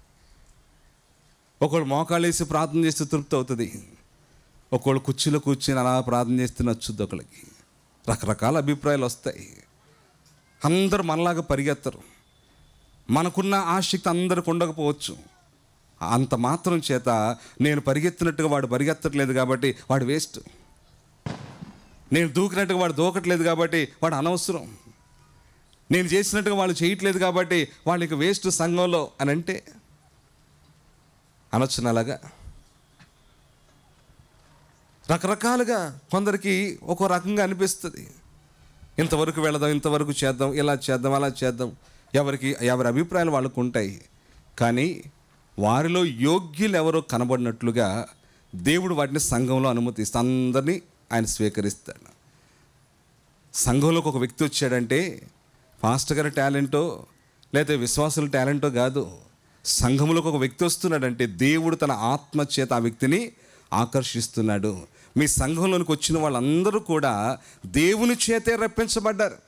ఒకళ్ళు మోకాళ్ళేసి ప్రార్థన చేస్తే తృప్తి అవుతుంది ఒకళ్ళు కుర్చీలో కూర్చొని అలా ప్రార్థన చేస్తే నచ్చుద్ది ఒకళ్ళకి రకరకాల అభిప్రాయాలు వస్తాయి అందరూ మనలాగా పరిగెత్తరు మనకున్న ఆసక్తి అందరికి ఉండకపోవచ్చు అంత మాత్రం చేత నేను పరిగెత్తినట్టుగా వాడు పరిగెత్తట్లేదు కాబట్టి వాడు వేస్ట్ నేను దూకినట్టుగా వాడు దూకట్లేదు కాబట్టి వాడు అనవసరం నేను చేసినట్టుగా వాళ్ళు చేయట్లేదు కాబట్టి వాళ్ళకి వేస్ట్ సంఘంలో అని అంటే అనొచ్చును అలాగా రకరకాలుగా కొందరికి ఒక్కో రకంగా అనిపిస్తుంది ఇంతవరకు వెళదాం ఇంతవరకు చేద్దాం ఇలా చేద్దాం అలా చేద్దాం ఎవరికి ఎవరి అభిప్రాయాలు వాళ్ళకు ఉంటాయి కానీ వారిలో యోగ్యులు ఎవరో కనబడినట్లుగా దేవుడు వాటిని సంఘంలో అనుమతిస్తే అందరినీ ఆయన స్వీకరిస్తాడు సంఘంలోకి ఒక వ్యక్తి వచ్చాడంటే పాస్టర్ గారి టాలెంటో లేకపోతే విశ్వాసుల టాలెంటో కాదు సంఘంలోకి ఒక వ్యక్తి వస్తున్నాడంటే దేవుడు తన ఆత్మ చేత ఆ వ్యక్తిని ఆకర్షిస్తున్నాడు మీ సంఘంలోనికి వచ్చిన వాళ్ళందరూ కూడా దేవుని చేతే రప్పించబడ్డారు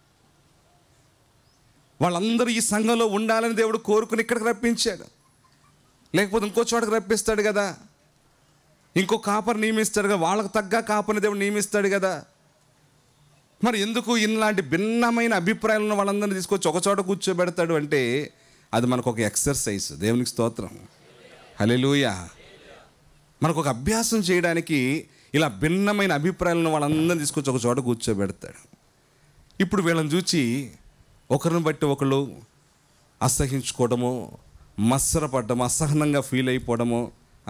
వాళ్ళందరూ ఈ సంఘంలో ఉండాలని దేవుడు కోరుకుని ఇక్కడికి రప్పించాడు లేకపోతే ఇంకో చోటకి రప్పిస్తాడు కదా ఇంకో కాపర్ నియమిస్తాడు కదా వాళ్ళకు తగ్గ కాపర్ని దేవుడు నియమిస్తాడు కదా మరి ఎందుకు ఇలాంటి భిన్నమైన అభిప్రాయాలు ఉన్న వాళ్ళందరినీ తీసుకొచ్చి ఒక చోట కూర్చోబెడతాడు అంటే అది మనకు ఒక ఎక్సర్సైజ్ దేవునికి స్తోత్రం హల్లెలూయా మనకు ఒక అభ్యాసం చేయడానికి ఇలా భిన్నమైన అభిప్రాయాలను వాళ్ళందరినీ తీసుకొచ్చి ఒక చోట కూర్చోబెడతాడు ఇప్పుడు వీళ్ళని చూచి ఒకరిని బట్టి ఒకళ్ళు అసహించుకోవడము మత్సరపడము అసహనంగా ఫీల్ అయిపోవడము ఆ,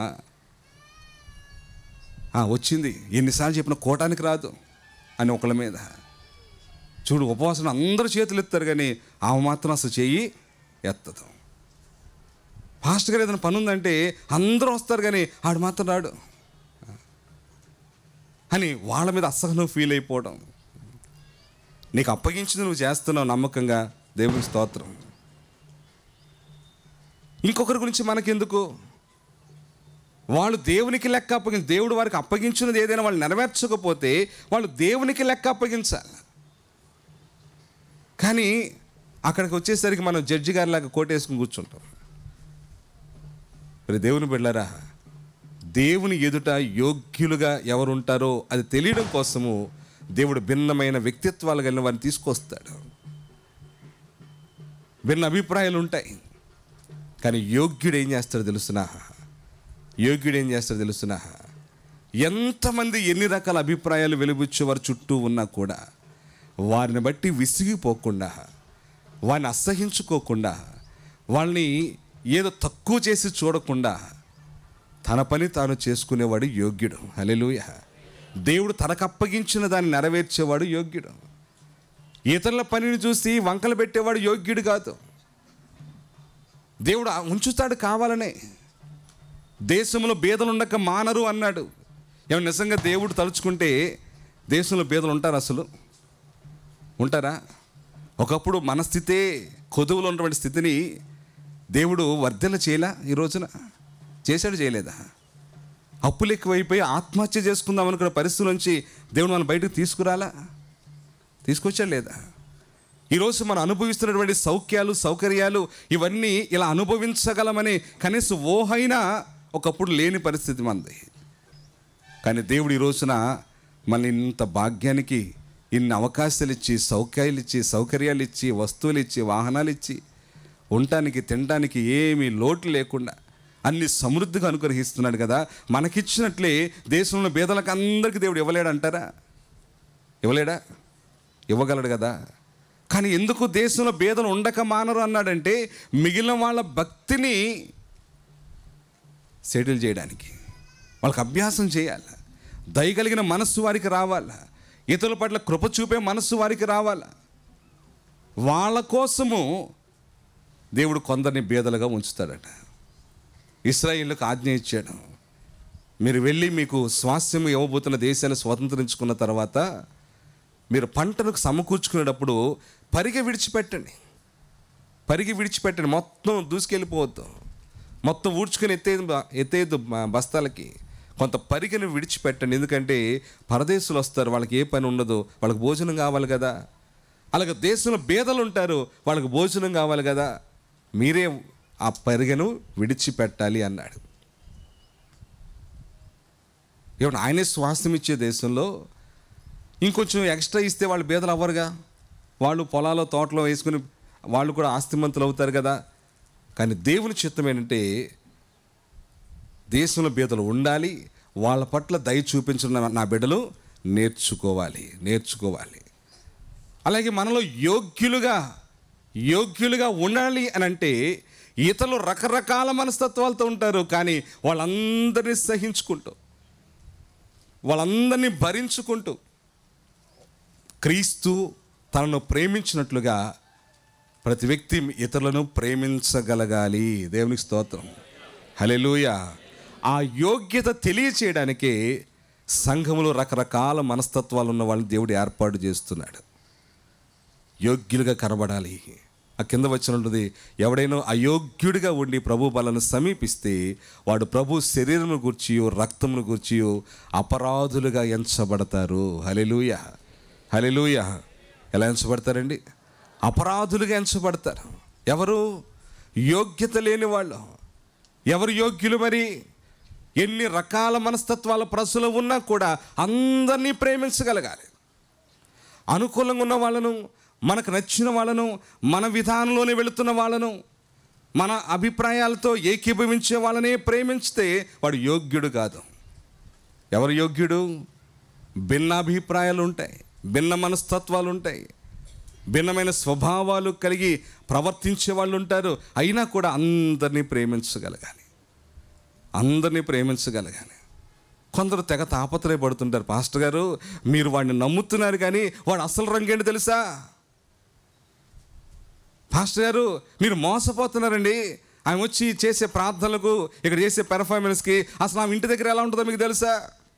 ఆ, వచ్చింది ఎన్నిసార్లు చెప్పిన కోటానికి రాదు అని ఒకళ్ళ మీద చూడు ఉపవాసం అందరూ చేతులు ఎత్తారు కానీ ఆమె మాత్రం అసలు చెయ్యి ఎత్తదు ఫాస్ట్ గారు ఏదైనా పని ఉందంటే అందరూ వస్తారు కానీ ఆడు మాత్రం రాడు అని వాళ్ళ మీద అసహనం ఫీల్ అయిపోవడం నీకు అప్పగించింది నువ్వు చేస్తున్నావు నమ్మకంగా దేవుని స్తోత్రం ఇంకొకరి గురించి మనకెందుకు వాళ్ళు దేవునికి లెక్క అప్పగించి దేవుడు వారికి అప్పగించినది ఏదైనా వాళ్ళు నెరవేర్చకపోతే వాళ్ళు దేవునికి లెక్క అప్పగించాలి కానీ అక్కడికి వచ్చేసరికి మనం జడ్జి గారిలాగా కోటేసుకుని కూర్చుంటాం మరి దేవుని బిడ్డారా దేవుని ఎదుట యోగ్యులుగా ఎవరు ఉంటారో అది తెలియడం కోసము దేవుడు భిన్నమైన వ్యక్తిత్వాలు కలిగిన వారిని తీసుకొస్తాడు భిన్న అభిప్రాయాలు ఉంటాయి కానీ యోగ్యుడు ఏం చేస్తాడో తెలుసునా యోగ్యుడు ఏం చేస్తాడో తెలుసునా ఎంతమంది ఎన్ని రకాల అభిప్రాయాలు వెలుబుచ్చే వారి చుట్టూ ఉన్నా కూడా వారిని బట్టి విసిగిపోకుండా వారిని అసహించుకోకుండా వాళ్ళని ఏదో తక్కువ చేసి చూడకుండా తన పని తాను చేసుకునేవాడు యోగ్యుడు హల్లెలూయ దేవుడు తనకు అప్పగించిన దాన్ని నెరవేర్చేవాడు యోగ్యుడు ఇతరుల పనిని చూసి వంకలు పెట్టేవాడు యోగ్యుడు కాదు దేవుడు ఆ ఉంచుతాడు కావాలనే దేశంలో బేదలు ఉండక మానరు అన్నాడు ఏమన్నా నిజంగా దేవుడు తలుచుకుంటే దేశంలో బేదలు ఉంటారు అసలు ఉంటారా ఒకప్పుడు మన స్థితే కొదువులో ఉన్నటువంటి స్థితిని దేవుడు వర్ధన చేయలా ఈ రోజున చేశాడు చేయలేదా అప్పులు ఎక్కువైపోయి ఆత్మహత్య చేసుకుందాం అనుకున్న పరిస్థితి నుంచి దేవుడు మనం బయటకు తీసుకురాలా తీసుకొచ్చాడు లేదా ఈరోజు మనం అనుభవిస్తున్నటువంటి సౌఖ్యాలు సౌకర్యాలు ఇవన్నీ ఇలా అనుభవించగలమని కనీసం ఓహైనా ఒకప్పుడు లేని పరిస్థితి మనది కానీ దేవుడు ఈ రోజున మన ఇంత భాగ్యానికి ఇన్ని అవకాశాలు ఇచ్చి సౌకర్యాలు ఇచ్చి సౌకర్యాలు ఇచ్చి వస్తువులు ఇచ్చి వాహనాలు ఇచ్చి ఉండటానికి తినడానికి ఏమీ లోటు లేకుండా అన్ని సమృద్ధిగా అనుగ్రహిస్తున్నాడు కదా మనకిచ్చినట్లే దేశంలో పేదలకు అందరికీ దేవుడు ఇవ్వలేడంటారా ఇవ్వలేడా ఇవ్వగలడు కదా కానీ ఎందుకు దేశంలో భేదలు ఉండక మానరు అన్నాడంటే మిగిలిన వాళ్ళ భక్తిని సెటిల్ చేయడానికి వాళ్ళకి అభ్యాసం చేయాలి దయగలిగిన మనస్సు వారికి రావాలా ఇతరుల పట్ల కృప చూపే మనస్సు వారికి రావాలా వాళ్ళ కోసము దేవుడు కొందరిని బేదలుగా ఉంచుతాడట ఇస్రాయిల్కి ఆజ్ఞ ఇచ్చాడు మీరు వెళ్ళి మీకు స్వాస్థ్యం ఇవ్వబోతున్న దేశాలు స్వతంత్రించుకున్న తర్వాత మీరు పంటను సమకూర్చుకునేటప్పుడు పరిగె విడిచిపెట్టండి పరిగి విడిచిపెట్టండి మొత్తం దూసుకెళ్ళిపోవద్దు మొత్తం ఊడ్చుకొని ఎత్తేది బ- ఎత్తేయద్దు బ- బస్తాలకి కొంత పరిగెను విడిచిపెట్టండి ఎందుకంటే పరదేశులు వస్తారు వాళ్ళకి ఏ పని ఉండదు వాళ్ళకి భోజనం కావాలి కదా అలాగే దేశంలో బేదలు ఉంటారు వాళ్ళకి భోజనం కావాలి కదా మీరే ఆ పరిగెను విడిచిపెట్టాలి అన్నాడు ఏమన్నా ఆయనే స్వాస్థ్యం ఇచ్చే దేశంలో ఇంకొంచెం ఎక్స్ట్రా ఇస్తే వాళ్ళు బేదలు అవ్వరుగా వాళ్ళు పొలాల్లో తోటలో వేసుకుని వాళ్ళు కూడా ఆస్తిమంతులు అవుతారు కదా కానీ దేవుని చిత్తం ఏంటంటే దేశంలో బీదలు ఉండాలి వాళ్ళ పట్ల దయ చూపించిన నా బిడ్డలు నేర్చుకోవాలి నేర్చుకోవాలి అలాగే మనలో యోగ్యులుగా యోగ్యులుగా ఉండాలి అని అంటే ఇతరులు రకరకాల మనస్తత్వాలతో ఉంటారు కానీ వాళ్ళందరినీ సహించుకుంటూ వాళ్ళందరినీ భరించుకుంటూ క్రీస్తు తనను ప్రేమించినట్లుగా ప్రతి వ్యక్తి ఇతరులను ప్రేమించగలగాలి దేవునికి స్తోత్రం హలెలూయ ఆ యోగ్యత తెలియచేయడానికే సంఘములో రకరకాల మనస్తత్వాలు ఉన్న వాళ్ళని దేవుడు ఏర్పాటు చేస్తున్నాడు యోగ్యులుగా కనబడాలి ఆ కింద వచ్చినది ఎవడైనా అయోగ్యుడిగా ఉండి ప్రభు బలను సమీపిస్తే వాడు ప్రభు శరీరమును గూర్చియో రక్తమును గూర్చియో అపరాధులుగా ఎంచబడతారు హలెలూయ హలెలూయ ఎలా ఎంచబడతారండి అపరాధులుగా ఎంచబడతారు ఎవరు యోగ్యత లేని వాళ్ళు ఎవరు యోగ్యులు మరి ఎన్ని రకాల మనస్తత్వాల ప్రజలు ఉన్నా కూడా అందరినీ ప్రేమించగలగాలి అనుకూలంగా ఉన్న వాళ్ళను మనకు నచ్చిన వాళ్ళను మన విధానంలోనే వెళుతున్న వాళ్ళను మన అభిప్రాయాలతో ఏకీభవించే వాళ్ళనే ప్రేమించితే వాడు యోగ్యుడు కాదు ఎవరు యోగ్యుడు భిన్నాభిప్రాయాలు ఉంటాయి భిన్న మనస్తత్వాలు ఉంటాయి భిన్నమైన స్వభావాలు కలిగి ప్రవర్తించే వాళ్ళు ఉంటారు అయినా కూడా అందరినీ ప్రేమించగలగాలి అందరినీ ప్రేమించగలగాలి కొందరు తెగ తాపత్రయపడుతుంటారు పాస్టర్ గారు మీరు వాడిని నమ్ముతున్నారు కానీ వాడు అసలు రంగేంటి తెలుసా పాస్టర్ గారు మీరు మోసపోతున్నారండి ఆమె వచ్చి చేసే ప్రార్థనలకు ఇక్కడ చేసే పెర్ఫార్మెన్స్కి అసలు ఆమె ఇంటి దగ్గర ఎలా ఉంటుందో మీకు తెలుసా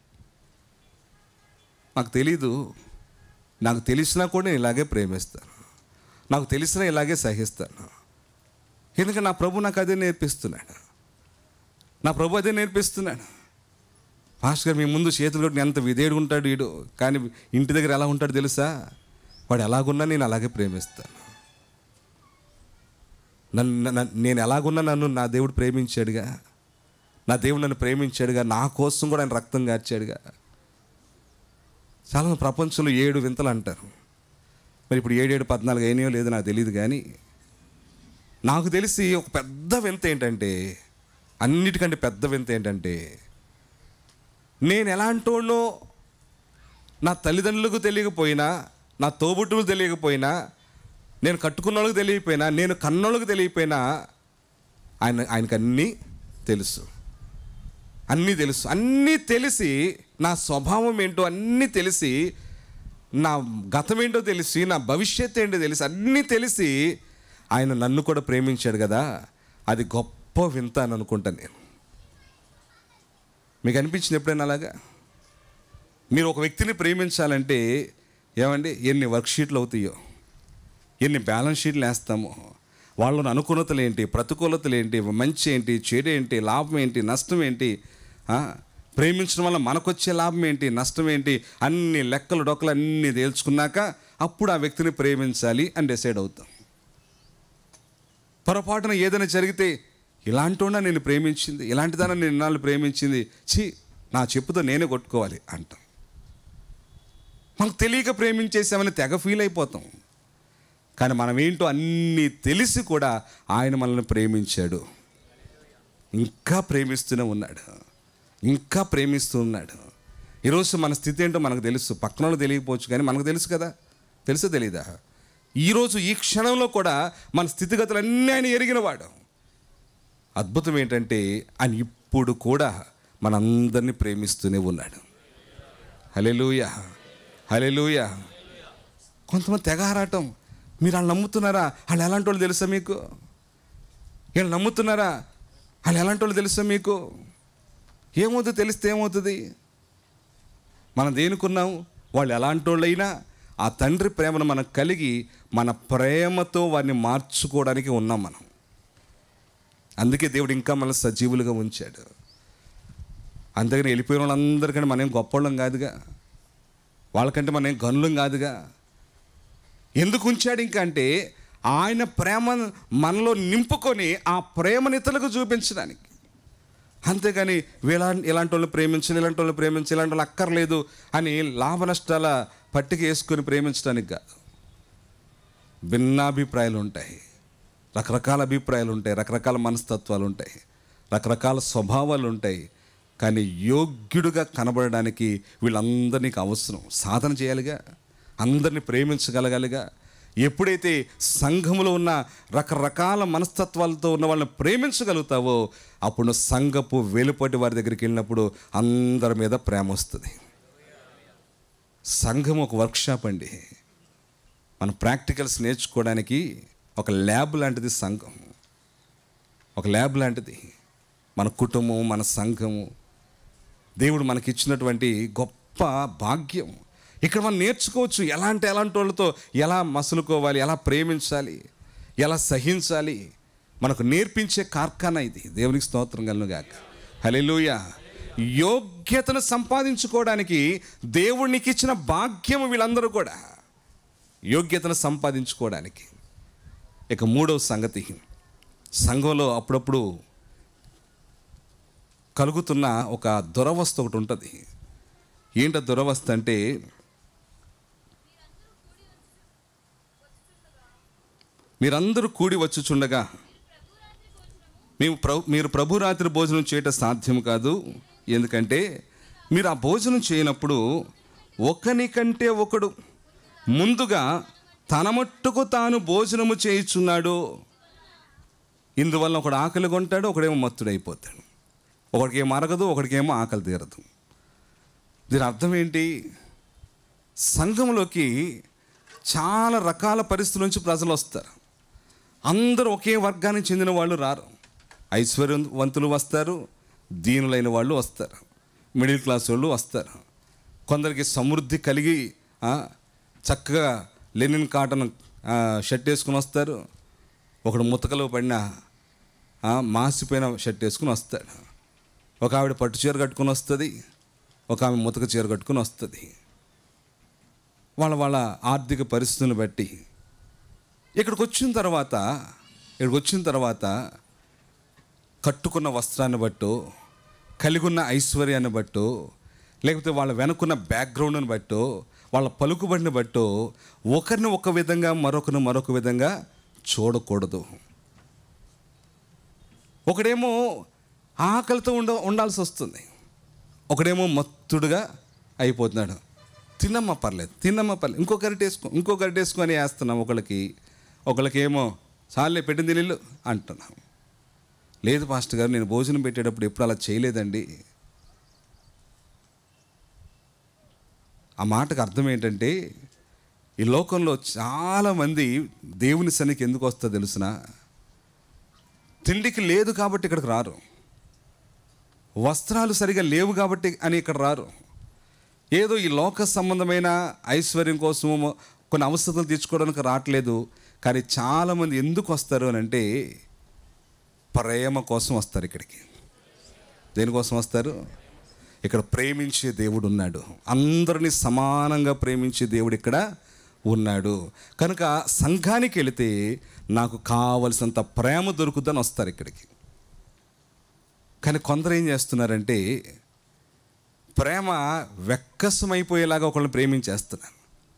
నాకు తెలీదు నాకు తెలిసినా కూడా నేను ఇలాగే ప్రేమిస్తాను నాకు తెలిసినా ఇలాగే సహిస్తాను ఎందుకంటే నా ప్రభు నాకు అదే నేర్పిస్తున్నాడు నా ప్రభు అదే నేర్పిస్తున్నాడు పాస్టర్ గారు మీ ముందు చేతులు కొట్టి ఎంత విధేయుడు ఉంటాడు వీడు కానీ ఇంటి దగ్గర ఎలా ఉంటాడు తెలుసా వాడు ఎలాగున్నా నేను అలాగే ప్రేమిస్తాను నన్ను నన్ను- నేను ఎలాగున్నా నన్ను నా దేవుడు ప్రేమించాడుగా నా దేవుడు నన్ను ప్రేమించాడుగా నా కోసం కూడా ఆయన రక్తం కార్చాడుగా చాలా ప్రపంచంలో ఏడు వింతలు అంటారు మరి ఇప్పుడు ఏడేడు పద్నాలుగు అయినాయో లేదో నాకు తెలియదు కానీ నాకు తెలిసి ఒక పెద్ద వింత ఏంటంటే అన్నిటికంటే పెద్ద వింత ఏంటంటే నేను ఎలాంటోనో నా తల్లిదండ్రులకు తెలియకపోయినా నా తోబుట్టువులు తెలియకపోయినా నేను కట్టుకున్న వాళ్ళకి తెలియకపోయినా నేను కన్నోళ్ళకి తెలియకపోయినా ఆయన ఆయనకు అన్నీ తెలుసు అన్నీ తెలుసు అన్నీ తెలిసి నా స్వభావం ఏంటో అన్నీ తెలిసి నా గతం ఏంటో తెలిసి నా భవిష్యత్ ఏంటో తెలిసి అన్నీ తెలిసి ఆయన నన్ను కూడా ప్రేమించాడు కదా అది గొప్ప వింత అని అనుకుంటాను నేను మీకు అనిపించింది ఎప్పుడైనా అలాగా మీరు ఒక వ్యక్తిని ప్రేమించాలంటే ఏమండి ఎన్ని వర్క్షీట్లు అవుతాయో ఎన్ని బ్యాలెన్స్ షీట్లు వేస్తామో వాళ్ళని అనుకూలతలు ఏంటి ప్రతికూలతలు ఏంటి మంచి ఏంటి చెడు ఏంటి లాభం ఏంటి నష్టం ఏంటి ఆ? ప్రేమించడం వల్ల మనకొచ్చే లాభం ఏంటి నష్టం ఏంటి అన్ని లెక్కలు డొక్కలు అన్నీ తేల్చుకున్నాక అప్పుడు ఆ వ్యక్తిని ప్రేమించాలి అని డిసైడ్ అవుతాం పొరపాటున ఏదైనా జరిగితే ఇలాంటి నేను ప్రేమించింది ఇలాంటిదాన్ని నేను ఇన్నాళ్ళు ప్రేమించింది ఛీ నా చెప్పుతో నేనే కొట్టుకోవాలి అంటాం మనకు తెలియక ప్రేమించేసామని తెగ ఫీల్ అయిపోతాం కానీ మనం ఏంటో అన్నీ తెలిసి కూడా ఆయన మనల్ని ప్రేమించాడు ఇంకా ప్రేమిస్తూనే ఉన్నాడు ఇంకా ప్రేమిస్తూ ఉన్నాడు ఈరోజు మన స్థితి ఏంటో మనకు తెలుసు పక్కన వాళ్ళకి తెలియకపోవచ్చు కానీ మనకు తెలుసు కదా తెలుసో తెలీదా ఈరోజు ఈ క్షణంలో కూడా మన స్థితిగతులు అన్నీ ఆయన ఎరిగినవాడు అద్భుతం ఏంటంటే ఆయన ఇప్పుడు కూడా మనందరినీ ప్రేమిస్తూనే ఉన్నాడు హలెలూయ హలెలూయ కొంతమంది తెగ ఆరాటం మీరు వాళ్ళు నమ్ముతున్నారా వాళ్ళు ఎలాంటి వాళ్ళు తెలుసా మీకు వీళ్ళు నమ్ముతున్నారా వాళ్ళు ఎలాంటి వాళ్ళు తెలుసా మీకు ఏమవుతుంది తెలిస్తే ఏమవుతుంది మనం దేనికున్నాం వాళ్ళు ఎలాంటి వాళ్ళైనా ఆ తండ్రి ప్రేమను మనం కలిగి మన ప్రేమతో వారిని మార్చుకోవడానికి ఉన్నాం మనం అందుకే దేవుడు ఇంకా మన సజీవులుగా ఉంచాడు అందుకని వెళ్ళిపోయిన వాళ్ళందరికంటే మనం గొప్పవాళ్ళం కాదుగా వాళ్ళకంటే మనం గనులం కాదుగా ఎందుకు ఉంచాడు ఇంకా అంటే ఆయన ప్రేమ మనలో నింపుకొని ఆ ప్రేమని ఇతరులకు చూపించడానికి అంతేగాని వీళ్ళ ఇలాంటి వాళ్ళు ప్రేమించాలి ఇలాంటి వాళ్ళు ప్రేమించాలి ఇలాంటి వాళ్ళు అక్కర్లేదు అని లాభ నష్టాల పట్టిక వేసుకొని ప్రేమించడానికి కాదు భిన్నాభిప్రాయాలు ఉంటాయి రకరకాల అభిప్రాయాలు ఉంటాయి రకరకాల మనస్తత్వాలు ఉంటాయి రకరకాల స్వభావాలు ఉంటాయి కానీ యోగ్యుడుగా కనబడడానికి వీళ్ళందరినీ అవసరం సాధన చేయాలిగా అందరినీ ప్రేమించగలగాలిగా ఎప్పుడైతే సంఘములో ఉన్న రకరకాల మనస్తత్వాలతో ఉన్న వాళ్ళని ప్రేమించగలుగుతావో అప్పుడు సంఘపు వెలుపటి వారి దగ్గరికి వెళ్ళినప్పుడు అందరి మీద ప్రేమ వస్తుంది సంఘం ఒక వర్క్షాప్ అండి మన ప్రాక్టికల్స్ నేర్చుకోవడానికి ఒక ల్యాబ్ లాంటిది సంఘం ఒక ల్యాబ్ లాంటిది మన కుటుంబం మన సంఘము దేవుడు మనకి ఇచ్చినటువంటి గొప్ప భాగ్యం ఇక్కడ మనం నేర్చుకోవచ్చు ఎలాంటి ఎలాంటి వాళ్ళతో ఎలా మసులుకోవాలి ఎలా ప్రేమించాలి ఎలా సహించాలి మనకు నేర్పించే కార్ఖానా ఇది దేవునికి స్తోత్రం కలుగాక హలెలూయ యోగ్యతను సంపాదించుకోవడానికి దేవుడు నీకు ఇచ్చిన భాగ్యం వీళ్ళందరూ కూడా యోగ్యతను సంపాదించుకోవడానికి ఇక మూడవ సంగతి సంఘంలో అప్పుడప్పుడు కలుగుతున్న ఒక దురవస్థ ఒకటి ఉంటుంది ఏంట దురవస్థ అంటే మీరందరూ కూడి వచ్చుచుండగా మేము ప్రభు మీరు ప్రభు రాత్రి భోజనం చేయటం సాధ్యం కాదు ఎందుకంటే మీరు ఆ భోజనం చేయనప్పుడు ఒకని కంటే ఒకడు ముందుగా తన మట్టుకు తాను భోజనము చేయుచున్నాడు ఇందువల్ల ఒకడు ఆకలి కొంటాడు ఒకడేమో మత్తుడైపోతాడు ఒకడికేమో అరగదు ఒకడికేమో ఆకలి తీరదు దీని అర్థం ఏంటి సంఘంలోకి చాలా రకాల పరిస్థితుల నుంచి ప్రజలు వస్తారు అందరూ ఒకే వర్గానికి చెందిన వాళ్ళు రారు ఐశ్వర్యవంతులు వస్తారు దీనులైన వాళ్ళు వస్తారు మిడిల్ క్లాస్ వాళ్ళు వస్తారు కొందరికి సమృద్ధి కలిగి ఆ, చక్కగా లెనిన్ కాటన్ ఆ, షర్ట్ వేసుకుని వస్తారు ఒకడు ముతకలో పడిన ఆ, మాసిపోయిన షర్ట్ వేసుకుని వస్తాడు ఒక ఆవిడ పట్టు చీర కట్టుకుని వస్తుంది ఒక ఆమె ముతక చీర కట్టుకుని వస్తుంది వాళ్ళ వాళ్ళ ఆర్థిక పరిస్థితులను బట్టి ఇక్కడికి వచ్చిన తర్వాత ఇక్కడికి వచ్చిన తర్వాత కట్టుకున్న వస్త్రాన్ని బట్టు కలిగి ఉన్న ఐశ్వర్యాన్ని బట్టు లేకపోతే వాళ్ళ వెనుకున్న బ్యాక్గ్రౌండ్ని బట్టు వాళ్ళ పలుకుబడిని బట్టు ఒకరిని ఒక విధంగా మరొకరిని మరొక విధంగా చూడకూడదు ఒకడేమో ఆకలితో ఉండ ఉండాల్సి వస్తుంది ఒకడేమో మత్తుడుగా అయిపోతున్నాడు తిన్నమ్మా పర్లేదు తిన్నమ్మా పర్లేదు ఇంకో గరిట వేసుకో ఇంకో గరిట వేసుకొని వేస్తున్నాం ఒకళ్ళకి ఒకళ్ళకి ఏమో చాలే పెట్టింది నీళ్ళు అంటున్నాం లేదు పాస్టర్ గారు నేను భోజనం పెట్టేటప్పుడు ఎప్పుడు అలా చేయలేదండి ఆ మాటకు అర్థం ఏంటంటే ఈ లోకంలో చాలామంది దేవుని సన్నికి ఎందుకు వస్తుందో తెలుసిన తిండికి లేదు కాబట్టి ఇక్కడికి రారు వస్త్రాలు సరిగా లేవు కాబట్టి అని ఇక్కడ రారు ఏదో ఈ లోక సంబంధమైన ఐశ్వర్యం కోసము కొన్ని అవసరాలు తీర్చుకోవడానికి రావట్లేదు కానీ చాలామంది ఎందుకు వస్తారు అని అంటే ప్రేమ కోసం వస్తారు ఇక్కడికి దేనికోసం వస్తారు ఇక్కడ ప్రేమించే దేవుడు ఉన్నాడు అందరినీ సమానంగా ప్రేమించే దేవుడు ఇక్కడ ఉన్నాడు కనుక సంఘానికి వెళితే నాకు కావలసినంత ప్రేమ దొరుకుతుందని వస్తారు ఇక్కడికి కానీ కొందరు ఏం చేస్తున్నారంటే ప్రేమ వెక్కసమైపోయేలాగా ఒకళ్ళని ప్రేమించేస్తున్నారు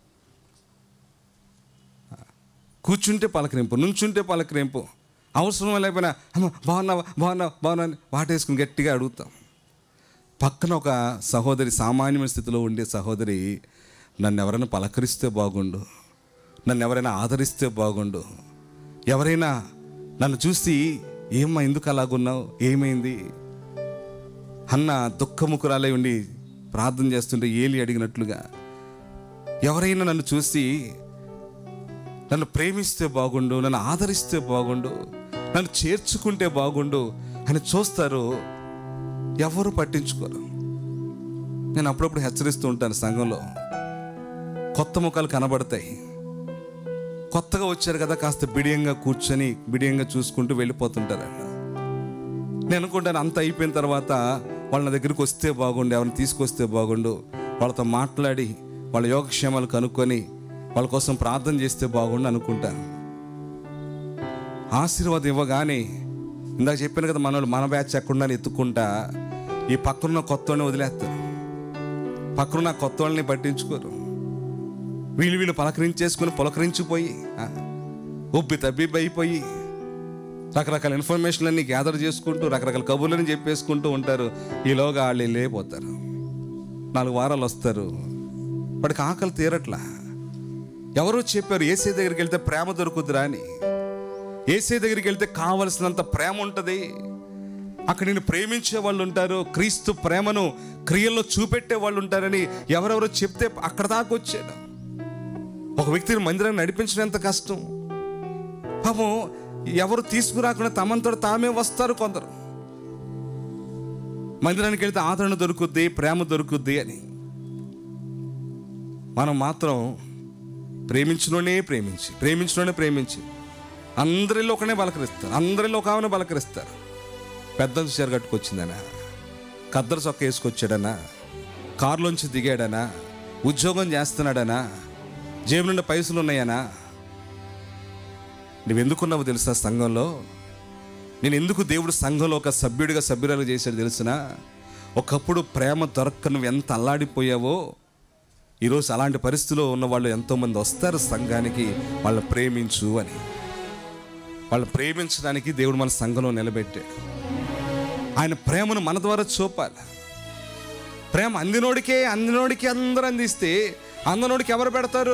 కూర్చుంటే పలకరింపు నుంచుంటే పలకరింపు అవసరం లేకపోయినా అమ్మ బాగున్నావా బాగున్నావా బాగున్నా అని వాటేసుకుని గట్టిగా అడుగుతాం పక్కన ఒక సహోదరి సామాన్యమైన స్థితిలో ఉండే సహోదరి నన్ను ఎవరైనా పలకరిస్తే బాగుండు నన్ను ఎవరైనా ఆదరిస్తే బాగుండు ఎవరైనా నన్ను చూసి ఏమ్మా ఎందుకు అలాగున్నావు ఏమైంది అన్న దుఃఖముఖురాలై ఉండి ప్రార్థన చేస్తుంటే ఏలి అడిగినట్లుగా ఎవరైనా నన్ను చూసి నన్ను ప్రేమిస్తే బాగుండు నన్ను ఆదరిస్తే బాగుండు నన్ను చేర్చుకుంటే బాగుండు అని చూస్తారు ఎవరు పట్టించుకోరు నేను అప్పుడప్పుడు హెచ్చరిస్తూ ఉంటాను సంఘంలో కొత్త ముఖాలు కనబడతాయి కొత్తగా వచ్చారు కదా కాస్త బిడియంగా కూర్చొని బిడియంగా చూసుకుంటూ వెళ్ళిపోతుంటారు వాళ్ళు. నేను అనుకుంటాను అంత అయిపోయిన తర్వాత వాళ్ళ నా దగ్గరికి వస్తే బాగుండు ఎవరిని తీసుకొస్తే బాగుండు వాళ్ళతో మాట్లాడి వాళ్ళ యోగక్షేమాలు కనుక్కొని వాళ్ళ కోసం ప్రార్థన చేస్తే బాగుండు అనుకుంటాను ఆశీర్వాదం ఇవ్వగానే ఇందాక చెప్పాను కదా మన మన బ్యాచ్ ఎక్కడున్నా ఎత్తుకుంటా ఈ పక్కనున్న కొత్త వాళ్ళని వదిలేస్తారు పక్కనున్న కొత్త వాళ్ళని పట్టించుకోరు వీళ్ళు వీళ్ళు పలకరించేసుకుని పులకరించిపోయి ఆ, ఉబ్బి తబ్బిబ్బి అయిపోయి రకరకాల ఇన్ఫర్మేషన్లన్నీ గ్యాదర్ చేసుకుంటూ రకరకాల కబుర్లని చెప్పేసుకుంటూ ఉంటారు ఈలోగా వాళ్ళు వెళ్ళిపోతారు నాలుగు వారాలు వస్తారు వాడికి ఆకలి తీరట్లా ఎవరో చెప్పారు ఏసీ దగ్గరికి వెళ్తే ప్రేమ దొరుకుతురా అని ఏసీ దగ్గరికి వెళ్తే కావలసినంత ప్రేమ ఉంటుంది అక్కడ నేను ప్రేమించే వాళ్ళు ఉంటారు క్రీస్తు ప్రేమను క్రియల్లో చూపెట్టే వాళ్ళు ఉంటారని ఎవరెవరో చెప్తే అక్కడ దాకా వచ్చాడు ఒక వ్యక్తిని మందిరాన్ని నడిపించడం ఎంత కష్టం పాపం ఎవరు తీసుకురాకుండా తమంతో తామే వస్తారు కొందరు మందిరానికి వెళ్తే ఆదరణ దొరుకుద్ది ప్రేమ దొరుకుద్ది అని మనం మాత్రం ప్రేమించినోనే ప్రేమించి ప్రేమించినోనే ప్రేమించి అందరిలో ఒకనే బలకరిస్తారు అందరిలో ఒక ఆమెను బలకరిస్తారు పెద్ద చీర కట్టుకొచ్చిందనా కద్దరు చొక్క వేసుకొచ్చాడనా కారులోంచి దిగాడనా ఉద్యోగం చేస్తున్నాడనా జేబు నుండి పైసలు ఉన్నాయనా నువ్వు ఎందుకున్నావు తెలుసా సంఘంలో నేను ఎందుకు దేవుడు సంఘంలో ఒక సభ్యుడిగా సభ్యురాలు చేశాడు తెలుసునా ఒకప్పుడు ప్రేమ దొరక్క నువ్వు ఎంత అల్లాడిపోయావో ఈరోజు అలాంటి పరిస్థితిలో ఉన్న వాళ్ళు ఎంతోమంది వస్తారు సంఘానికి వాళ్ళని ప్రేమించు అని వాళ్ళు ప్రేమించడానికి దేవుడు మన సంఘంలో నిలబెట్టాడు ఆయన ప్రేమను మన ద్వారా చూపాలి ప్రేమ అందినోడికే అందినోడికి అందరూ అందిస్తే అందనోడికి ఎవరు పెడతారు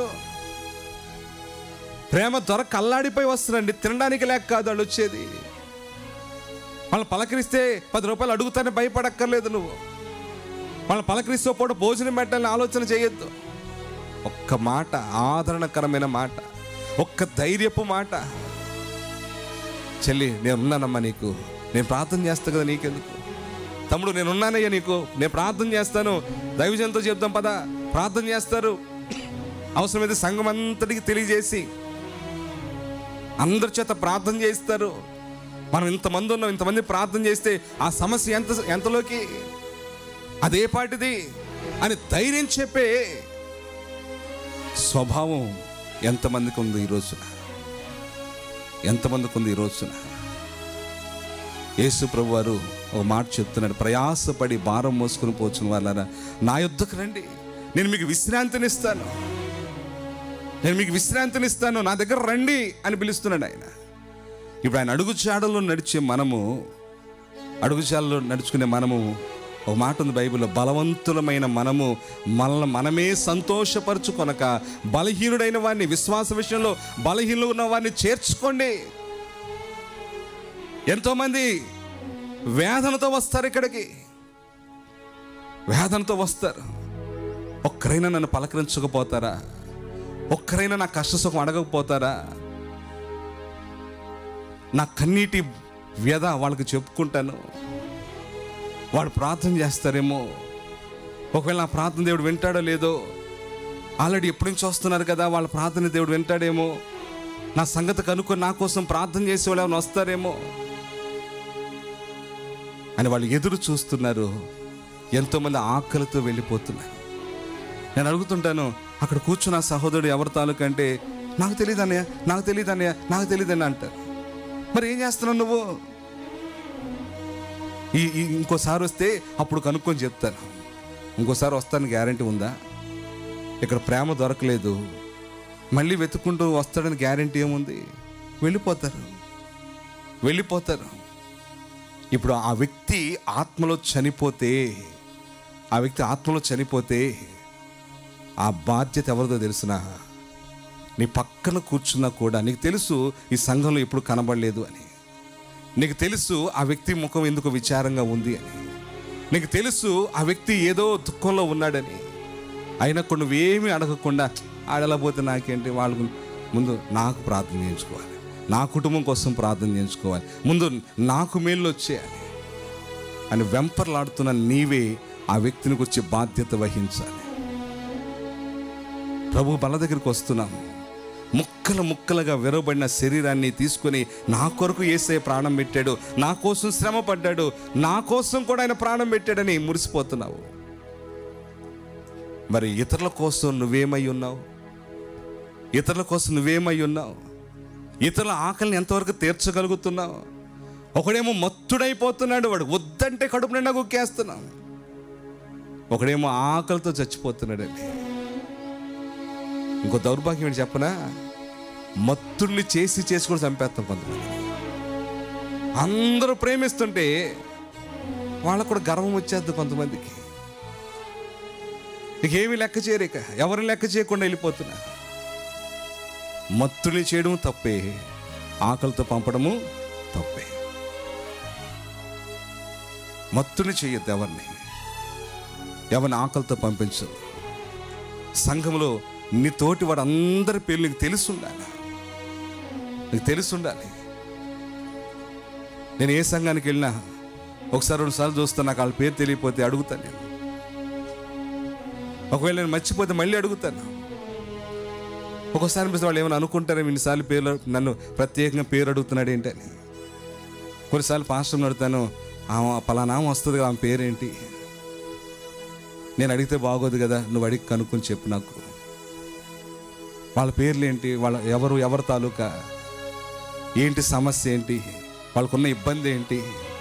ప్రేమ దొరక అల్లాడిపోయి వస్తుందండి తినడానికి లేక కాదు వాళ్ళు వచ్చేది వాళ్ళు పలకరిస్తే పది రూపాయలు అడుగుతానే భయపడక్కర్లేదు నువ్వు వాళ్ళు పలకరిస్తే పూట భోజనం పెట్టాలని ఆలోచన చేయొద్దు ఒక్క మాట ఆదరణకరమైన మాట ఒక్క ధైర్యపు మాట చెల్లి నేను ఉన్నానమ్మా నీకు నేను ప్రార్థన చేస్తా కదా నీకెందుకు తమ్ముడు నేను ఉన్నానయ్యా నీకు నేను ప్రార్థన చేస్తాను దైవజంతో చెప్తాం పద ప్రార్థన చేస్తారు అవసరమైతే సంఘం అంతటికి తెలియజేసి అందరి చేత ప్రార్థన చేస్తారు మనం ఇంతమంది ఉన్నాం ఇంతమంది ప్రార్థన చేస్తే ఆ సమస్య ఎంత ఎంతలోకి అదే పాటిది అని ధైర్యం చెప్పే స్వభావం ఎంతమందికి ఉంది ఈ రోజున ఎంతమందికి ఉంది ఈ రోజున యేసు ప్రభు వారు ఒక మాట చెప్తున్నాడు ప్రయాసపడి భారం మోసుకుని పోచున్న వాళ్ళారా నా యుద్ధకు రండి నేను మీకు విశ్రాంతినిస్తాను నేను మీకు విశ్రాంతినిస్తాను నా దగ్గర రండి అని పిలుస్తున్నాడు ఆయన ఇప్పుడు ఆయన అడుగుచాడలో నడిచే మనము అడుగుచాడలో నడుచుకునే మనము ఒక మాట ఉంది బైబిల్లో బలవంతులమైన మనము మనల్ని మనమే సంతోషపరచుకొనక బలహీనుడైన వారిని విశ్వాస విషయంలో బలహీనులు ఉన్న వారిని చేర్చుకోండి ఎంతోమంది వేదనతో వస్తారు ఇక్కడికి వేదనతో వస్తారు ఒక్కరైనా నన్ను పలకరించకపోతారా ఒక్కరైనా నా కష్ట సుఖం అడగకపోతారా నా కన్నీటి వ్యధ వాళ్ళకి చెప్పుకుంటాను వాడు ప్రార్థన చేస్తారేమో ఒకవేళ నా ప్రార్థన దేవుడు వింటాడో లేదో ఆల్రెడీ ఎప్పటి నుంచి వస్తున్నారు కదా వాళ్ళ ప్రార్థన దేవుడు వింటాడేమో నా సంగతి కనుక్కొని నా కోసం ప్రార్థన చేసే వాళ్ళు ఏమైనా వస్తారేమో అని వాళ్ళు ఎదురు చూస్తున్నారు ఎంతోమంది ఆకలితో వెళ్ళిపోతున్నారు నేను అడుగుతుంటాను అక్కడ కూర్చున్న సహోదరుడు ఎవరి తాలూకు అంటే నాకు తెలియదు అన్నయ్య నాకు తెలియదు అన్నయ్య నాకు తెలియదు అని అంటారు మరి ఏం చేస్తున్నావు నువ్వు ఈ ఈ ఇంకోసారి వస్తే అప్పుడు కనుక్కొని చెప్తాను ఇంకోసారి వస్తాను గ్యారంటీ ఉందా ఇక్కడ ప్రేమ దొరకలేదు మళ్ళీ వెతుక్కుంటూ వస్తాడని గ్యారంటీ ఏముంది వెళ్ళిపోతారు వెళ్ళిపోతారు ఇప్పుడు ఆ వ్యక్తి ఆత్మలో చనిపోతే ఆ వ్యక్తి ఆత్మలో చనిపోతే ఆ బాధ్యత ఎవరిదో తెలిసిన నీ పక్కన కూర్చున్నా కూడా నీకు తెలుసు ఈ సంఘంలో ఎప్పుడు కనబడలేదు అని నీకు తెలుసు ఆ వ్యక్తి ముఖం ఎందుకు విచారంగా ఉంది అని నీకు తెలుసు ఆ వ్యక్తి ఏదో దుఃఖంలో ఉన్నాడని అయినా కొన్ని నువ్వేమీ అడగకుండా ఆడలేకపోతే నాకేంటి వాళ్ళకు ముందు నాకు ప్రార్థన చేయించుకోవాలి నా కుటుంబం కోసం ప్రార్థన చేయించుకోవాలి ముందు నాకు మేలు వచ్చేయాలి అని వెంపర్లాడుతున్న నీవే ఆ వ్యక్తిని వచ్చే బాధ్యత వహించాలి ప్రభు బల దగ్గరికి వస్తున్నాం ముక్కలు ముక్కలుగా విరవబడిన శరీరాన్ని తీసుకొని నా కొరకు ఏసే ప్రాణం పెట్టాడు నా కోసం శ్రమ పడ్డాడు నా కోసం కూడా ఆయన ప్రాణం పెట్టాడని మురిసిపోతున్నావు మరి ఇతరుల కోసం నువ్వేమై ఉన్నావు ఇతరుల కోసం నువ్వేమై ఉన్నావు ఇతరుల ఆకలిని ఎంతవరకు తీర్చగలుగుతున్నావు ఒకడేమో మత్తుడైపోతున్నాడు వాడు వద్దంటే కడుపు నిండా కుక్కేస్తున్నాం ఒకడేమో ఆకలితో చచ్చిపోతున్నాడండి ఇంకో దౌర్భాగ్యం ఏంటి చెప్పనా మత్తుల్ని చేసి చేసి కూడా చంపేస్తాం కొంతమంది అందరూ ప్రేమిస్తుంటే వాళ్ళకు కూడా గర్వం వచ్చేద్ది కొంతమందికి ఇక ఏమి లెక్క చేయరు ఇక ఎవరిని లెక్క చేయకుండా వెళ్ళిపోతున్నారు మత్తుని చేయడం తప్పే ఆకలితో పంపడము తప్పే మత్తుని చేయొద్దు ఎవరిని ఎవరిని ఆకలితో పంపించదు సంఘంలో నీ తోటి వాడు అందరి పేర్లు నీకు తెలిసి ఉండాలి నీకు తెలిసి ఉండాలి నేను ఏ సంఘానికి వెళ్ళినా ఒకసారి రెండు సార్లు చూస్తాను నాకు వాళ్ళ పేరు తెలియకపోతే అడుగుతాను నేను ఒకవేళ నేను మర్చిపోతే మళ్ళీ అడుగుతాను ఒక్కోసారి అనిపిస్తే వాళ్ళు ఏమైనా అనుకుంటారో ఇన్నిసార్లు పేర్లు నన్ను ప్రత్యేకంగా పేరు అడుగుతున్నాడు ఏంటని కొన్నిసార్లు పాస్టర్ని అడుగుతాను ఆమె పలానా ఆమె వస్తుంది కదా ఆమె పేరేంటి నేను అడిగితే బాగోదు కదా నువ్వు అడిగి కనుక్కొని చెప్పు నాకు వాళ్ళ పేర్లు ఏంటి వాళ్ళ ఎవరు ఎవరి తాలూకా ఏంటి సమస్య ఏంటి వాళ్ళకున్న ఇబ్బంది ఏంటి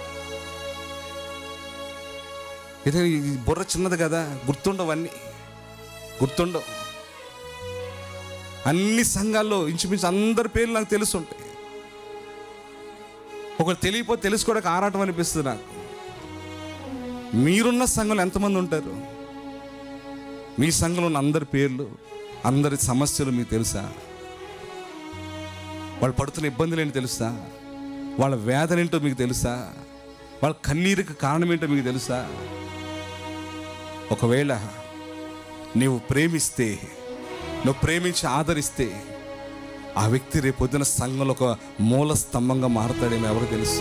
ఇది ఈ బుర్ర చిన్నది కదా గుర్తుండవన్నీ గుర్తుండవు అన్ని సంఘాల్లో ఇంచుమించు అందరి పేర్లు నాకు తెలుసుంటాయి ఒకరు తెలియకపోతే తెలుసుకోవడానికి ఆరాటం అనిపిస్తుంది నాకు మీరున్న సంఘంలో ఎంతమంది ఉంటారు మీ సంఘంలో ఉన్న అందరి పేర్లు అందరి సమస్యలు మీకు తెలుసా వాళ్ళు పడుతున్న ఇబ్బందులు ఏంటో తెలుసా వాళ్ళ వేదన ఏంటో మీకు తెలుసా వాళ్ళ కన్నీరుకి కారణం ఏంటో మీకు తెలుసా ఒకవేళ నీవు ప్రేమిస్తే నువ్వు ప్రేమించి ఆదరిస్తే ఆ వ్యక్తి రేపు పొద్దున సంఘంలో ఒక మూల స్తంభంగా మారతాడేమో ఎవరు తెలుసు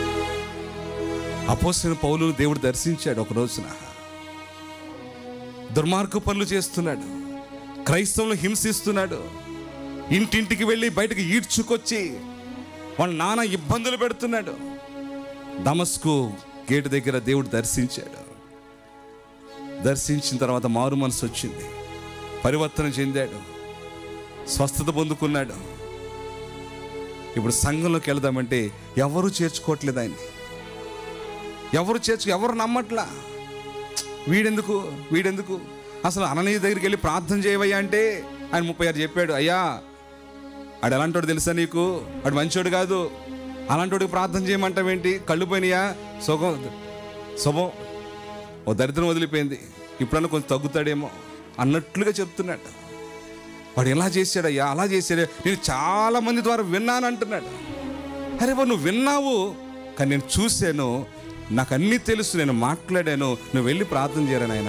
అపోసిన పౌలు దేవుడు దర్శించాడు ఒక రోజున దుర్మార్గ పనులు చేస్తున్నాడు క్రైస్తవులు హింసిస్తున్నాడు ఇంటింటికి వెళ్ళి బయటకు ఈడ్చుకొచ్చి వాళ్ళ నాన్న ఇబ్బందులు పెడుతున్నాడు దమస్కు గేటు దగ్గర దేవుడు దర్శించాడు దర్శించిన తర్వాత మారు మనసు వచ్చింది పరివర్తన చెందాడు స్వస్థత పొందుకున్నాడు ఇప్పుడు సంఘంలోకి వెళదామంటే ఎవరు చేర్చుకోవట్లేదు ఆయన్ని ఎవరు చేర్చు ఎవరు నమ్మట్లా వీడెందుకు వీడెందుకు అసలు అననీయ దగ్గరికి వెళ్ళి ప్రార్థన చేయవయ్యా అంటే ఆయన ముప్పై ఆరు చెప్పాడు అయ్యా ఆడు ఎలాంటోడు తెలుసా నీకు వాడు మంచోడు కాదు అలాంటోడికి ప్రార్థన చేయమంటావేంటి కళ్ళు పోయినాయా సుఖం శుభం ఓ దరిద్రం వదిలిపోయింది ఇప్పుడన్నా కొంచెం తగ్గుతాడేమో అన్నట్లుగా చెప్తున్నాడు వాడు ఎలా చేశాడయ్యా అలా చేశాడు నేను చాలా మంది ద్వారా విన్నాను అంటున్నాడు అరే బాబు నువ్వు విన్నావు కానీ నేను చూశాను నాకు అన్నీ తెలుసు నేను మాట్లాడాను నువ్వు వెళ్ళి ప్రార్థన చేయరా నాయన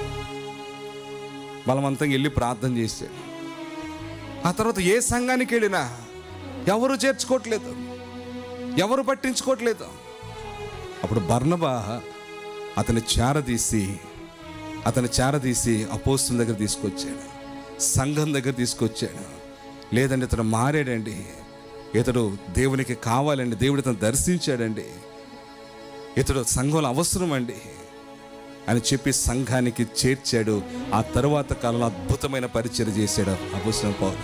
బలవంతంగా వెళ్ళి ప్రార్థన చేశాడు ఆ తర్వాత ఏ సంఘానికి వెళ్ళినా ఎవరు చేర్చుకోవట్లేదు ఎవరు పట్టించుకోవట్లేదు అప్పుడు బర్ణబా అతని చేరదీసి అతని చేరదీసి అపోస్తుల దగ్గర తీసుకొచ్చాడు సంఘం దగ్గర తీసుకొచ్చాడు లేదండి ఇతడు మారాడండి ఇతడు దేవునికి కావాలండి దేవుడు ఇతను దర్శించాడండి ఇతడు సంఘంలో అవసరం అండి అని చెప్పి సంఘానికి చేర్చాడు ఆ తరువాత కాలంలో అద్భుతమైన పరిచయం చేశాడు అపోస్తుల పౌరు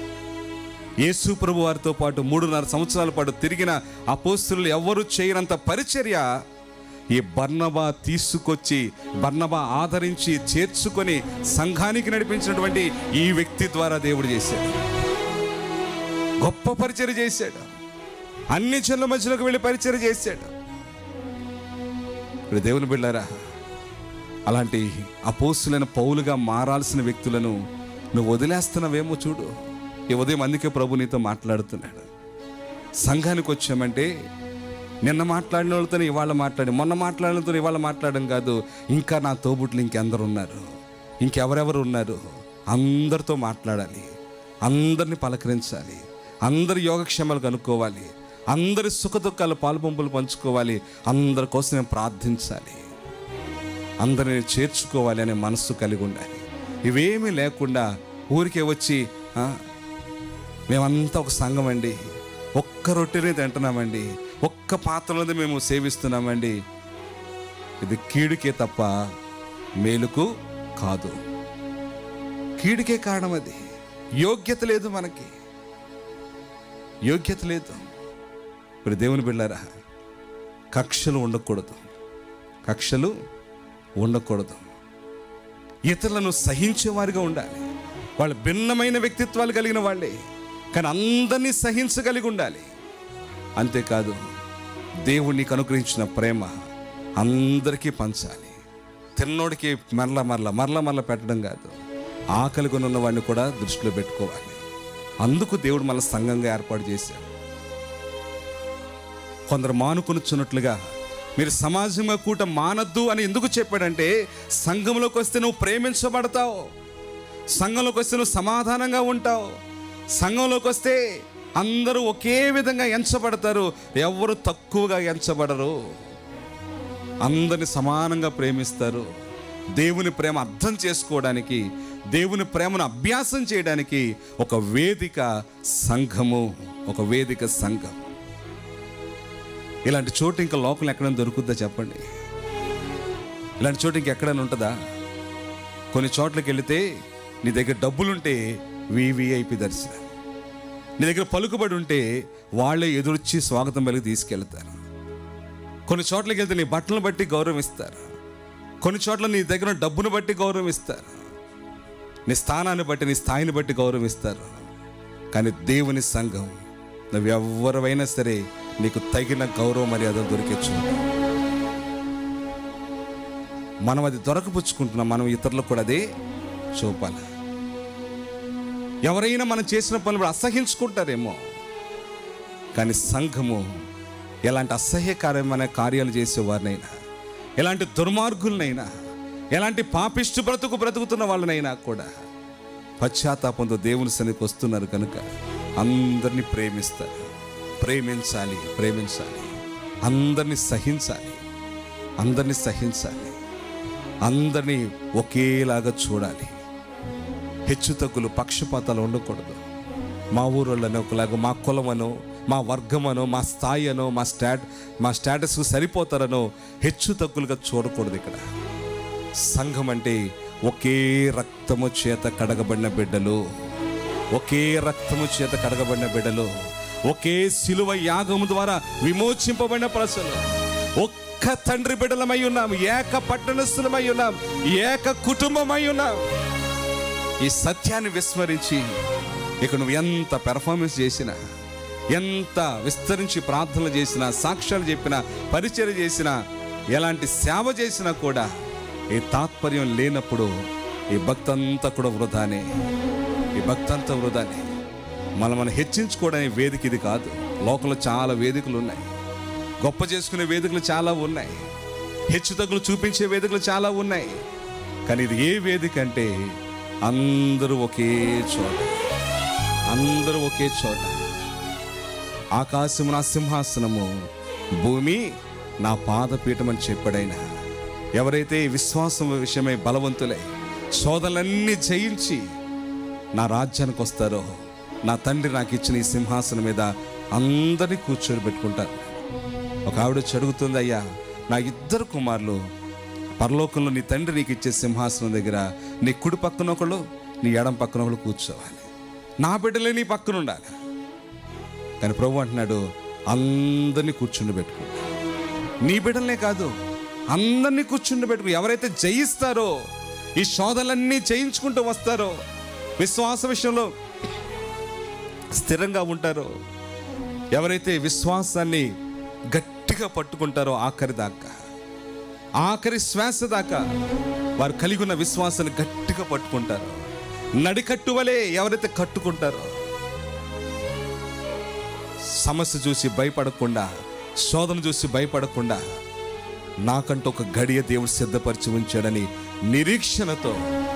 యేసు ప్రభు వారితో పాటు మూడున్నర సంవత్సరాల పాటు తిరిగిన అపోస్తులు ఎవరు చేయనంత పరిచర్య ఈ బర్నబా తీసుకొచ్చి బర్నబా ఆదరించి చేర్చుకొని సంఘానికి నడిపించినటువంటి ఈ వ్యక్తి ద్వారా దేవుడు చేశాడు గొప్ప పరిచర్య చేశాడు అన్ని చెల్ల మధ్యలోకి వెళ్ళి పరిచర్య చేశాడు ఇప్పుడు దేవుని బిళ్ళారా అలాంటి అపోస్తులైన పౌలుగా మారాల్సిన వ్యక్తులను నువ్వు వదిలేస్తున్నావేమో చూడు ఈ ఉదయం అందుకే ప్రభు నీతో మాట్లాడుతున్నాడు సంఘానికి వచ్చామంటే నిన్న మాట్లాడిన వాళ్ళతో ఇవాళ మాట్లాడి మొన్న మాట్లాడినతో ఇవాళ మాట్లాడడం కాదు ఇంకా నా తోబుట్లు ఇంకెందరు ఉన్నారు ఇంకెవరెవరు ఉన్నారు అందరితో మాట్లాడాలి అందరిని పలకరించాలి అందరి యోగక్షేమాలు కనుక్కోవాలి అందరి సుఖ దుఃఖాలు పాలుపంపులు పంచుకోవాలి అందరి కోసం నేను ప్రార్థించాలి అందరిని చేర్చుకోవాలి అనే మనస్సు కలిగి ఉండాలి ఇవేమీ లేకుండా ఊరికే వచ్చి "ఆ, మేమంతా ఒక సంఘం అండి ఒక్క రొట్టెనే తింటున్నామండి ఒక్క పాత్రలోనే మేము సేవిస్తున్నామండి ఇది కీడుకే తప్ప మేలుకు కాదు కీడుకే కారణం అది యోగ్యత లేదు మనకి యోగ్యత లేదు ఇప్పుడు దేవుని బిళ్ళారా కక్షలు ఉండకూడదు కక్షలు ఉండకూడదు ఇతరులను సహించేవారిగా ఉండాలి వాళ్ళు భిన్నమైన వ్యక్తిత్వాలు కలిగిన వాళ్ళే కానీ అందరినీ సహించగలిగి ఉండాలి అంతేకాదు దేవుడు నీకు అనుగ్రహించిన ప్రేమ అందరికీ పంచాలి తిన్నోడికి మరల మరల మరల మరల పెట్టడం కాదు ఆకలి కొని ఉన్న వాడిని కూడా దృష్టిలో పెట్టుకోవాలి అందుకు దేవుడు మన సంఘంగా ఏర్పాటు చేశాడు కొందరు మానుకొనుచున్నట్లుగా మీరు సమాజంగా కూట మానద్దు అని ఎందుకు చెప్పాడంటే సంఘంలోకి వస్తే నువ్వు ప్రేమించబడతావు సంఘంలోకి వస్తే నువ్వు సమాధానంగా ఉంటావు సంఘంలోకి వస్తే అందరూ ఒకే విధంగా ఎంచబడతారు ఎవరు తక్కువగా ఎంచబడరు అందరిని సమానంగా ప్రేమిస్తారు దేవుని ప్రేమ అర్థం చేసుకోవడానికి దేవుని ప్రేమను అభ్యాసం చేయడానికి ఒక వేదిక సంఘము ఒక వేదిక సంఘం ఇలాంటి చోటు ఇంకా లోకల్ ఎక్కడైనా దొరుకుద్దా చెప్పండి ఇలాంటి చోటు ఇంకెక్కడైనా ఉంటుందా కొన్ని చోట్లకి వెళితే నీ దగ్గర డబ్బులుంటే వివిఐపి దర్శనం నీ దగ్గర పలుకుబడి ఉంటే వాళ్ళే ఎదురొచ్చి స్వాగతం పలికి తీసుకెళ్తారు కొన్ని చోట్లకి వెళ్తే నీ బట్టలను బట్టి గౌరవిస్తారు కొన్ని చోట్ల నీ దగ్గర ఉన్న డబ్బును బట్టి గౌరవిస్తారు నీ స్థానాన్ని బట్టి నీ స్థాయిని బట్టి గౌరవిస్తారు కానీ దేవుని సంఘం నువ్వు ఎవరివైనా సరే నీకు తగిన గౌరవ మర్యాద దొరికే చోటు మనం అది దొరకపుచ్చుకుంటున్నాం మనం ఇతరులకు కూడా అదే చూపాలి ఎవరైనా మనం చేసిన పనులు అసహించుకుంటారేమో కానీ సంఘము ఎలాంటి అసహ్యకరమైన కార్యాలు చేసేవారినైనా ఎలాంటి దుర్మార్గులనైనా ఎలాంటి పాపిష్టి బ్రతుకు బ్రతుకుతున్న వాళ్ళనైనా కూడా పశ్చాత్తాపంతో దేవుని సన్నిధికి వస్తున్నారు కనుక అందరినీ ప్రేమిస్తారు ప్రేమించాలి ప్రేమించాలి అందరినీ సహించాలి అందరినీ సహించాలి అందరినీ ఒకేలాగా చూడాలి హెచ్చు తగ్గులు పక్షపాతాలు ఉండకూడదు మా ఊరోళ్ళని ఒకలాగా మా కులమనో మా వర్గమనో మా స్థాయి అనో మా స్టాట్ మా స్టేటస్ సరిపోతారనో హెచ్చు తగ్గులుగా చూడకూడదు ఇక్కడ సంఘం అంటే ఒకే రక్తము చేత కడగబడిన బిడ్డలు ఒకే రక్తము చేత కడగబడిన బిడ్డలు ఒకే శిలువ యాగము ద్వారా విమోచింపబడిన ప్రజలు ఒక్క తండ్రి బిడ్డలమై ఉన్నాం ఏక పట్టణస్థులమై ఉన్నాం ఏక కుటుంబమై ఉన్నాం ఈ సత్యాన్ని విస్మరించి ఇక నువ్వు ఎంత పెర్ఫార్మెన్స్ చేసినా ఎంత విస్తరించి ప్రార్థనలు చేసినా సాక్ష్యాలు చెప్పినా పరిచయం చేసినా ఎలాంటి సేవ చేసినా కూడా ఈ తాత్పర్యం లేనప్పుడు ఈ భక్తంతా కూడా వృధానే ఈ భక్తంతా వృధానే మనం మనం హెచ్చించుకోవడానికి వేదిక ఇది కాదు లోకంలో చాలా వేదికలు ఉన్నాయి గొప్ప చేసుకునే వేదికలు చాలా ఉన్నాయి హెచ్చు తగ్గులు చూపించే వేదికలు చాలా ఉన్నాయి కానీ ఇది ఏ వేదిక అంటే అందరూ ఒకే చోట అందరూ ఒకే చోట ఆకాశము నా సింహాసనము భూమి నా పాదపీఠం అని చెప్పాడైనా ఎవరైతే ఈ విశ్వాసం విషయమై బలవంతులై శోధనలన్నీ జయించి నా రాజ్యానికి వస్తారో నా తండ్రి నాకు ఇచ్చిన ఈ సింహాసనం మీద అందరినీ కూర్చొని పెట్టుకుంటారు ఒక ఆవిడ చదువుతుంది అయ్యా నా ఇద్దరు కుమారులు పరలోకంలో నీ తండ్రి నీకు ఇచ్చే సింహాసనం దగ్గర నీ కుడి పక్కన ఒకళ్ళు నీ ఎడం పక్కన ఒకళ్ళు కూర్చోవాలి నా బిడ్డలే నీ పక్కన ఉండాలి కానీ ప్రభు అంటున్నాడు అందరినీ కూర్చుండి పెట్టుకో నీ బిడ్డలనే కాదు అందరినీ కూర్చుండి పెట్టుకో ఎవరైతే జయిస్తారో ఈ శోధనలన్నీ జయించుకుంటూ వస్తారో విశ్వాస విషయంలో స్థిరంగా ఉంటారో ఎవరైతే విశ్వాసాన్ని గట్టిగా పట్టుకుంటారో ఆఖరి దాకా ఆఖరి శ్వాస దాకా వారు కలిగి ఉన్న విశ్వాసాన్ని గట్టిగా పట్టుకుంటారు నడికట్టు వలె ఎవరైతే కట్టుకుంటారో సమస్య చూసి భయపడకుండా శోధన చూసి భయపడకుండా నాకంటూ ఒక గడియ దేవుడు సిద్ధపరిచి ఉంచాడని నిరీక్షణతో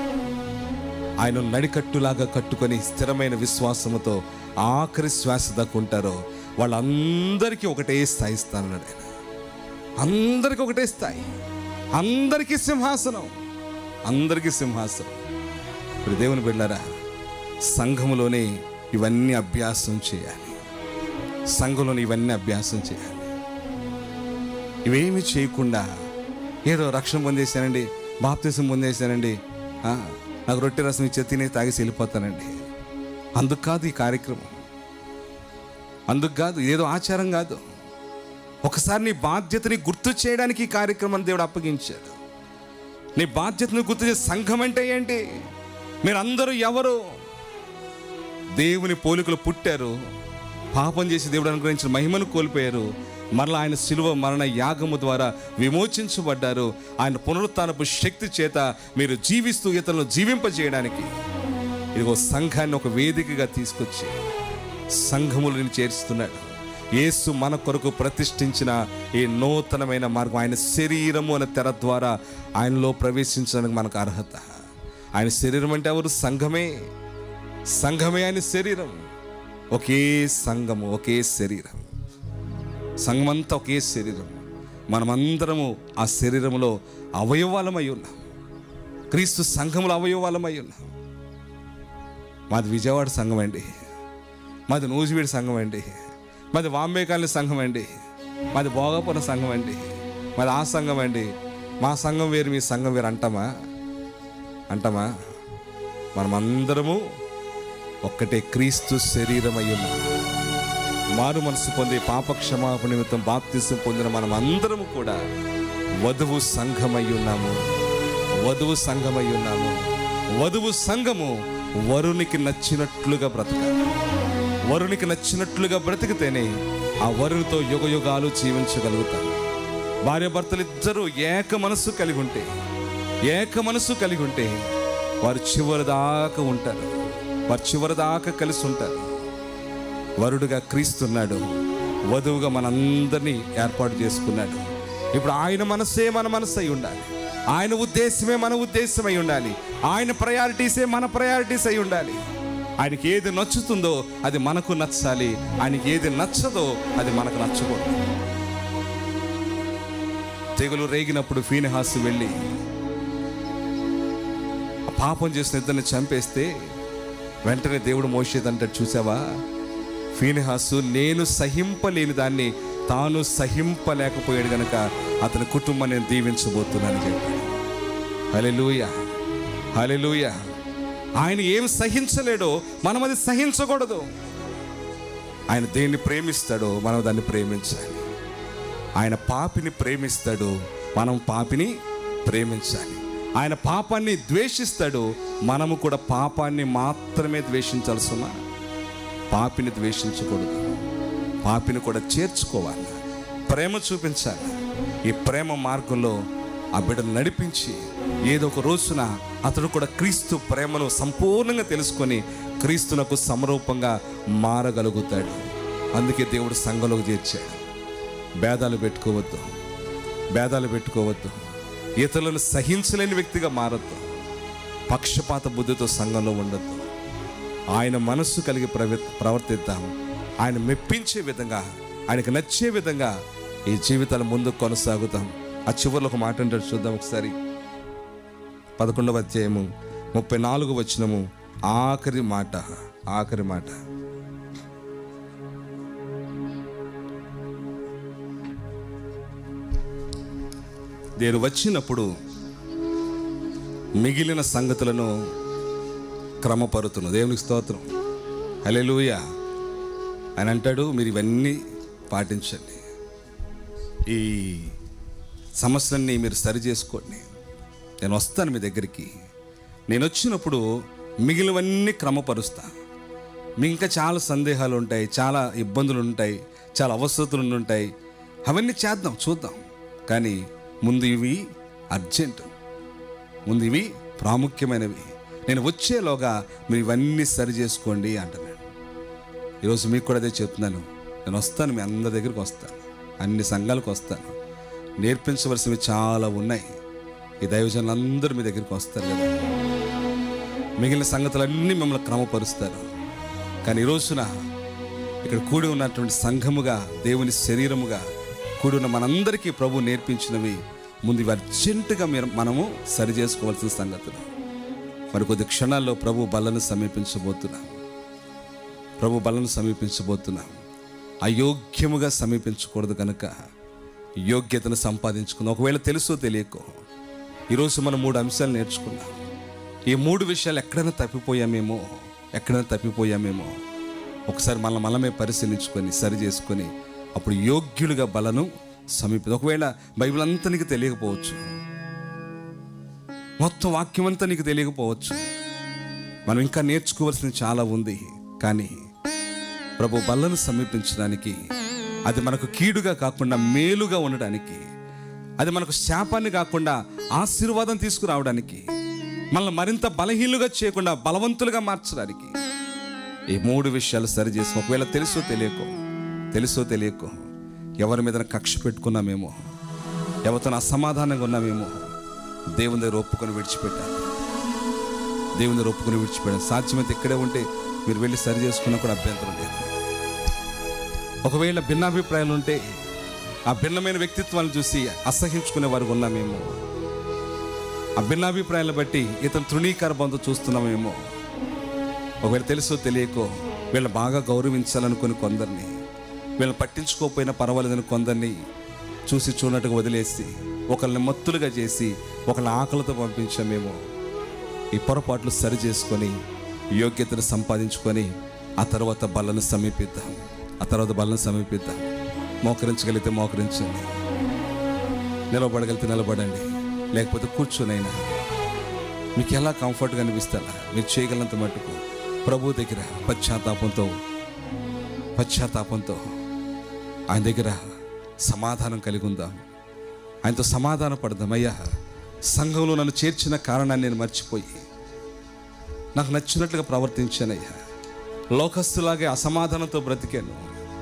ఆయన నడికట్టులాగా కట్టుకొని స్థిరమైన విశ్వాసముతో ఆఖరి శ్వాస దక్కుంటారో వాళ్ళందరికీ ఒకటే స్థాయి ఇస్తానన్నాడు ఆయన అందరికీ ఒకటే స్థాయి అందరికీ సింహాసనం అందరికీ సింహాసనం ఇప్పుడు దేవుని బిడ్డారా సంఘములోనే ఇవన్నీ అభ్యాసం చేయాలి సంఘంలోనే ఇవన్నీ అభ్యాసం చేయాలి ఇవేమి చేయకుండా ఏదో రక్షణ పొందేశానండి బాప్తీసం పొందేశానండి ఆ, నాకు రొట్టె రసం ఇచ్చే తినే తాగేసి వెళ్ళిపోతానండి అందుకు కాదు ఈ కార్యక్రమం అందుకు కాదు ఏదో ఆచారం కాదు ఒకసారి నీ బాధ్యతని గుర్తు చేయడానికి ఈ కార్యక్రమాన్ని దేవుడు అప్పగించాడు నీ బాధ్యతను గుర్తు చేసే సంఘం అంటే ఏంటి మీరందరూ ఎవరు దేవుని పోలికలు పుట్టారు పాపం చేసి దేవుడు అనుగ్రహించిన మహిమను కోల్పోయారు మరలా ఆయన శిలువ మరణ యాగము ద్వారా విమోచించబడ్డారు ఆయన పునరుత్నపు శక్తి చేత మీరు జీవిస్తూ ఇతరులను జీవింపజేయడానికి ఇదిగో సంఘాన్ని ఒక వేదికగా తీసుకొచ్చి సంఘములను చేరుస్తున్నాడు యేసు మన కొరకు ప్రతిష్ఠించిన ఈ నూతనమైన మార్గం ఆయన శరీరము అనే తెర ద్వారా ఆయనలో ప్రవేశించడానికి మనకు అర్హత ఆయన శరీరం అంటే ఎవరు సంఘమే సంఘమే ఆయన శరీరం ఒకే సంఘము ఒకే శరీరం సంఘమంతా ఒకే శరీరం మనమందరము ఆ శరీరంలో అవయవాలమై ఉన్నాం క్రీస్తు సంఘములో అవయవాలమై ఉన్నాం మాది విజయవాడ సంఘం అండి మాది నూజివీడి సంఘం అండి మాది వాంబే కాలనీ సంఘం అండి మాది భోగాపురం సంఘం అండి మాది ఆ సంఘం అండి మా సంఘం వేరు మీ సంఘం వేరు అంటామా అంటామా మనమందరము ఒక్కటే క్రీస్తు శరీరం అయి ఉన్నాం మారు మనసు పొంది పాప క్షమాపణ నిమిత్తం బాప్తిసం పొందిన మనం అందరము కూడా వధువు సంఘమై ఉన్నాము వధువు సంఘమై ఉన్నాము వధువు సంఘము వరునికి నచ్చినట్లుగా బ్రతకాలి వరునికి నచ్చినట్లుగా బ్రతికితేనే ఆ వరునితో యుగ యుగాలు జీవించగలుగుతాం భార్య భర్తలు ఇద్దరూ ఏక మనస్సు కలిగి ఉంటే ఏక మనసు కలిగి ఉంటే వారు చివరి దాకా ఉంటారు వారు చివరి దాకా కలిసి ఉంటారు వరుడుగా క్రీస్తున్నాడు వధువుగా మనందరినీ ఏర్పాటు చేసుకున్నాడు ఇప్పుడు ఆయన మనసే మన మనసు అయి ఉండాలి ఆయన ఉద్దేశమే మన ఉద్దేశం అయి ఉండాలి ఆయన ప్రయారిటీసే మన ప్రయారిటీస్ అయి ఉండాలి ఆయనకి ఏది నచ్చుతుందో అది మనకు నచ్చాలి ఆయనకి ఏది నచ్చదో అది మనకు నచ్చకూడదు తెగులు రేగినప్పుడు ఫీనిహాసు వెళ్ళి ఆ పాపం చేసిన ఇద్దరిని చంపేస్తే వెంటనే దేవుడు మోసేదంటాడు చూసావా ఫీనిహాసు నేను సహింపలేని దాన్ని తాను సహింపలేకపోయాడు గనక అతని కుటుంబాన్ని నేను దీవించబోతున్నాను చెప్పాడు హలెలూయ హలెలూయ ఆయన ఏం సహించలేడో మనం అది సహించకూడదు ఆయన దేన్ని ప్రేమిస్తాడో మనం దాన్ని ప్రేమించాలి ఆయన పాపిని ప్రేమిస్తాడు మనం పాపిని ప్రేమించాలి ఆయన పాపాన్ని ద్వేషిస్తాడు మనము కూడా పాపాన్ని మాత్రమే ద్వేషించాల్సిన పాపిని ద్వేషించకూడదు పాపిని కూడా చేర్చుకోవాలి ప్రేమ చూపించాలి ఈ ప్రేమ మార్గంలో ఆ బిడ్డను నడిపించి ఏదో ఒక రోజున అతడు కూడా క్రీస్తు ప్రేమను సంపూర్ణంగా తెలుసుకొని క్రీస్తునకు సమరూపంగా మారగలుగుతాడు అందుకే దేవుడు సంఘంలోకి చేర్చాడు భేదాలు పెట్టుకోవద్దు భేదాలు పెట్టుకోవద్దు ఇతరులను సహించలేని వ్యక్తిగా మారద్దు పక్షపాత బుద్ధితో సంఘంలో ఉండొద్దు ఆయన మనస్సు కలిగి ప్రవ ప్రవర్తిద్దాం ఆయన మెప్పించే విధంగా ఆయనకు నచ్చే విధంగా ఈ జీవితాలు ముందుకు కొనసాగుతాం ఆ చివరిలో ఒక మాట అంటాడు చూద్దాం ఒకసారి పదకొండవ అధ్యాయము ముప్పై నాలుగు వచ్చినము ఆఖరి మాట ఆఖరి మాట నేను వచ్చినప్పుడు మిగిలిన సంగతులను క్రమపరుతును దేవునికి స్తోత్రం హలెలూయ అని అంటాడు మీరు ఇవన్నీ పాటించండి ఈ సమస్యలన్నీ మీరు సరి చేసుకోండి నేను వస్తాను మీ దగ్గరికి నేను వచ్చినప్పుడు మిగిలినవన్నీ క్రమపరుస్తా మీకు ఇంకా చాలా సందేహాలు ఉంటాయి చాలా ఇబ్బందులు ఉంటాయి చాలా అవసరతలు ఉంటాయి అవన్నీ చేద్దాం చూద్దాం కానీ ముందు ఇవి అర్జెంటు ముందు ఇవి ప్రాముఖ్యమైనవి నేను వచ్చేలోగా మీరు ఇవన్నీ సరి చేసుకోండి అంటున్నాడు ఈరోజు మీకు కూడా అదే చెప్తున్నాను నేను వస్తాను మీ అందరి దగ్గరికి వస్తాను అన్ని సంఘాలకు వస్తాను నేర్పించవలసినవి చాలా ఉన్నాయి ఈ దైవజనులు అందరూ మీ దగ్గరికి వస్తారు కదా మిగిలిన సంగతులన్నీ మిమ్మల్ని క్రమపరుస్తారు కానీ ఈ రోజున ఇక్కడ కూడి ఉన్నటువంటి సంఘముగా దేవుని శరీరముగా కూడి ఉన్న మనందరికీ ప్రభు నేర్పించినవి ముందు ఇవి అర్జెంటుగా మీరు మనము సరి చేసుకోవాల్సిన సంగతులు మరి కొద్ది క్షణాల్లో ప్రభు బలను సమీపించబోతున్నాం ప్రభు బలను సమీపించబోతున్నాం అయోగ్యముగా సమీపించకూడదు కనుక యోగ్యతను సంపాదించుకుందాం ఒకవేళ తెలుసో తెలియకో ఈరోజు మనం మూడు అంశాలు నేర్చుకున్నాం ఈ మూడు విషయాలు ఎక్కడైనా తప్పిపోయామేమో ఎక్కడైనా తప్పిపోయామేమో ఒకసారి మన మనమే పరిశీలించుకొని సరి చేసుకొని అప్పుడు యోగ్యులుగా బలను సమీప ఒకవేళ బైబిల్ అంతా నీకు తెలియకపోవచ్చు మొత్తం వాక్యం అంతా నీకు తెలియకపోవచ్చు మనం ఇంకా నేర్చుకోవాల్సింది చాలా ఉంది కానీ ప్రభు బల్లను సమీపించడానికి అది మనకు కీడుగా కాకుండా మేలుగా ఉండడానికి అది మనకు శాపాన్ని కాకుండా ఆశీర్వాదం తీసుకురావడానికి మనల్ని మరింత బలహీనులుగా చేయకుండా బలవంతులుగా మార్చడానికి ఈ మూడు విషయాలు సరి చేసి ఒకవేళ తెలుసో తెలియకో తెలుసో తెలియకో ఎవరి మీద కక్ష పెట్టుకున్నామేమో ఎవరితో అసమాధానంగా ఉన్నామేమో దేవుని దగ్గర ఒప్పుకొని విడిచిపెట్టాలి దేవుని దగ్గర ఒప్పుకొని విడిచిపెట్టాలి సాధ్యమైతే ఇక్కడే ఉంటే మీరు వెళ్ళి సరి చేసుకున్నా కూడా అభ్యంతరం లేదు ఒకవేళ భిన్నాభిప్రాయాలు ఉంటే ఆ భిన్నమైన వ్యక్తిత్వాన్ని చూసి అసహించుకునే వారు ఉన్నామేమో ఆ భిన్నాభిప్రాయాలను బట్టి ఇతను తృణీకార బంధు చూస్తున్నామేమో ఒకవేళ తెలుసో తెలియకో వీళ్ళని బాగా గౌరవించాలనుకుని కొందరిని వీళ్ళని పట్టించుకోకపోయినా పర్వాలేదని కొందరిని చూసి చూడనట్టుగా వదిలేసి ఒకళ్ళని మత్తులుగా చేసి ఒకళ్ళ ఆకలితో పంపించామేమో ఈ పొరపాట్లు సరి చేసుకొని యోగ్యతను సంపాదించుకొని ఆ తర్వాత బలను సమీపిద్దాం ఆ తర్వాత బలను సమీపిద్దాం మోకరించగలిగితే మోకరించండి నిలబడగలిగితే నిలబడండి లేకపోతే కూర్చొనైనా మీకు ఎలా కంఫర్ట్గా అనిపిస్తారా మీరు చేయగలంత మట్టుకు ప్రభు దగ్గర పశ్చాత్తాపంతో పశ్చాత్తాపంతో ఆయన దగ్గర సమాధానం కలిగి ఉందాం ఆయనతో సమాధాన పడదాం అయ్యా సంఘంలో నన్ను చేర్చిన కారణాన్ని నేను మర్చిపోయి నాకు నచ్చినట్లుగా ప్రవర్తించానయ్యా లోకస్తులాగే అసమాధానంతో బ్రతికాను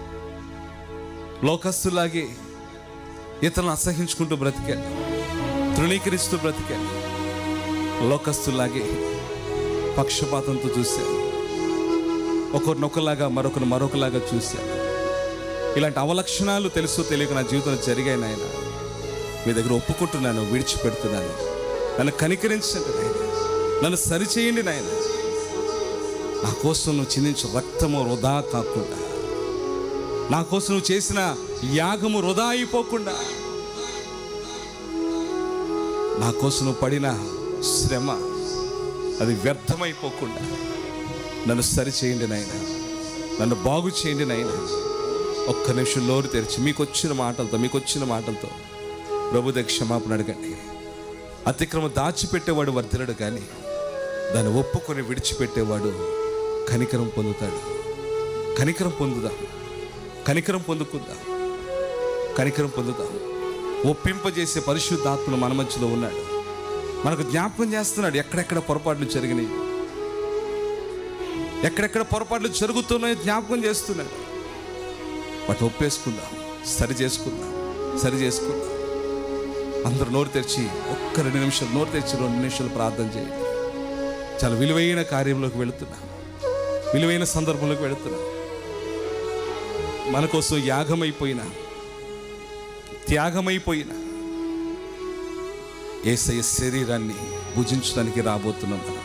లోకస్తులాగే ఇతరులను అసహించుకుంటూ బ్రతికాను తృణీకరిస్తూ బ్రతికాను లోకస్తులాగే పక్షపాతంతో చూశాను ఒకరినొకలాగా మరొకరు మరొకలాగా చూశాను ఇలాంటి అవలక్షణాలు తెలుసు తెలియక నా జీవితంలో జరిగాయి నాయన మీ దగ్గర ఒప్పుకుంటున్నాను విడిచిపెడుతున్నాను నన్ను కనికరించండి నాయన నన్ను సరిచేయండి నాయన నా కోసం నువ్వు చిందించు రక్తము వృధా కాకుండా నా కోసం నువ్వు చేసిన యాగము వృధా అయిపోకుండా నా కోసం నువ్వు పడిన శ్రమ అది వ్యర్థమైపోకుండా నన్ను సరిచేయండి నాయన నన్ను బాగు చేయండి నాయన ఒక్క నిమిషం నోరు తెరిచి మీకు వచ్చిన మాటలతో మీకు వచ్చిన మాటలతో ప్రభు దగ్గర క్షమాపణ అడగండి అతిక్రమ దాచిపెట్టేవాడు వర్ధిలడు కానీ దాన్ని ఒప్పుకొని విడిచిపెట్టేవాడు కనికరం పొందుతాడు కనికరం పొందుదాం కనికరం పొందుకుందాం కనికరం పొందుదాం ఒప్పింపజేసే పరిశుద్ధాత్మను మన మధ్యలో ఉన్నాడు మనకు జ్ఞాపకం చేస్తున్నాడు ఎక్కడెక్కడ పొరపాట్లు జరిగినాయి ఎక్కడెక్కడ పొరపాట్లు జరుగుతున్నాయో జ్ఞాపకం చేస్తున్నాడు వాటిని ఒప్పేసుకుందాం సరి చేసుకుందాం సరి చేసుకుందాం అందరూ నోరు తెరిచి ఒక్క రెండు నిమిషాలు నోరు తెరిచి రెండు నిమిషాలు ప్రార్థన చేయండి చాలా విలువైన కార్యంలోకి వెళుతున్నాం విలువైన సందర్భంలోకి వెళుతున్నాం మన కోసం యాగమైపోయిన త్యాగమైపోయిన ఏసయ్య శరీరాన్ని భుజించడానికి రాబోతున్నాం మనం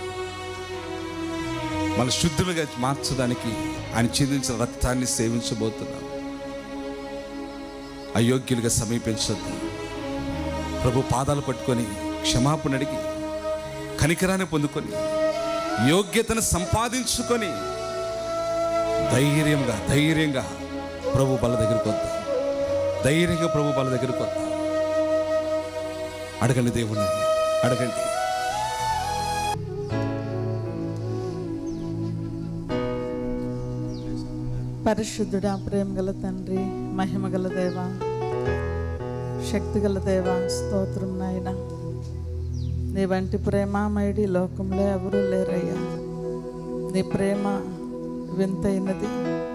మన శుద్ధులుగా మార్చడానికి ఆయన చిందించిన రక్తాన్ని సేవించబోతున్నాం అయోగ్యులుగా సమీపించద్దు ప్రభు పాదాలు పట్టుకొని క్షమాపణ అడిగి కనికరాన్ని పొందుకొని యోగ్యతను సంపాదించుకొని ధైర్యంగా ధైర్యంగా ప్రభు బల దగ్గరికి వద్దాం ధైర్యంగా ప్రభు బల దగ్గరికి వద్దాం అడగండి దేవుణ్ణి అడగండి
పరిశుద్ధుడా ప్రేమ గల తండ్రి మహిమ గల దేవ శక్తి గల దేవ స్తోత్రం నాయన నీ వంటి ప్రేమామయుడి లోకంలో ఎవరూ లేరయ్యా నీ ప్రేమ వింతైనది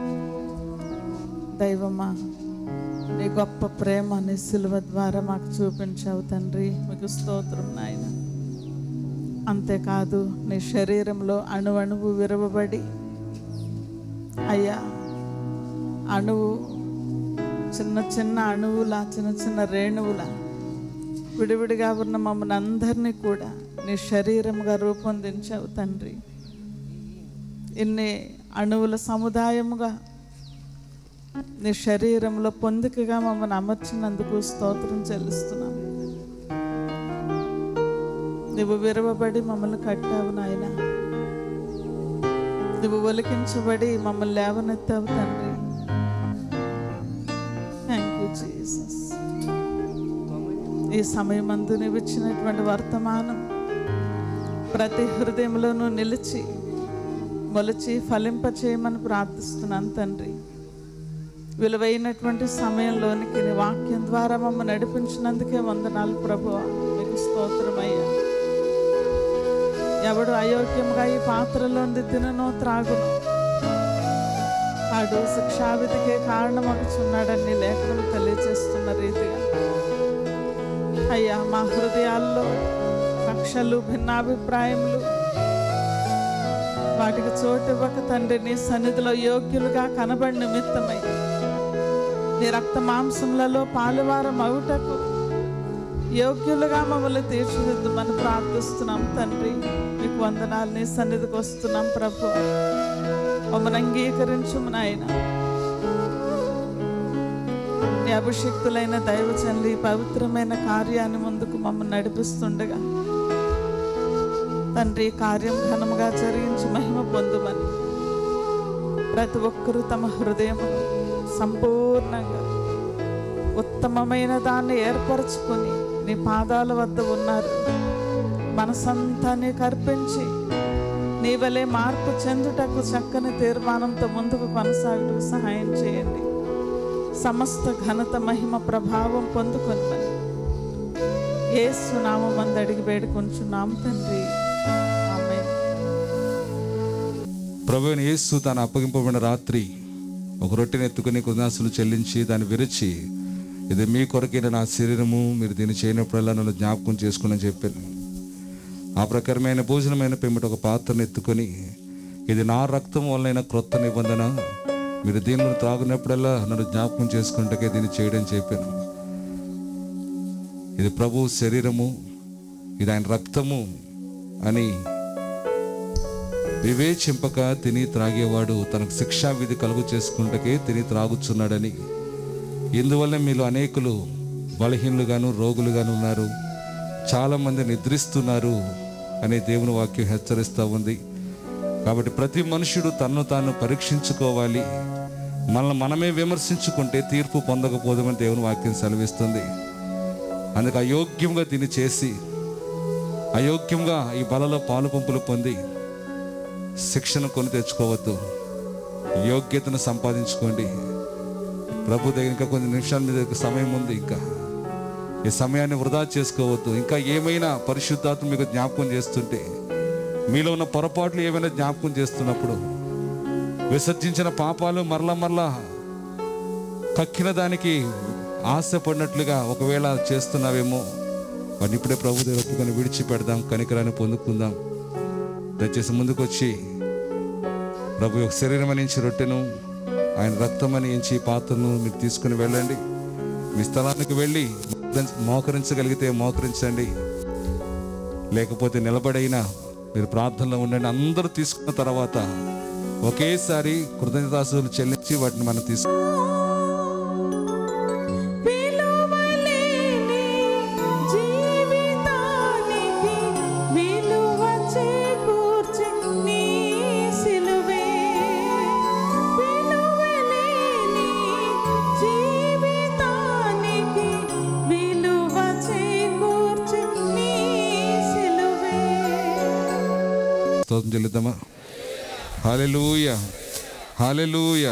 దైవమా నీ గొప్ప ప్రేమ నీ సిలువ ద్వారా మాకు చూపించావు తండ్రి మీకు స్తోత్రం నాయన అంతేకాదు నీ శరీరంలో అణువణువు విరవబడి అయ్యా అణువు చిన్న చిన్న అణువుల చిన్న చిన్న రేణువుల విడివిడిగా ఉన్న మమ్మల్ని అందరినీ కూడా నీ శరీరముగా రూపొందించావు తండ్రి ఇన్ని అణువుల సముదాయముగా నీ శరీరంలో పొందికగా మమ్మల్ని అమర్చినందుకు స్తోత్రం చెల్లిస్తున్నాం నువ్వు విరవబడి మమ్మల్ని కట్టావు నాయనా నువ్వు ఒలికించబడి మమ్మల్ని లేవనెత్తావు తండ్రి థ్యాంక్ యూ జీసస్ ఈ సమయమందు నువ్వు ఇచ్చినటువంటి వర్తమానం ప్రతి హృదయంలోనూ నిలిచి మొలిచి ఫలింప చేయమని ప్రార్థిస్తున్నాను తండ్రి విలువైనటువంటి సమయంలోనికి నీ వాక్యం ద్వారా మమ్మల్ని నడిపించినందుకే వందనాలు ప్రభు మీకు స్తోత్రమయ్యా ఎవడు అయోగ్యంగా ఈ పాత్రలోంది తిననో త్రాగును వాడు శిక్షావిధికే కారణమవుతున్నాడని లేఖనం తెలియజేస్తున్న రీతిగా అయ్యా మా హృదయాల్లో కక్షలు భిన్నాభిప్రాయములు వాటికి చోటివ్వక తండ్రి నీ సన్నిధిలో యోగ్యులుగా కనబడి నిమిత్తమై నీ రక్త మాంసములలో పాలువారం అవుటకు యోగ్యులుగా మమ్మల్ని తీర్చిదిద్దుమని ప్రార్థిస్తున్నాం తండ్రి మీకు వందనాలు నీ సన్నిధికి వస్తున్నాం ప్రభు మమ్మల్ని అంగీకరించుము నాయన నీ అభిషిక్తులైన దైవచండి ఈ పవిత్రమైన కార్యాన్ని ముందుకు మమ్మల్ని నడిపిస్తుండగా తండ్రి ఈ కార్యం ఘనముగా జరిగించి మహిమ పొందుమని ప్రతి ఒక్కరూ తమ హృదయము సంపూర్ణంగా ఉత్తమమైన దాన్ని ఏర్పరచుకొని నీ పాదాల వద్ద ఉన్నారు మనసంతా నీకు అర్పించి నీ వలె మార్పు చెందుటకు చక్కని తీర్మానంతో ముందుకు కొనసాగుటకు సహాయం చేయండి సమస్త ఘనత మహిమ ప్రభావం పొందుకొని ఏసు నామం అందు అడిగి వేడుకొంచున్నాము తండ్రి ఆమేన్
ప్రభువైన యేసు తాను అప్పగింపబడిన రాత్రి ఒక రొట్టెని ఎత్తుకుని కుదాసులు చెల్లించి దాన్ని విరిచి ఇది మీ కొరకైన నా శరీరము మీరు దీన్ని చేయనప్పుడల్లా నన్ను జ్ఞాపకం చేసుకుని చెప్పాను ఆ ప్రకారమైన భోజనమైన పిమ్మట ఒక పాత్రను ఎత్తుకొని ఇది నా రక్తం వలన క్రొత్త నిబంధన మీరు దీనిలో త్రాగునప్పుడల్లా నన్ను జ్ఞాపకం చేసుకుంటే దీన్ని చేయడం చెప్పాను ఇది ప్రభు శరీరము ఇది ఆయన రక్తము అని వివేచింపక తిని త్రాగేవాడు తనకు శిక్షా విధి కలుగు చేసుకుంటకే తిని త్రాగుచున్నాడని ఇందువల్ల మీలో అనేకులు బలహీనులుగాను రోగులుగాను ఉన్నారు చాలామంది నిద్రిస్తున్నారు అని దేవుని వాక్యం హెచ్చరిస్తూ ఉంది కాబట్టి ప్రతి మనుషుడు తన్ను తాను పరీక్షించుకోవాలి మనల్ని మనమే విమర్శించుకుంటే తీర్పు పొందకపోదామని దేవుని వాక్యం సెలవిస్తుంది అందుకు అయోగ్యంగా దీన్ని చేసి అయోగ్యంగా ఈ బలలో పాలు పంపులు పొంది శిక్షణ కొని తెచ్చుకోవద్దు యోగ్యతను సంపాదించుకోండి ప్రభు దగ్గర ఇంకా కొన్ని నిమిషాల మీద సమయం ఉంది ఇంకా ఈ సమయాన్ని వృధా చేసుకోవద్దు ఇంకా ఏమైనా పరిశుద్ధాత్మ మీకు జ్ఞాపకం చేస్తుంటే మీలో ఉన్న పొరపాట్లు ఏమైనా జ్ఞాపకం చేస్తున్నప్పుడు విసర్జించిన పాపాలు మరలా మరలా కక్కిన దానికి ఆశపడినట్లుగా ఒకవేళ చేస్తున్నావేమో వాటిని ఇప్పుడే ప్రభు దగ్గర ఒప్పుకొని విడిచిపెడదాం కనికరాన్ని పొందుకుందాం దయచేసి ముందుకు వచ్చి ప్రభు యొక్క శరీరం నుంచి రొట్టెను ఆయన రక్తం అని ఎంచి పాత్రను మీరు తీసుకుని వెళ్ళండి మీ స్థలానికి వెళ్ళి మోకరించగలిగితే మోకరించండి లేకపోతే నిలబడైనా మీరు ప్రార్థనలో ఉండండి అందరూ తీసుకున్న తర్వాత ఒకేసారి కృతజ్ఞతాసులు చెల్లించి వాటిని మనం తీసుకు
విలువలేని జీవితానికి విలువ చేకూర్చి నీ సిలువే విలువలేని జీవితానికి విలువ చేకూర్చి నీ సిలువే
స్తోత్రం చెల్లిద్దామా హాలెలూయ హాలెలూయ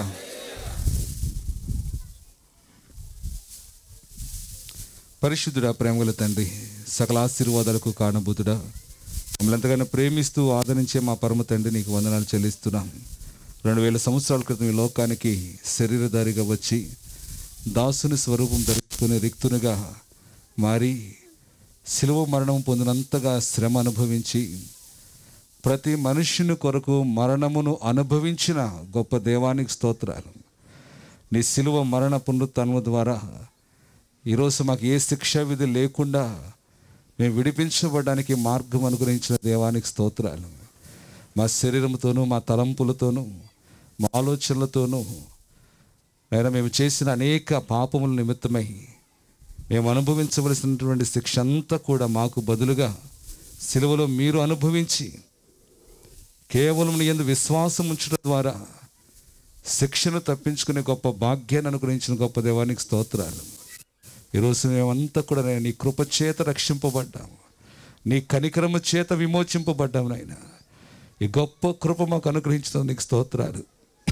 పరిశుద్ధుడా ప్రేమగల తండ్రి సకల ఆశీర్వాదాలకు కారణభూతుడా మమ్మల్ని ఎంతగానో ప్రేమిస్తూ ఆదరించే మా పరమ తండ్రి నీకు వందనాలు చెల్లిస్తున్నాం రెండు వేల సంవత్సరాల క్రితం ఈ లోకానికి శరీరధారిగా వచ్చి దాసుని స్వరూపం ధరించుకుని రిక్తునిగా మారి శిలువ మరణం పొందినంతగా శ్రమ అనుభవించి ప్రతి మనుష్యుని కొరకు మరణమును అనుభవించిన గొప్ప దేవానికి స్తోత్రాలు నీ శిలువ మరణ పునరుత్నము ద్వారా ఈరోజు మాకు ఏ శిక్ష విధి లేకుండా మేము విడిపించబడడానికి మార్గం అనుగ్రహించిన దేవానికి స్తోత్రాలు మా శరీరంతోనూ మా తలంపులతోనూ మా ఆలోచనలతోనూ అయినా మేము చేసిన అనేక పాపముల నిమిత్తమై మేము అనుభవించవలసినటువంటి శిక్ష అంతా కూడా మాకు బదులుగా సిలువలో మీరు అనుభవించి కేవలం నీ యందు విశ్వాసం ఉంచడం ద్వారా శిక్షను తప్పించుకునే గొప్ప భాగ్యాన్ని అనుగ్రహించిన గొప్ప దేవానికి స్తోత్రాలు ఈరోజు మేమంతా కూడా నేను నీ కృప చేత రక్షింపబడ్డాము నీ కనికరము చేత విమోచింపబడ్డాము నాయన ఈ గొప్ప కృప మాకు అనుగ్రహించడం నీకు స్తోత్రాలు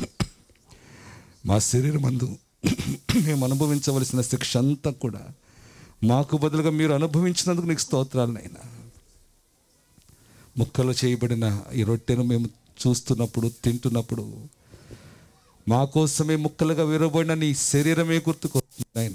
మా శరీరం అందు మేము అనుభవించవలసిన శిక్ష అంతా కూడా మాకు బదులుగా మీరు అనుభవించినందుకు నీకు స్తోత్రాలు నాయనా ముక్కలు చేయబడిన ఈ రొట్టెను మేము చూస్తున్నప్పుడు తింటున్నప్పుడు మా కోసమే ముక్కలుగా విరవబడిన నీ శరీరమే గుర్తుకొస్తుంది ఆయన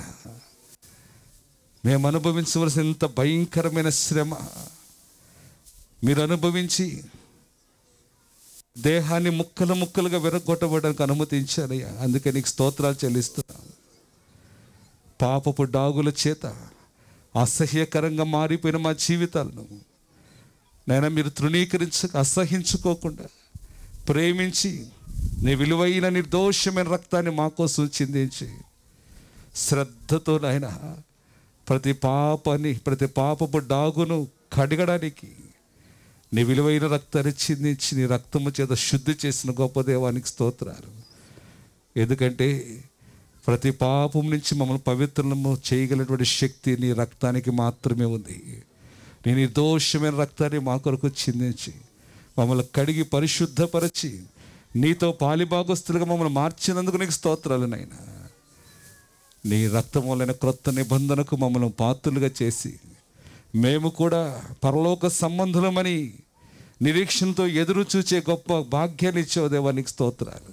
మేము అనుభవించవలసిన ఇంత భయంకరమైన శ్రమ మీరు అనుభవించి దేహాన్ని ముక్కలు ముక్కలుగా విరగొట్టబడడానికి అనుమతించారయ్యా అందుకే నీకు స్తోత్రాలు చెల్లిస్తున్నాను పాపపు డాగుల చేత అసహ్యకరంగా మారిపోయిన మా జీవితాలను నైనా మీరు తృణీకరించక అసహించుకోకుండా ప్రేమించి నీ విలువైన నిర్దోషమైన రక్తాన్ని మా కోసం చిందించి శ్రద్ధతో నాయన ప్రతి పాపని ప్రతి పాపపు డాగును కడగడానికి నీ విలువైన రక్తాన్ని చిందించి నీ రక్తము చేత శుద్ధి చేసిన గొప్ప దేవానికి స్తోత్రాలు ఎందుకంటే ప్రతి పాపం నుంచి మమ్మల్ని పవిత్రము చేయగలిగినటువంటి శక్తి నీ రక్తానికి మాత్రమే ఉంది నీ నిర్దోషమైన రక్తాన్ని మా కొరకు చిందించి మమ్మల్ని కడిగి పరిశుద్ధపరచి నీతో పాలిభాగస్తులుగా మమ్మల్ని మార్చినందుకు నీకు స్తోత్రాలు నైనా నీ రక్తం వలన క్రొత్త నిబంధనకు మమ్మల్ని పాత్రులుగా చేసి మేము కూడా పరలోక సంబంధులమని నిరీక్షణతో ఎదురు చూచే గొప్ప భాగ్యాన్ని ఇచ్చావు దేవా నీకు స్తోత్రాలు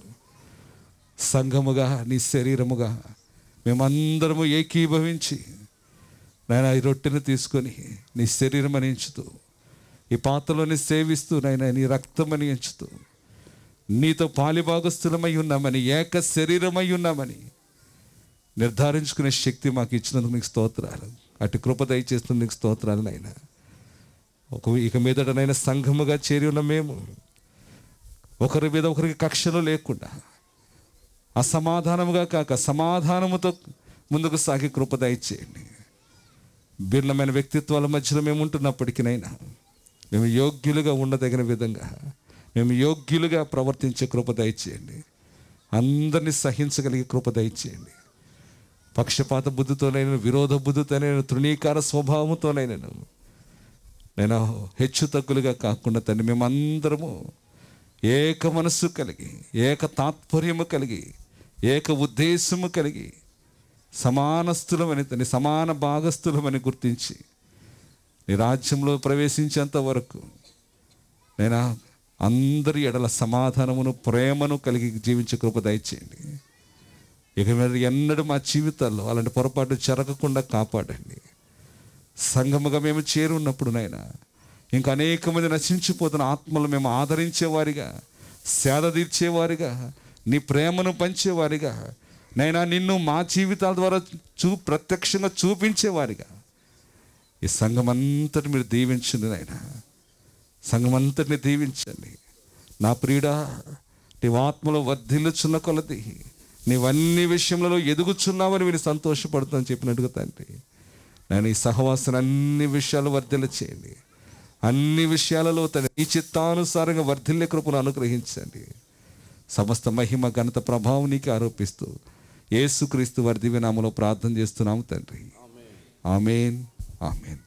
సంఘముగా నీ శరీరముగా మేమందరము ఏకీభవించి నాయన ఈ రొట్టెను తీసుకొని నీ శరీరం అని ఎంచుతూ ఈ పాత్రలోని సేవిస్తూ నాయన నీ రక్తమని ఎంచుతూ నీతో పాలిభాగస్థులమై ఉన్నామని ఏక శరీరమై ఉన్నామని నిర్ధారించుకునే శక్తి మాకు ఇచ్చినందుకు నీకు స్తోత్రాలు అటు కృప దయచేస్తున్న నీకు స్తోత్రాలు నాయన ఒక ఇక మీదటనైనా సంఘముగా చేరి ఉన్న మేము ఒకరి మీద ఒకరికి కక్షలు లేకుండా అసమాధానముగా కాక సమాధానముతో ముందుకు సాగి కృప దయచేయండి భిన్నమైన వ్యక్తిత్వాల మధ్యలో మేము ఉంటున్నప్పటికీనైనా మేము యోగ్యులుగా ఉండదగిన విధంగా మేము యోగ్యులుగా ప్రవర్తించే కృప దయచేయండి అందరినీ సహించగలిగే కృప దయచేయండి పక్షపాత బుద్ధితోనైనా విరోధ బుద్ధితోనైనా తృణీకార స్వభావంతోనైనా నేను హెచ్చు తగ్గులుగా కాకుండా తండ్రి మేమందరము ఏక మనస్సు కలిగి ఏక తాత్పర్యము కలిగి ఏక ఉద్దేశము కలిగి సమానస్తులమని తండ్రి సమాన భాగస్థులమని గుర్తించి నీ రాజ్యంలో ప్రవేశించేంత వరకు నేను అందరి ఎడల సమాధానమును ప్రేమను కలిగి జీవించే కృప దయచేయండి ఇక మీద ఎన్నడూ మా జీవితాల్లో అలాంటి పొరపాటు జరగకుండా కాపాడండి సంఘముగా మేము చేరి ఉన్నప్పుడు నాయన ఇంకా అనేక మంది నశించిపోతున్న ఆత్మలు మేము ఆదరించేవారిగా సేద తీర్చేవారిగా నీ ప్రేమను పంచేవారిగా నైనా నిన్ను మా జీవితాల ద్వారా చూ ప్రత్యక్షంగా చూపించేవారిగా ఈ సంఘం అంతటి మీరు దీవించండి నాయన సంఘం అంతటిని దీవించండి నా ప్రియుడా నీవు ఆత్మలో వర్ధిల్లుచున్న కొలది నీవన్ని విషయములలో ఎదుగుచున్నావని మీరు సంతోషపడుతుందని చెప్పినట్టుగా తండ్రి నేను ఈ సహవాసన అన్ని విషయాలు వర్ధిల్ల చేయండి అన్ని విషయాలలో తన ఈ చిత్తానుసారంగా వర్ధిల్లే కృపను అనుగ్రహించండి సమస్త మహిమ ఘనత ప్రభావం నీకు ఆరోపిస్తూ యేసుక్రీస్తు వారి దివ్యనామలో ప్రార్థన చేస్తున్నాము తండ్రి ఆమెన్ ఆమెన్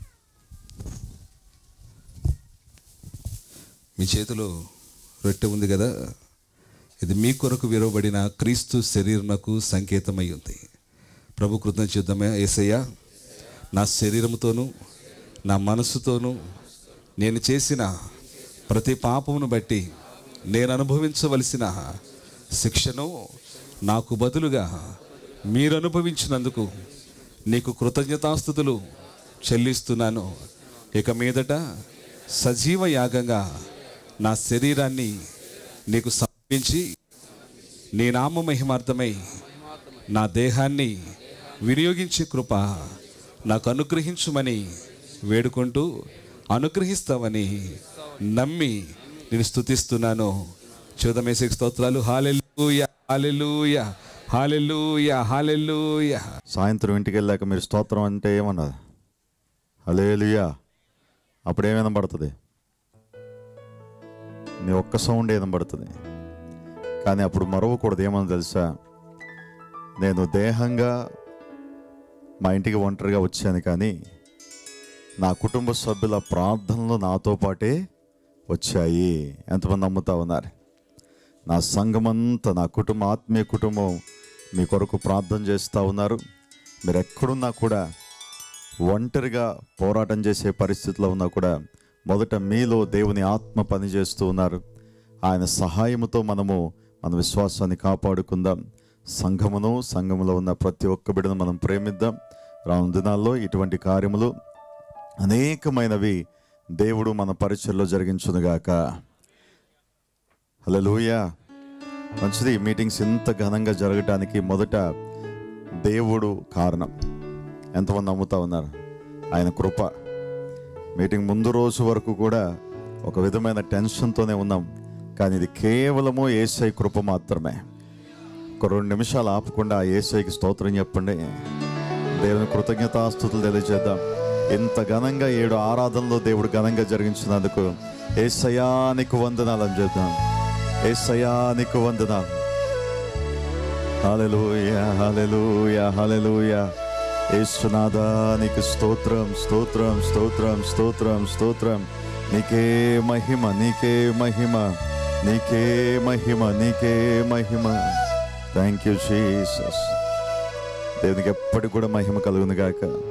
మీ చేతిలో రొట్టె ఉంది కదా ఇది మీ కొరకు విరవబడిన క్రీస్తు శరీరమునకు సంకేతమై ఉంది ప్రభు కృతం చూద్దామే ఏసయ్య నా శరీరముతోనూ నా మనసుతోనూ నేను చేసిన ప్రతి పాపమును బట్టి నేను అనుభవించవలసిన శిక్షను నాకు బదులుగా మీరు అనుభవించినందుకు నీకు కృతజ్ఞతాస్థుతులు చెల్లిస్తున్నాను ఇక మీదట సజీవ యాగంగా నా శరీరాన్ని నీకు సమర్పించి నీ నామ మహిమార్థమై నా దేహాన్ని వినియోగించే కృప నాకు అనుగ్రహించుమని వేడుకుంటూ అనుగ్రహిస్తావని నమ్మి నేను స్తుతిస్తున్నాను చూదమేసే స్తోత్రాలు హాలెలూయ హాలెలూయ హాలెలూయ హాలెలూయ
సాయంత్రం ఇంటికి వెళ్ళాక మీరు స్తోత్రం అంటే ఏమన్నది హలేలుయా అప్పుడు ఏమైనా పడుతుంది నీ ఒక్క సౌండ్ ఏదైనా పడుతుంది కానీ అప్పుడు మరవకూడదు ఏమని తెలుసా నేను దేహంగా మా ఇంటికి ఒంటరిగా వచ్చాను కానీ నా కుటుంబ సభ్యుల ప్రార్థనలు నాతో పాటే వచ్చాయి ఎంతమంది నమ్ముతా ఉన్నారు నా సంఘమంతా నా కుటుంబ ఆత్మీయ కుటుంబం మీ కొరకు ప్రార్థన చేస్తూ ఉన్నారు మీరు ఎక్కడున్నా కూడా ఒంటరిగా పోరాటం చేసే పరిస్థితిలో ఉన్నా కూడా మొదట మీలో దేవుని ఆత్మ పనిచేస్తూ ఉన్నారు ఆయన సహాయముతో మనము మన విశ్వాసాన్ని కాపాడుకుందాం సంఘమును సంఘములో ఉన్న ప్రతి ఒక్క బిడ్డను మనం ప్రేమిద్దాం రాను దినాల్లో ఇటువంటి కార్యములు అనేకమైనవి దేవుడు మన పరిచయలో జరిగించునుగాక హలోయ మంచిది ఈ మీటింగ్స్ ఇంత ఘనంగా జరగటానికి మొదట దేవుడు కారణం ఎంతమంది నమ్ముతా ఉన్నారు ఆయన కృప మీటింగ్ ముందు రోజు వరకు కూడా ఒక విధమైన టెన్షన్తోనే ఉన్నాం కానీ ఇది కేవలము ఏసై కృప మాత్రమే ఒక రెండు నిమిషాలు ఆపకుండా ఆ ఏసైకి స్తోత్రం చెప్పండి దేవుని కృతజ్ఞతాస్థుతులు తెలియజేద్దాం ఇంత ఘనంగా ఏడు ఆరాధనలో దేవుడు ఘనంగా జరిగించినందుకు ఏసయానికి వందనాలని చేద్దాం ఏసయానికి వందనాలు హల్లెలూయా హల్లెలూయా హల్లెలూయా యేసునాథానికి స్తోత్రం స్తోత్రం స్తోత్రం స్తోత్రం స్తోత్రం నీకే మహిమ నీకే మహిమ నీకే మహిమ నీకే మహిమ థ్యాంక్ యూ జీసస్ దేవునికి ఎప్పటికి కూడా మహిమ కలుగును గాక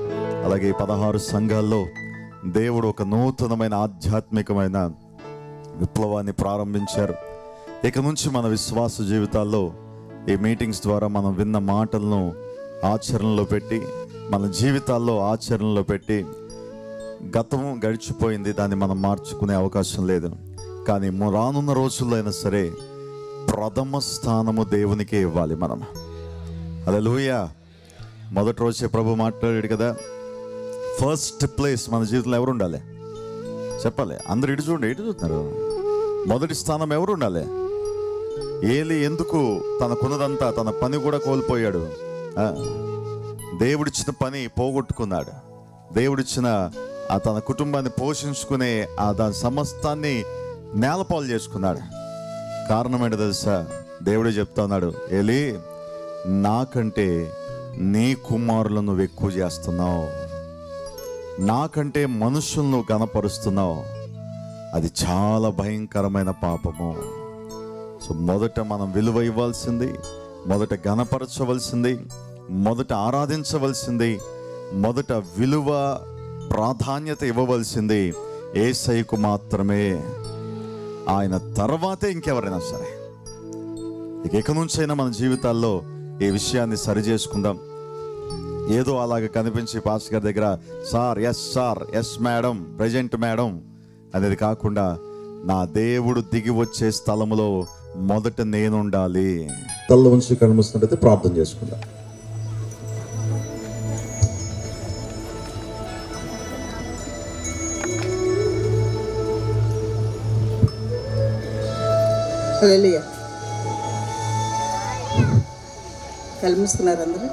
అలాగే ఈ పదహారు సంఘాల్లో దేవుడు ఒక నూతనమైన ఆధ్యాత్మికమైన విప్లవాన్ని ప్రారంభించారు ఇక నుంచి మన విశ్వాస జీవితాల్లో ఈ మీటింగ్స్ ద్వారా మనం విన్న మాటలను ఆచరణలో పెట్టి మన జీవితాల్లో ఆచరణలో పెట్టి గతం గడిచిపోయింది దాన్ని మనం మార్చుకునే అవకాశం లేదు కానీ ము- రానున్న రోజుల్లో అయినా సరే ప్రథమ స్థానము దేవునికే ఇవ్వాలి మనం అలా మొదటి రోజే ప్రభు మాట్లాడాడు కదా ఫస్ట్ ప్లేస్ మన జీవితంలో ఎవరు ఉండాలి చెప్పాలి అందరు ఇటు చూడండి ఇటు చూస్తున్నారు మొదటి స్థానం ఎవరు ఉండాలి ఏలి ఎందుకు తనకున్నదంతా తన పని కూడా కోల్పోయాడు ఆ, దేవుడిచ్చిన పని పోగొట్టుకున్నాడు దేవుడిచ్చిన ఆ తన కుటుంబాన్ని పోషించుకునే ఆ దాని సమస్తాన్ని నేలపాలు చేసుకున్నాడు కారణం ఏంటో తెలుసా దేవుడే చెప్తా ఉన్నాడు ఏలి నాకంటే నీ కుమారులను నువ్వు ఎక్కువ చేస్తున్నావు నాకంటే మనుషులను గనపరుస్తున్నావు అది చాలా భయంకరమైన పాపము సో మొదట మనం విలువ ఇవ్వాల్సింది మొదట గణపరచవలసింది మొదట ఆరాధించవలసింది మొదట విలువ ప్రాధాన్యత ఇవ్వవలసింది ఏసైకు మాత్రమే ఆయన తర్వాతే ఇంకెవరైనా సరే ఇక ఇక నుంచైనా మన జీవితాల్లో ఈ విషయాన్ని సరి చేసుకుందాం ఏదో అలాగ కనిపించి పాస్ గారి దగ్గర sir yes sir yes madam present madam అనేది కాకుండా నా దేవుడు దిగి వచ్చే స్థలములో మొదట నేను ఉండాలి తల్ల ఉంచి కనిపిస్తున్నట్టయితే ప్రార్థన చేసుకుందాం
హల్లెలూయా కల్మిస్తున్నారు అందరూ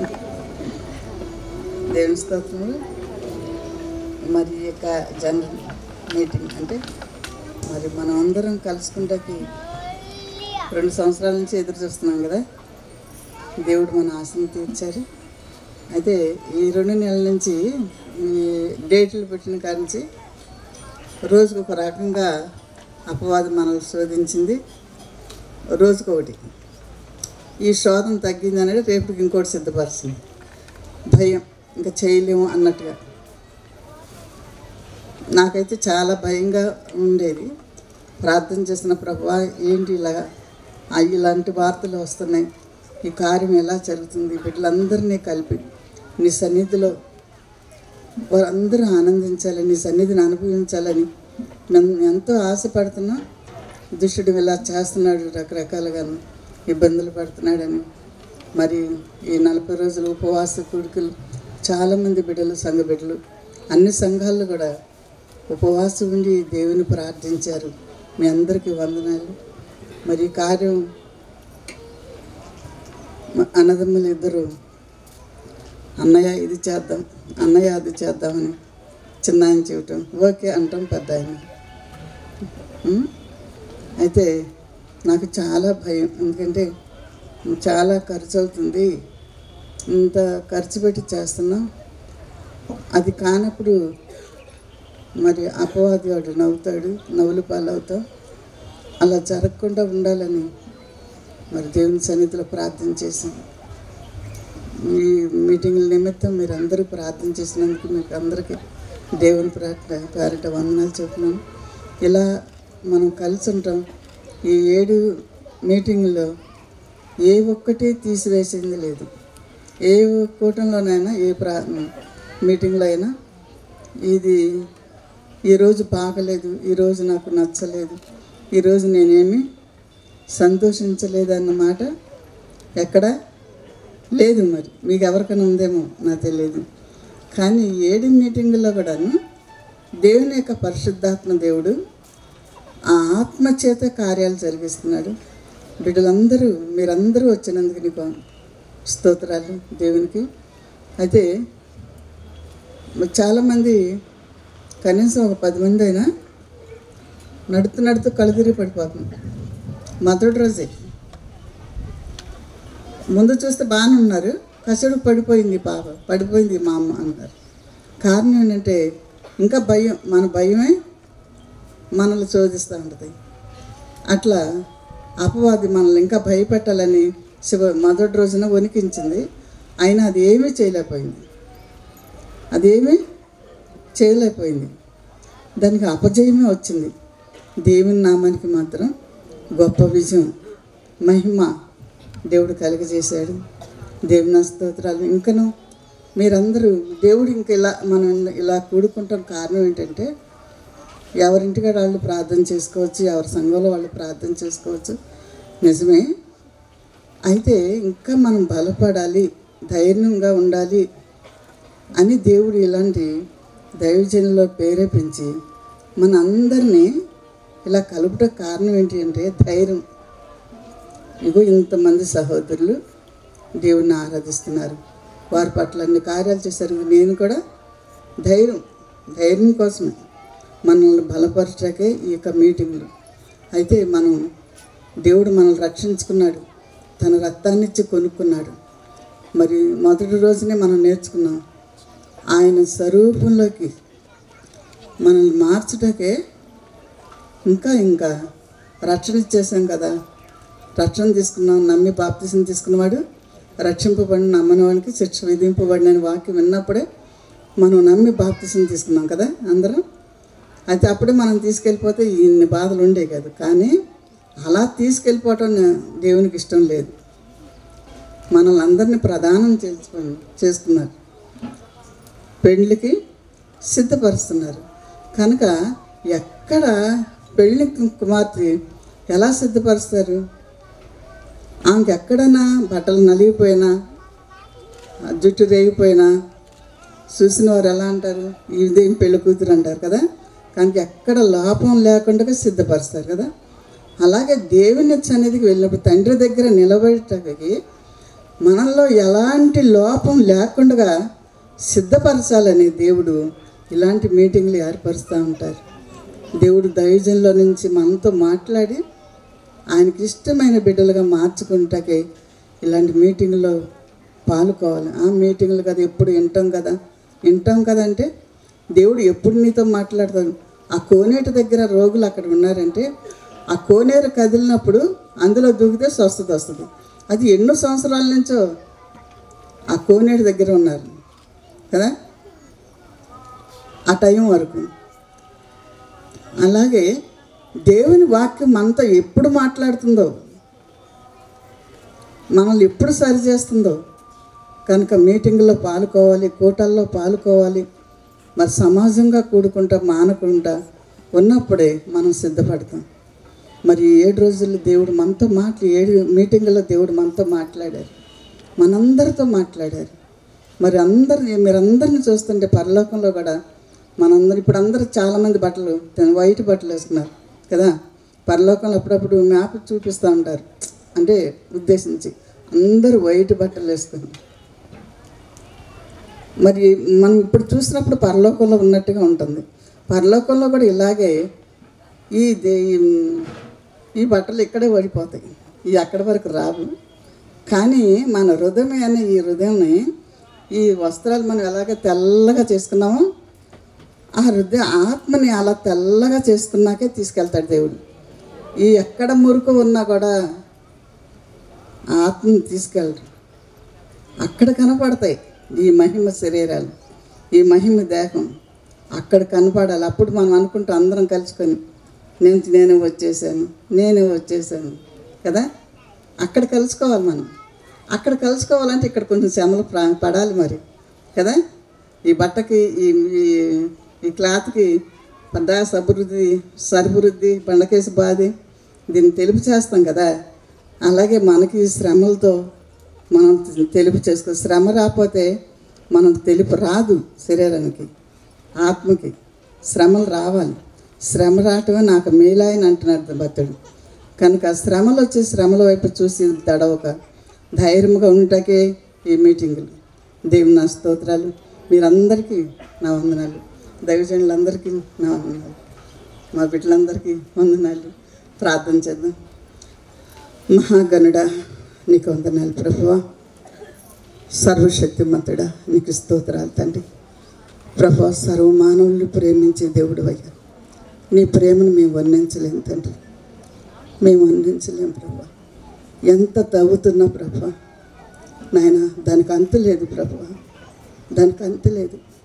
దేవుని స్తోత్రములు మరి ఈ యొక్క జనరల్ మీటింగ్ అంటే మరి మనం అందరం కలుసుకుంటాకి రెండు సంవత్సరాల నుంచి ఎదురు చూస్తున్నాం కదా దేవుడు మన ఆశను తీర్చారు అయితే ఈ రెండు నెలల నుంచి ఈ డేట్లు పెట్టిన కాడి నుంచి రోజుకు ఒక రకంగా అపవాదం మనల్ని శోధించింది రోజుకొకటి ఈ శోధన తగ్గింది అనేది రేపుకి ఇంకోటి సిద్ధపరిచింది భయం ఇంకా చేయలేము అన్నట్టుగా నాకైతే చాలా భయంగా ఉండేది ప్రార్థన చేసిన ప్రభా ఏంటి ఇలాగా ఆ ఇలాంటి వార్తలు వస్తున్నాయి ఈ కార్యం ఎలా జరుగుతుంది వీటిలందరినీ కలిపి నీ సన్నిధిలో వారందరూ ఆనందించాలని నీ సన్నిధిని అనుభవించాలని నన్ను ఎంతో ఆశపడుతున్నా దుష్టుడు ఇలా చేస్తున్నాడు రకరకాలుగాను ఇబ్బందులు పడుతున్నాడని మరి ఈ నలభై రోజులు ఉపవాస కూడికలు చాలామంది బిడ్డలు సంఘ బిడ్డలు అన్ని సంఘాల్లో కూడా ఉపవాసం ఉండి దేవుని ప్రార్థించారు మీ అందరికీ వందనాలు మరి ఈ కార్యం మా అన్నదమ్ములు ఇద్దరు అన్నయ్య ఇది చేద్దాం అన్నయ్య అది చేద్దామని చిన్న ఆయన చెప్పటం ఓకే అంటాం పెద్ద ఆయన ఉం? అయితే నాకు చాలా భయం ఎందుకంటే చాలా ఖర్చు అవుతుంది ఇంత ఖర్చు పెట్టి చేస్తున్నాం అది కానప్పుడు మరి అపవాది వాడు నవ్వుతాడు నవ్వులు పాలవుతాం అలా జరగకుండా ఉండాలని మరి దేవుని సన్నిధిలో ప్రార్థన చేశాం ఈ మీటింగుల నిమిత్తం మీరు అందరూ ప్రార్థన చేసినందుకు మీకు అందరికీ దేవుని ప్రార్థన పేరిట వందనాలు చెప్తున్నాను ఇలా మనం కలిసి ఉంటాం ఈ ఏడు మీటింగుల్లో ఏ ఒక్కటి తీసివేసింది లేదు ఏ కూటంలోనైనా ఏ ప్రా మీటింగ్లో అయినా ఇది ఈరోజు బాగలేదు ఈరోజు నాకు నచ్చలేదు ఈరోజు నేనేమి సంతోషించలేదు అన్నమాట ఎక్కడ లేదు మరి మీకు ఎవరికైనా ఉందేమో నాకు తెలియదు కానీ ఈ ఏడు మీటింగుల్లో కూడాను దేవుని యొక్క పరిశుద్ధాత్మ దేవుడు ఆ ఆత్మ చేత కార్యాలు జరిగిస్తున్నాడు బిడ్డలందరూ మీరందరూ వచ్చినందుకు నీకు స్తోత్రాలు దేవునికి అయితే మరి చాలామంది కనీసం ఒక పది మంది అయినా నడుతూ నడుతూ కళ్ళు తిరిగి పడిపోతుంది మొదటి రోజే ముందు చూస్తే బాగానే ఉన్నారు కసడు పడిపోయింది పాప పడిపోయింది మా అమ్మ అంటారు కారణం ఏంటంటే ఇంకా భయం మన భయమే మనల్ని శోధిస్తూ ఉంటుంది అట్లా అపవాది మనల్ని ఇంకా భయపెట్టాలని శివ మొదటి రోజున వణికించింది అయినా అది ఏమీ చేయలేకపోయింది అదేమీ చేయలేకపోయింది దానికి అపజయమే వచ్చింది దేవుని నామానికి మాత్రం గొప్ప విజయం మహిమ దేవుడు కలుగజేశాడు దేవుని స్తోత్రాలు ఇంకను మీరందరూ దేవుడు ఇంక ఇలా మనం ఇలా కూడుకుంటాం కారణం ఏంటంటే ఎవరింటికాడ వాళ్ళు ప్రార్థన చేసుకోవచ్చు ఎవరి సంఘంలో వాళ్ళు ప్రార్థన చేసుకోవచ్చు నిజమే అయితే ఇంకా మనం బలపడాలి ధైర్యంగా ఉండాలి అని దేవుడు ఇలాంటి దైవజనులో ప్రేరేపించి మన అందరినీ ఇలా కలుపుట కారణం ఏంటి అంటే ధైర్యం ఇగో ఇంతమంది సహోదరులు దేవుణ్ణి ఆరాధిస్తున్నారు వారి పట్ల అన్ని కార్యాలు చేశారు నేను కూడా ధైర్యం ధైర్యం కోసమే మనల్ని బలపరచకే ఈ యొక్క మీటింగ్లు అయితే మనం దేవుడు మనల్ని రక్షించుకున్నాడు తన రక్తాన్ని ఇచ్చి కొనుక్కున్నాడు మరి మొదటి రోజునే మనం నేర్చుకున్నాం ఆయన స్వరూపంలోకి మనల్ని మార్చుటకే ఇంకా ఇంకా రక్షణ ఇచ్చేసాం కదా రక్షణ తీసుకున్నాం నమ్మి బాప్తిసం తీసుకున్నవాడు రక్షింపబడిన నమ్మని వాడికి శిక్ష విధింపబడిన వాక్యం విన్నప్పుడే మనం నమ్మి బాప్తిసం తీసుకున్నాం కదా అందరం అయితే అప్పుడే మనం తీసుకెళ్ళిపోతే ఇన్ని బాధలు ఉండే కాదు కానీ అలా తీసుకెళ్ళిపోవటం దేవునికి ఇష్టం లేదు మనల్ని అందరినీ ప్రదానం చేసుకొని చేసుకున్నారు పెళ్ళికి సిద్ధపరుస్తున్నారు కనుక ఎక్కడ పెళ్లి కుమార్తె ఎలా సిద్ధపరుస్తారు ఆమెకి ఎక్కడైనా బట్టలు నలిగిపోయినా ఆ జుట్టు రేగిపోయినా చూసిన వారు ఎలా అంటారు ఇదేం పెళ్లి కూతురు అంటారు కదా కానీ ఎక్కడ లోపం లేకుండా సిద్ధపరుస్తారు కదా అలాగే దేవుని సన్నిధికి వెళ్ళినప్పుడు తండ్రి దగ్గర నిలబడటానికి మనల్లో ఎలాంటి లోపం లేకుండా సిద్ధపరచాలని దేవుడు ఇలాంటి మీటింగ్లు ఏర్పరుస్తూ ఉంటారు దేవుడు దైవజంలో నుంచి మనతో మాట్లాడి ఆయనకి ఇష్టమైన బిడ్డలుగా మార్చుకుంటాకే ఇలాంటి మీటింగ్లో పాల్గొవాలి ఆ మీటింగ్లు కదా ఎప్పుడు వింటాం కదా వింటాం కదా అంటే దేవుడు ఎప్పుడు నీతో మాట్లాడతాడు ఆ కోనేటి దగ్గర రోగులు అక్కడ ఉన్నారంటే ఆ కోనేరు కదిలినప్పుడు అందులో దూకితే స్వస్థత వస్తుంది అది ఎన్నో సంవత్సరాల నుంచో ఆ కోనేటి దగ్గర ఉన్నారు కదా ఆ టైం వరకు అలాగే దేవుని వాక్యం మనతో ఎప్పుడు మాట్లాడుతుందో మనల్ని ఎప్పుడు సరి చేస్తుందో కనుక మీటింగుల్లో పాల్గొవాలి కూటల్లో పాల్గొవాలి మరి సమాజంగా కూడుకుంటా మానకుండా ఉన్నప్పుడే మనం సిద్ధపడతాం మరి ఈ ఏడు రోజుల్లో దేవుడు మనతో మాట్లా ఏడు మీటింగుల్లో దేవుడు మనతో మాట్లాడారు మనందరితో మాట్లాడారు మరి అందరిని మీరందరిని చూస్తుంటే పరలోకంలో కూడా మనందరం ఇప్పుడు అందరూ చాలామంది బట్టలు తన వైట్ బట్టలు వేసుకున్నారు కదా పరలోకంలో అప్పుడప్పుడు మ్యాప్ చూపిస్తూ ఉంటారు అంటే ఉద్దేశించి అందరూ వైట్ బట్టలు వేసుకుని మరి మనం ఇప్పుడు చూసినప్పుడు పరలోకంలో ఉన్నట్టుగా ఉంటుంది పరలోకంలో కూడా ఇలాగే ఈ దే- ఈ- ఈ బట్టలు ఇక్కడే పడిపోతాయి ఇవి అక్కడి వరకు రావు కానీ మన హృదయం అనే ఈ హృదయంని ఈ వస్త్రాలు మనం ఎలాగ తెల్లగా చేసుకున్నామో ఆ హృదయ ఆత్మని అలా తెల్లగా చేసుకున్నాకే తీసుకెళ్తాడు దేవుడు ఈ ఎక్కడ మురుకు ఉన్నా కూడా ఆ ఆత్మని తీసుకెళ్ళరు అక్కడ కనపడతాయి ఈ మహిమ శరీరాలు ఈ మహిమ దేహం అక్కడ కనపడాలి అప్పుడు మనం అనుకుంటాం అందరం కలుసుకొని నేను నేను వచ్చేసాను నేను వచ్చేసాను కదా అక్కడ కలుసుకోవాలి మనం అక్కడ కలుసుకోవాలంటే ఇక్కడ కొంచెం శ్రమలు ప్రా- పడాలి మరి కదా ఈ బట్టకి ఈ ఈ- ఈ క్లాత్కి పండగ సభివృద్ధి సరివృద్ధి పండకేసి బాధి దీన్ని తెలుపు చేస్తాం కదా అలాగే మనకి ఈ శ్రమలతో మనం తెలుపు చేసుకో శ్రమ రాకపోతే మనం తెలుపు రాదు శరీరానికి ఆత్మకి శ్రమలు రావాలి శ్రమ రావటమే నాకు మేలాయని అంటున్నాడు భక్తుడు కనుక శ్రమలు వచ్చి శ్రమల వైపు చూసి తడవక ధైర్యంగా ఉండటాకే ఈ మీటింగులు దేవుని నా స్తోత్రాలు మీరందరికీ నా వందనాలు దైవజనులందరికీ నా వందనాలు మా బిడ్డలందరికీ వందనాలు ప్రార్థన చేద్దాం మహాగణుడా నీకు వందనాలు ప్రభువా సర్వశక్తిమంతుడా నీకు స్తోత్రాలు తండ్రి ప్రభా సర్వమానవుల్ని ప్రేమించే దేవుడు అయ్యా నీ ప్రేమను మేము వర్ణించలేము తండ్రి మేము వర్ణించలేము ప్రభా ఎంత తవ్వుతున్నా ప్రభా నాయన దానికి అంతు లేదు ప్రభా దానికి అంతు లేదు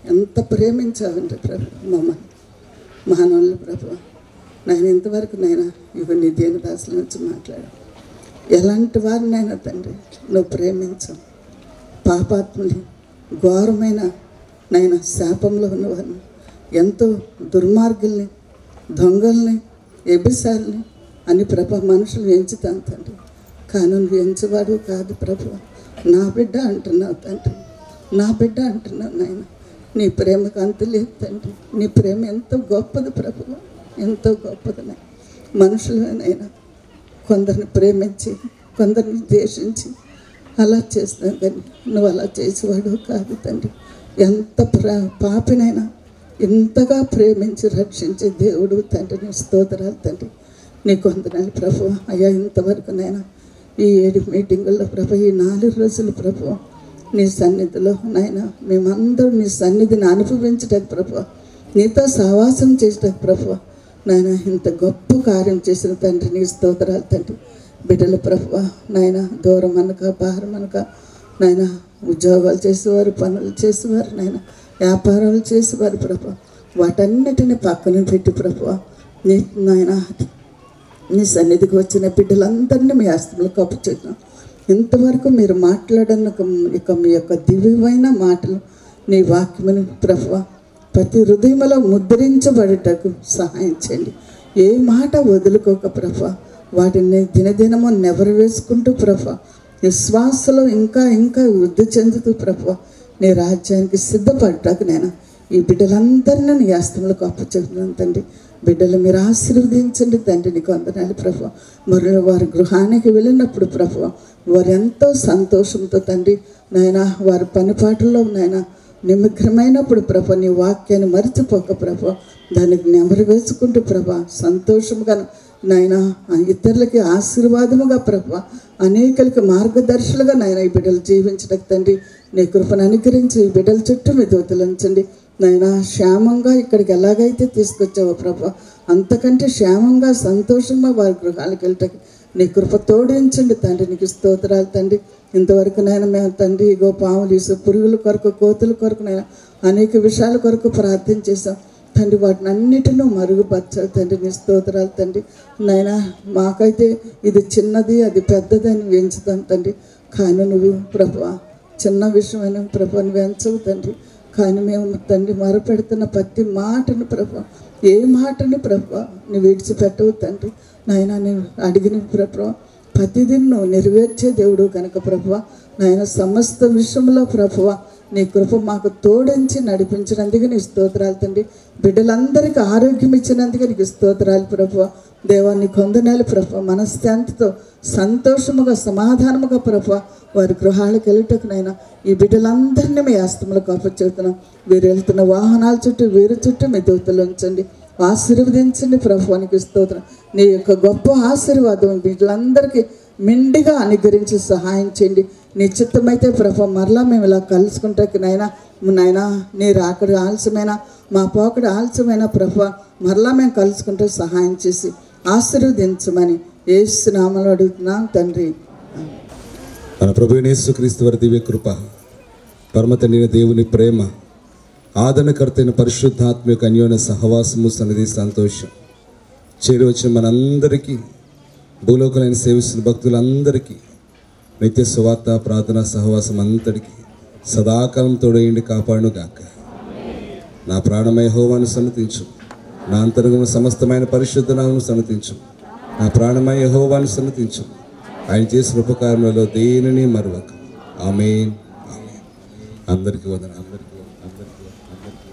ఎంత ప్రేమించావంటే ప్రభు మమ్మల్ని మానవులు ప్రభు నేను ఇంతవరకు నైనా ఇవి నీ దేని దాసుల నుంచి మాట్లాడు ఎలాంటి వారినైనా తండ్రి నువ్వు ప్రేమించావు పాపాత్ముని ఘోరమైన నైనా శాపంలో ఉన్నవారిని ఎంతో దుర్మార్గుల్ని దొంగల్ని ఎబిసాల్ని అని ప్రభ మనుషులు ఎంచుతాను తండ్రి కానీ నువ్వు ఎంచేవాడు కాదు ప్రభు నా బిడ్డ అంటున్నావు తండ్రి నా బిడ్డ అంటున్నావు నాయన నీ ప్రేమకు అంత లేదు తండ్రి నీ ప్రేమ ఎంతో గొప్పది ప్రభు ఎంతో గొప్పది నాయన మనుషులనైనా కొందరిని ప్రేమించి కొందరిని ద్వేషించి అలా చేస్తాను కానీ నువ్వు అలా చేసేవాడు కాదు తండ్రి ఎంత ప్రా పాపినైనా ఎంతగా ప్రేమించి రక్షించే దేవుడు తండ్రి నీ స్తోత్రాలు తండ్రి నీ కొందనాలు ప్రభు అయ్యా ఇంతవరకు నైనా ఈ ఏడు మీటింగుల్లో ప్రభు ఈ నాలుగు రోజులు ప్రభు నీ సన్నిధిలో నాయన మేమందరం నీ సన్నిధిని అనుభవించటకు ప్రభు నీతో సహవాసం చేసటకు ప్రభు నాయన ఇంత గొప్ప కార్యం చేసిన తండ్రి నీ స్తోత్రాలు తండ్రి బిడ్డల ప్రభు నాయన దూరం అనక భారం అనక నాయన ఉద్యోగాలు చేసేవారు పనులు చేసేవారు నాయన వ్యాపారాలు చేసేవారు ప్రభు వాటన్నిటిని పక్కన పెట్టి ప్రభు నీ నాయన నీ సన్నిధికి వచ్చిన బిడ్డలందరినీ మీ హస్తంలో కప్పు చేద్దాం ఇంతవరకు మీరు మాట్లాడన్న ఒక ఇక మీ యొక్క దివ్యమైన మాటలు నీ వాక్యముని ప్రభు ప్రతి హృదయంలో ముద్రించబడటకు సహాయం చేయండి ఏ మాట వదులుకోక ప్రభ వాటిని దినదినము నెవరు వేసుకుంటూ ప్రభ విశ్వాసలో ఇంకా ఇంకా వృద్ధి చెందుతూ ప్రభ నీ రాజ్యానికి సిద్ధపడ్డాక నేను ఈ బిడ్డలందరినీ నీ హస్తంలో కప్పు చెప్తున్నాను తండ్రి బిడ్డలు మీరు ఆశీర్వదించండి తండ్రి నీకు వందనాలు ప్రభు మరో వారి గృహానికి వెళ్ళినప్పుడు ప్రభు వారు ఎంతో సంతోషంతో తండ్రి నాయన వారి పనిపాట్లలో నాయన నిమగ్నమైనప్పుడు ప్రభ నీ వాక్యాన్ని మరిచిపోక ప్రభ దానికి నెమరు వేసుకుంటూ ప్రభ సంతోషముగా నాయన ఇతరులకి ఆశీర్వాదముగా ప్రభ అనేకలకి మార్గదర్శులుగా నాయన ఈ బిడ్డలు జీవించడానికి తండ్రి నీ కృపను అనుగ్రహించి ఈ బిడ్డల చుట్టూ మీ దోతలుంచండి నాయన క్షేమంగా ఇక్కడికి ఎలాగైతే తీసుకొచ్చావో ప్రభ అంతకంటే క్షేమంగా సంతోషంగా వారి గృహాలకు వెళ్ళటకి నీ కృప తోడించండి తండ్రి నీకు స్తోత్రాలు తండ్రి ఇంతవరకు నేను మేము తండ్రి ఇగో పాములు ఇసు పురుగుల కొరకు కోతుల కొరకు నేను అనేక విషయాల కొరకు ప్రార్థన చేశాం తండ్రి వాటిని అన్నిటినూ మరుగుపరచాలి తండ్రి నీ స్తోత్రాలు తండ్రి నాయన మాకైతే ఇది చిన్నది అది పెద్దది అని వేయించుతాం తండ్రి కానీ నువ్వు ప్రభు చిన్న విషయమైన ప్రభు నువ్వు ఎంచవు తండ్రి కానీ మేము తండ్రి మొరపెడుతున్న ప్రతి మాటను ప్రభు ఏ మాటని ప్రభు నువ్వు విడిచిపెట్టవు తండ్రి నాయన నేను అడిగిన ప్రభు ప్రతిదీ నువ్వు నెరవేర్చే దేవుడు కనుక ప్రభు నాయన సమస్త విషయంలో ప్రభువ నీ కృప మాకు తోడించి నడిపించినందుకు నీ స్తోత్రాలు తండ్రి బిడ్డలందరికీ ఆరోగ్యం ఇచ్చినందుకు నీకు స్తోత్రాలు ప్రభు దేవాన్ని కొందనాలు ప్రభు మనశ్శాంతితో సంతోషముగా సమాధానముగా ప్రభు వారి గృహాలకు వెళ్ళటకునైనా ఈ బిడ్డలందరినీ మీ ఆస్తములు కాపచెబుతున్నాం వీరు వెళ్తున్న వాహనాల చుట్టూ వీరి చుట్టూ మీ దూతలు ఉంచండి ఆశీర్వదించండి ప్రభువానికి స్తోత్రం నీ యొక్క గొప్ప ఆశీర్వాదం బిడ్డలందరికీ మెండిగా అనుగ్రహించి సహాయం చేయండి నీ చిత్తమైతే ప్రభు మరలా మేము ఇలా కలుసుకుంటాకి నాయన నాయన నీ రాకడ ఆలస్యమైన మా పోకడ ఆలస్యమైన ప్రభు మరలా మేము కలుసుకుంటే సహాయం చేసి ఆశీర్వదించమని ఏసునామలు అడుగుతున్నాం తండ్రి
మన ప్రభు యేసుక్రీస్తు వారి దివ్య కృప పరమతండ్రిన దేవుని ప్రేమ ఆదరణకర్త అయిన పరిశుద్ధాత్మక అన్యోన్య సహవాసము సన్నిధి సంతోషం చేరి వచ్చిన మనందరికీ భూలోకలైన సేవిస్తున్న భక్తులందరికీ నిత్య సువార్త ప్రార్థన సహవాసం అంతటికి సదాకాలం తోడేయండి కాపాడును గాక నా ప్రాణమయ హోవాను సన్నతించు నా అంతరంగం సమస్తమైన పరిశుద్ధ నామను సన్నతించు నా ప్రాణమయ హోవాను సన్నతించు ఆయన చేసిన ఉపకారములలో దేనిని మరవక ఆమెన్ ఆమెన్. అందరికీ వదన అందరికీ వదన, అందరికీ వదన, అందరికీ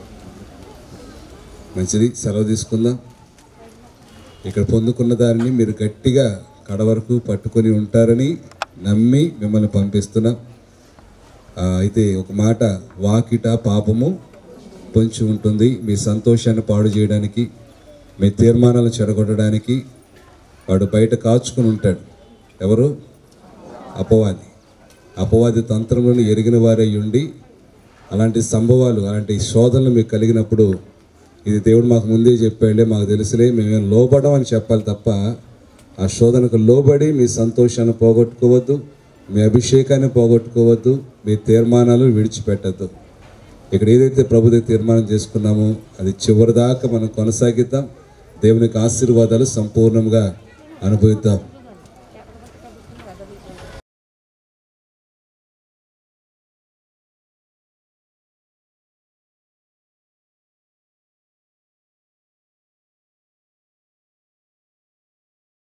వదన. మంచిది సెలవు తీసుకుందాం ఇక్కడ పొందుకున్న దానిని మీరు గట్టిగా కడ వరకు పట్టుకొని ఉంటారని నమ్మి మిమ్మల్ని పంపిస్తున్నాం ఆ, అయితే ఒక మాట వాకిట పాపము పొంచి ఉంటుంది మీ సంతోషాన్ని పాడు చేయడానికి మీ తీర్మానాలు చెడగొట్టడానికి వాడు బయట కాచుకుని ఉంటాడు ఎవరు అపవాది అపవాది తంత్రములను ఎరిగిన వారై ఉండి అలాంటి సంభవాలు అలాంటి శోధనలు మీకు కలిగినప్పుడు ఇది దేవుడు మాకు ముందే చెప్పాడులే మాకు తెలుసులే మేమేం లోబడం అని చెప్పాలి తప్ప ఆ శోధనకు లోబడి మీ సంతోషాన్ని పోగొట్టుకోవద్దు మీ అభిషేకాన్ని పోగొట్టుకోవద్దు మీ తీర్మానాలు విడిచిపెట్టద్దు ఇక్కడ ఏదైతే ప్రభుత్వ తీర్మానం చేసుకున్నామో అది చివరిదాకా మనం కొనసాగిద్దాం దేవునికి ఆశీర్వాదాలు సంపూర్ణంగా అనుభవిద్దాం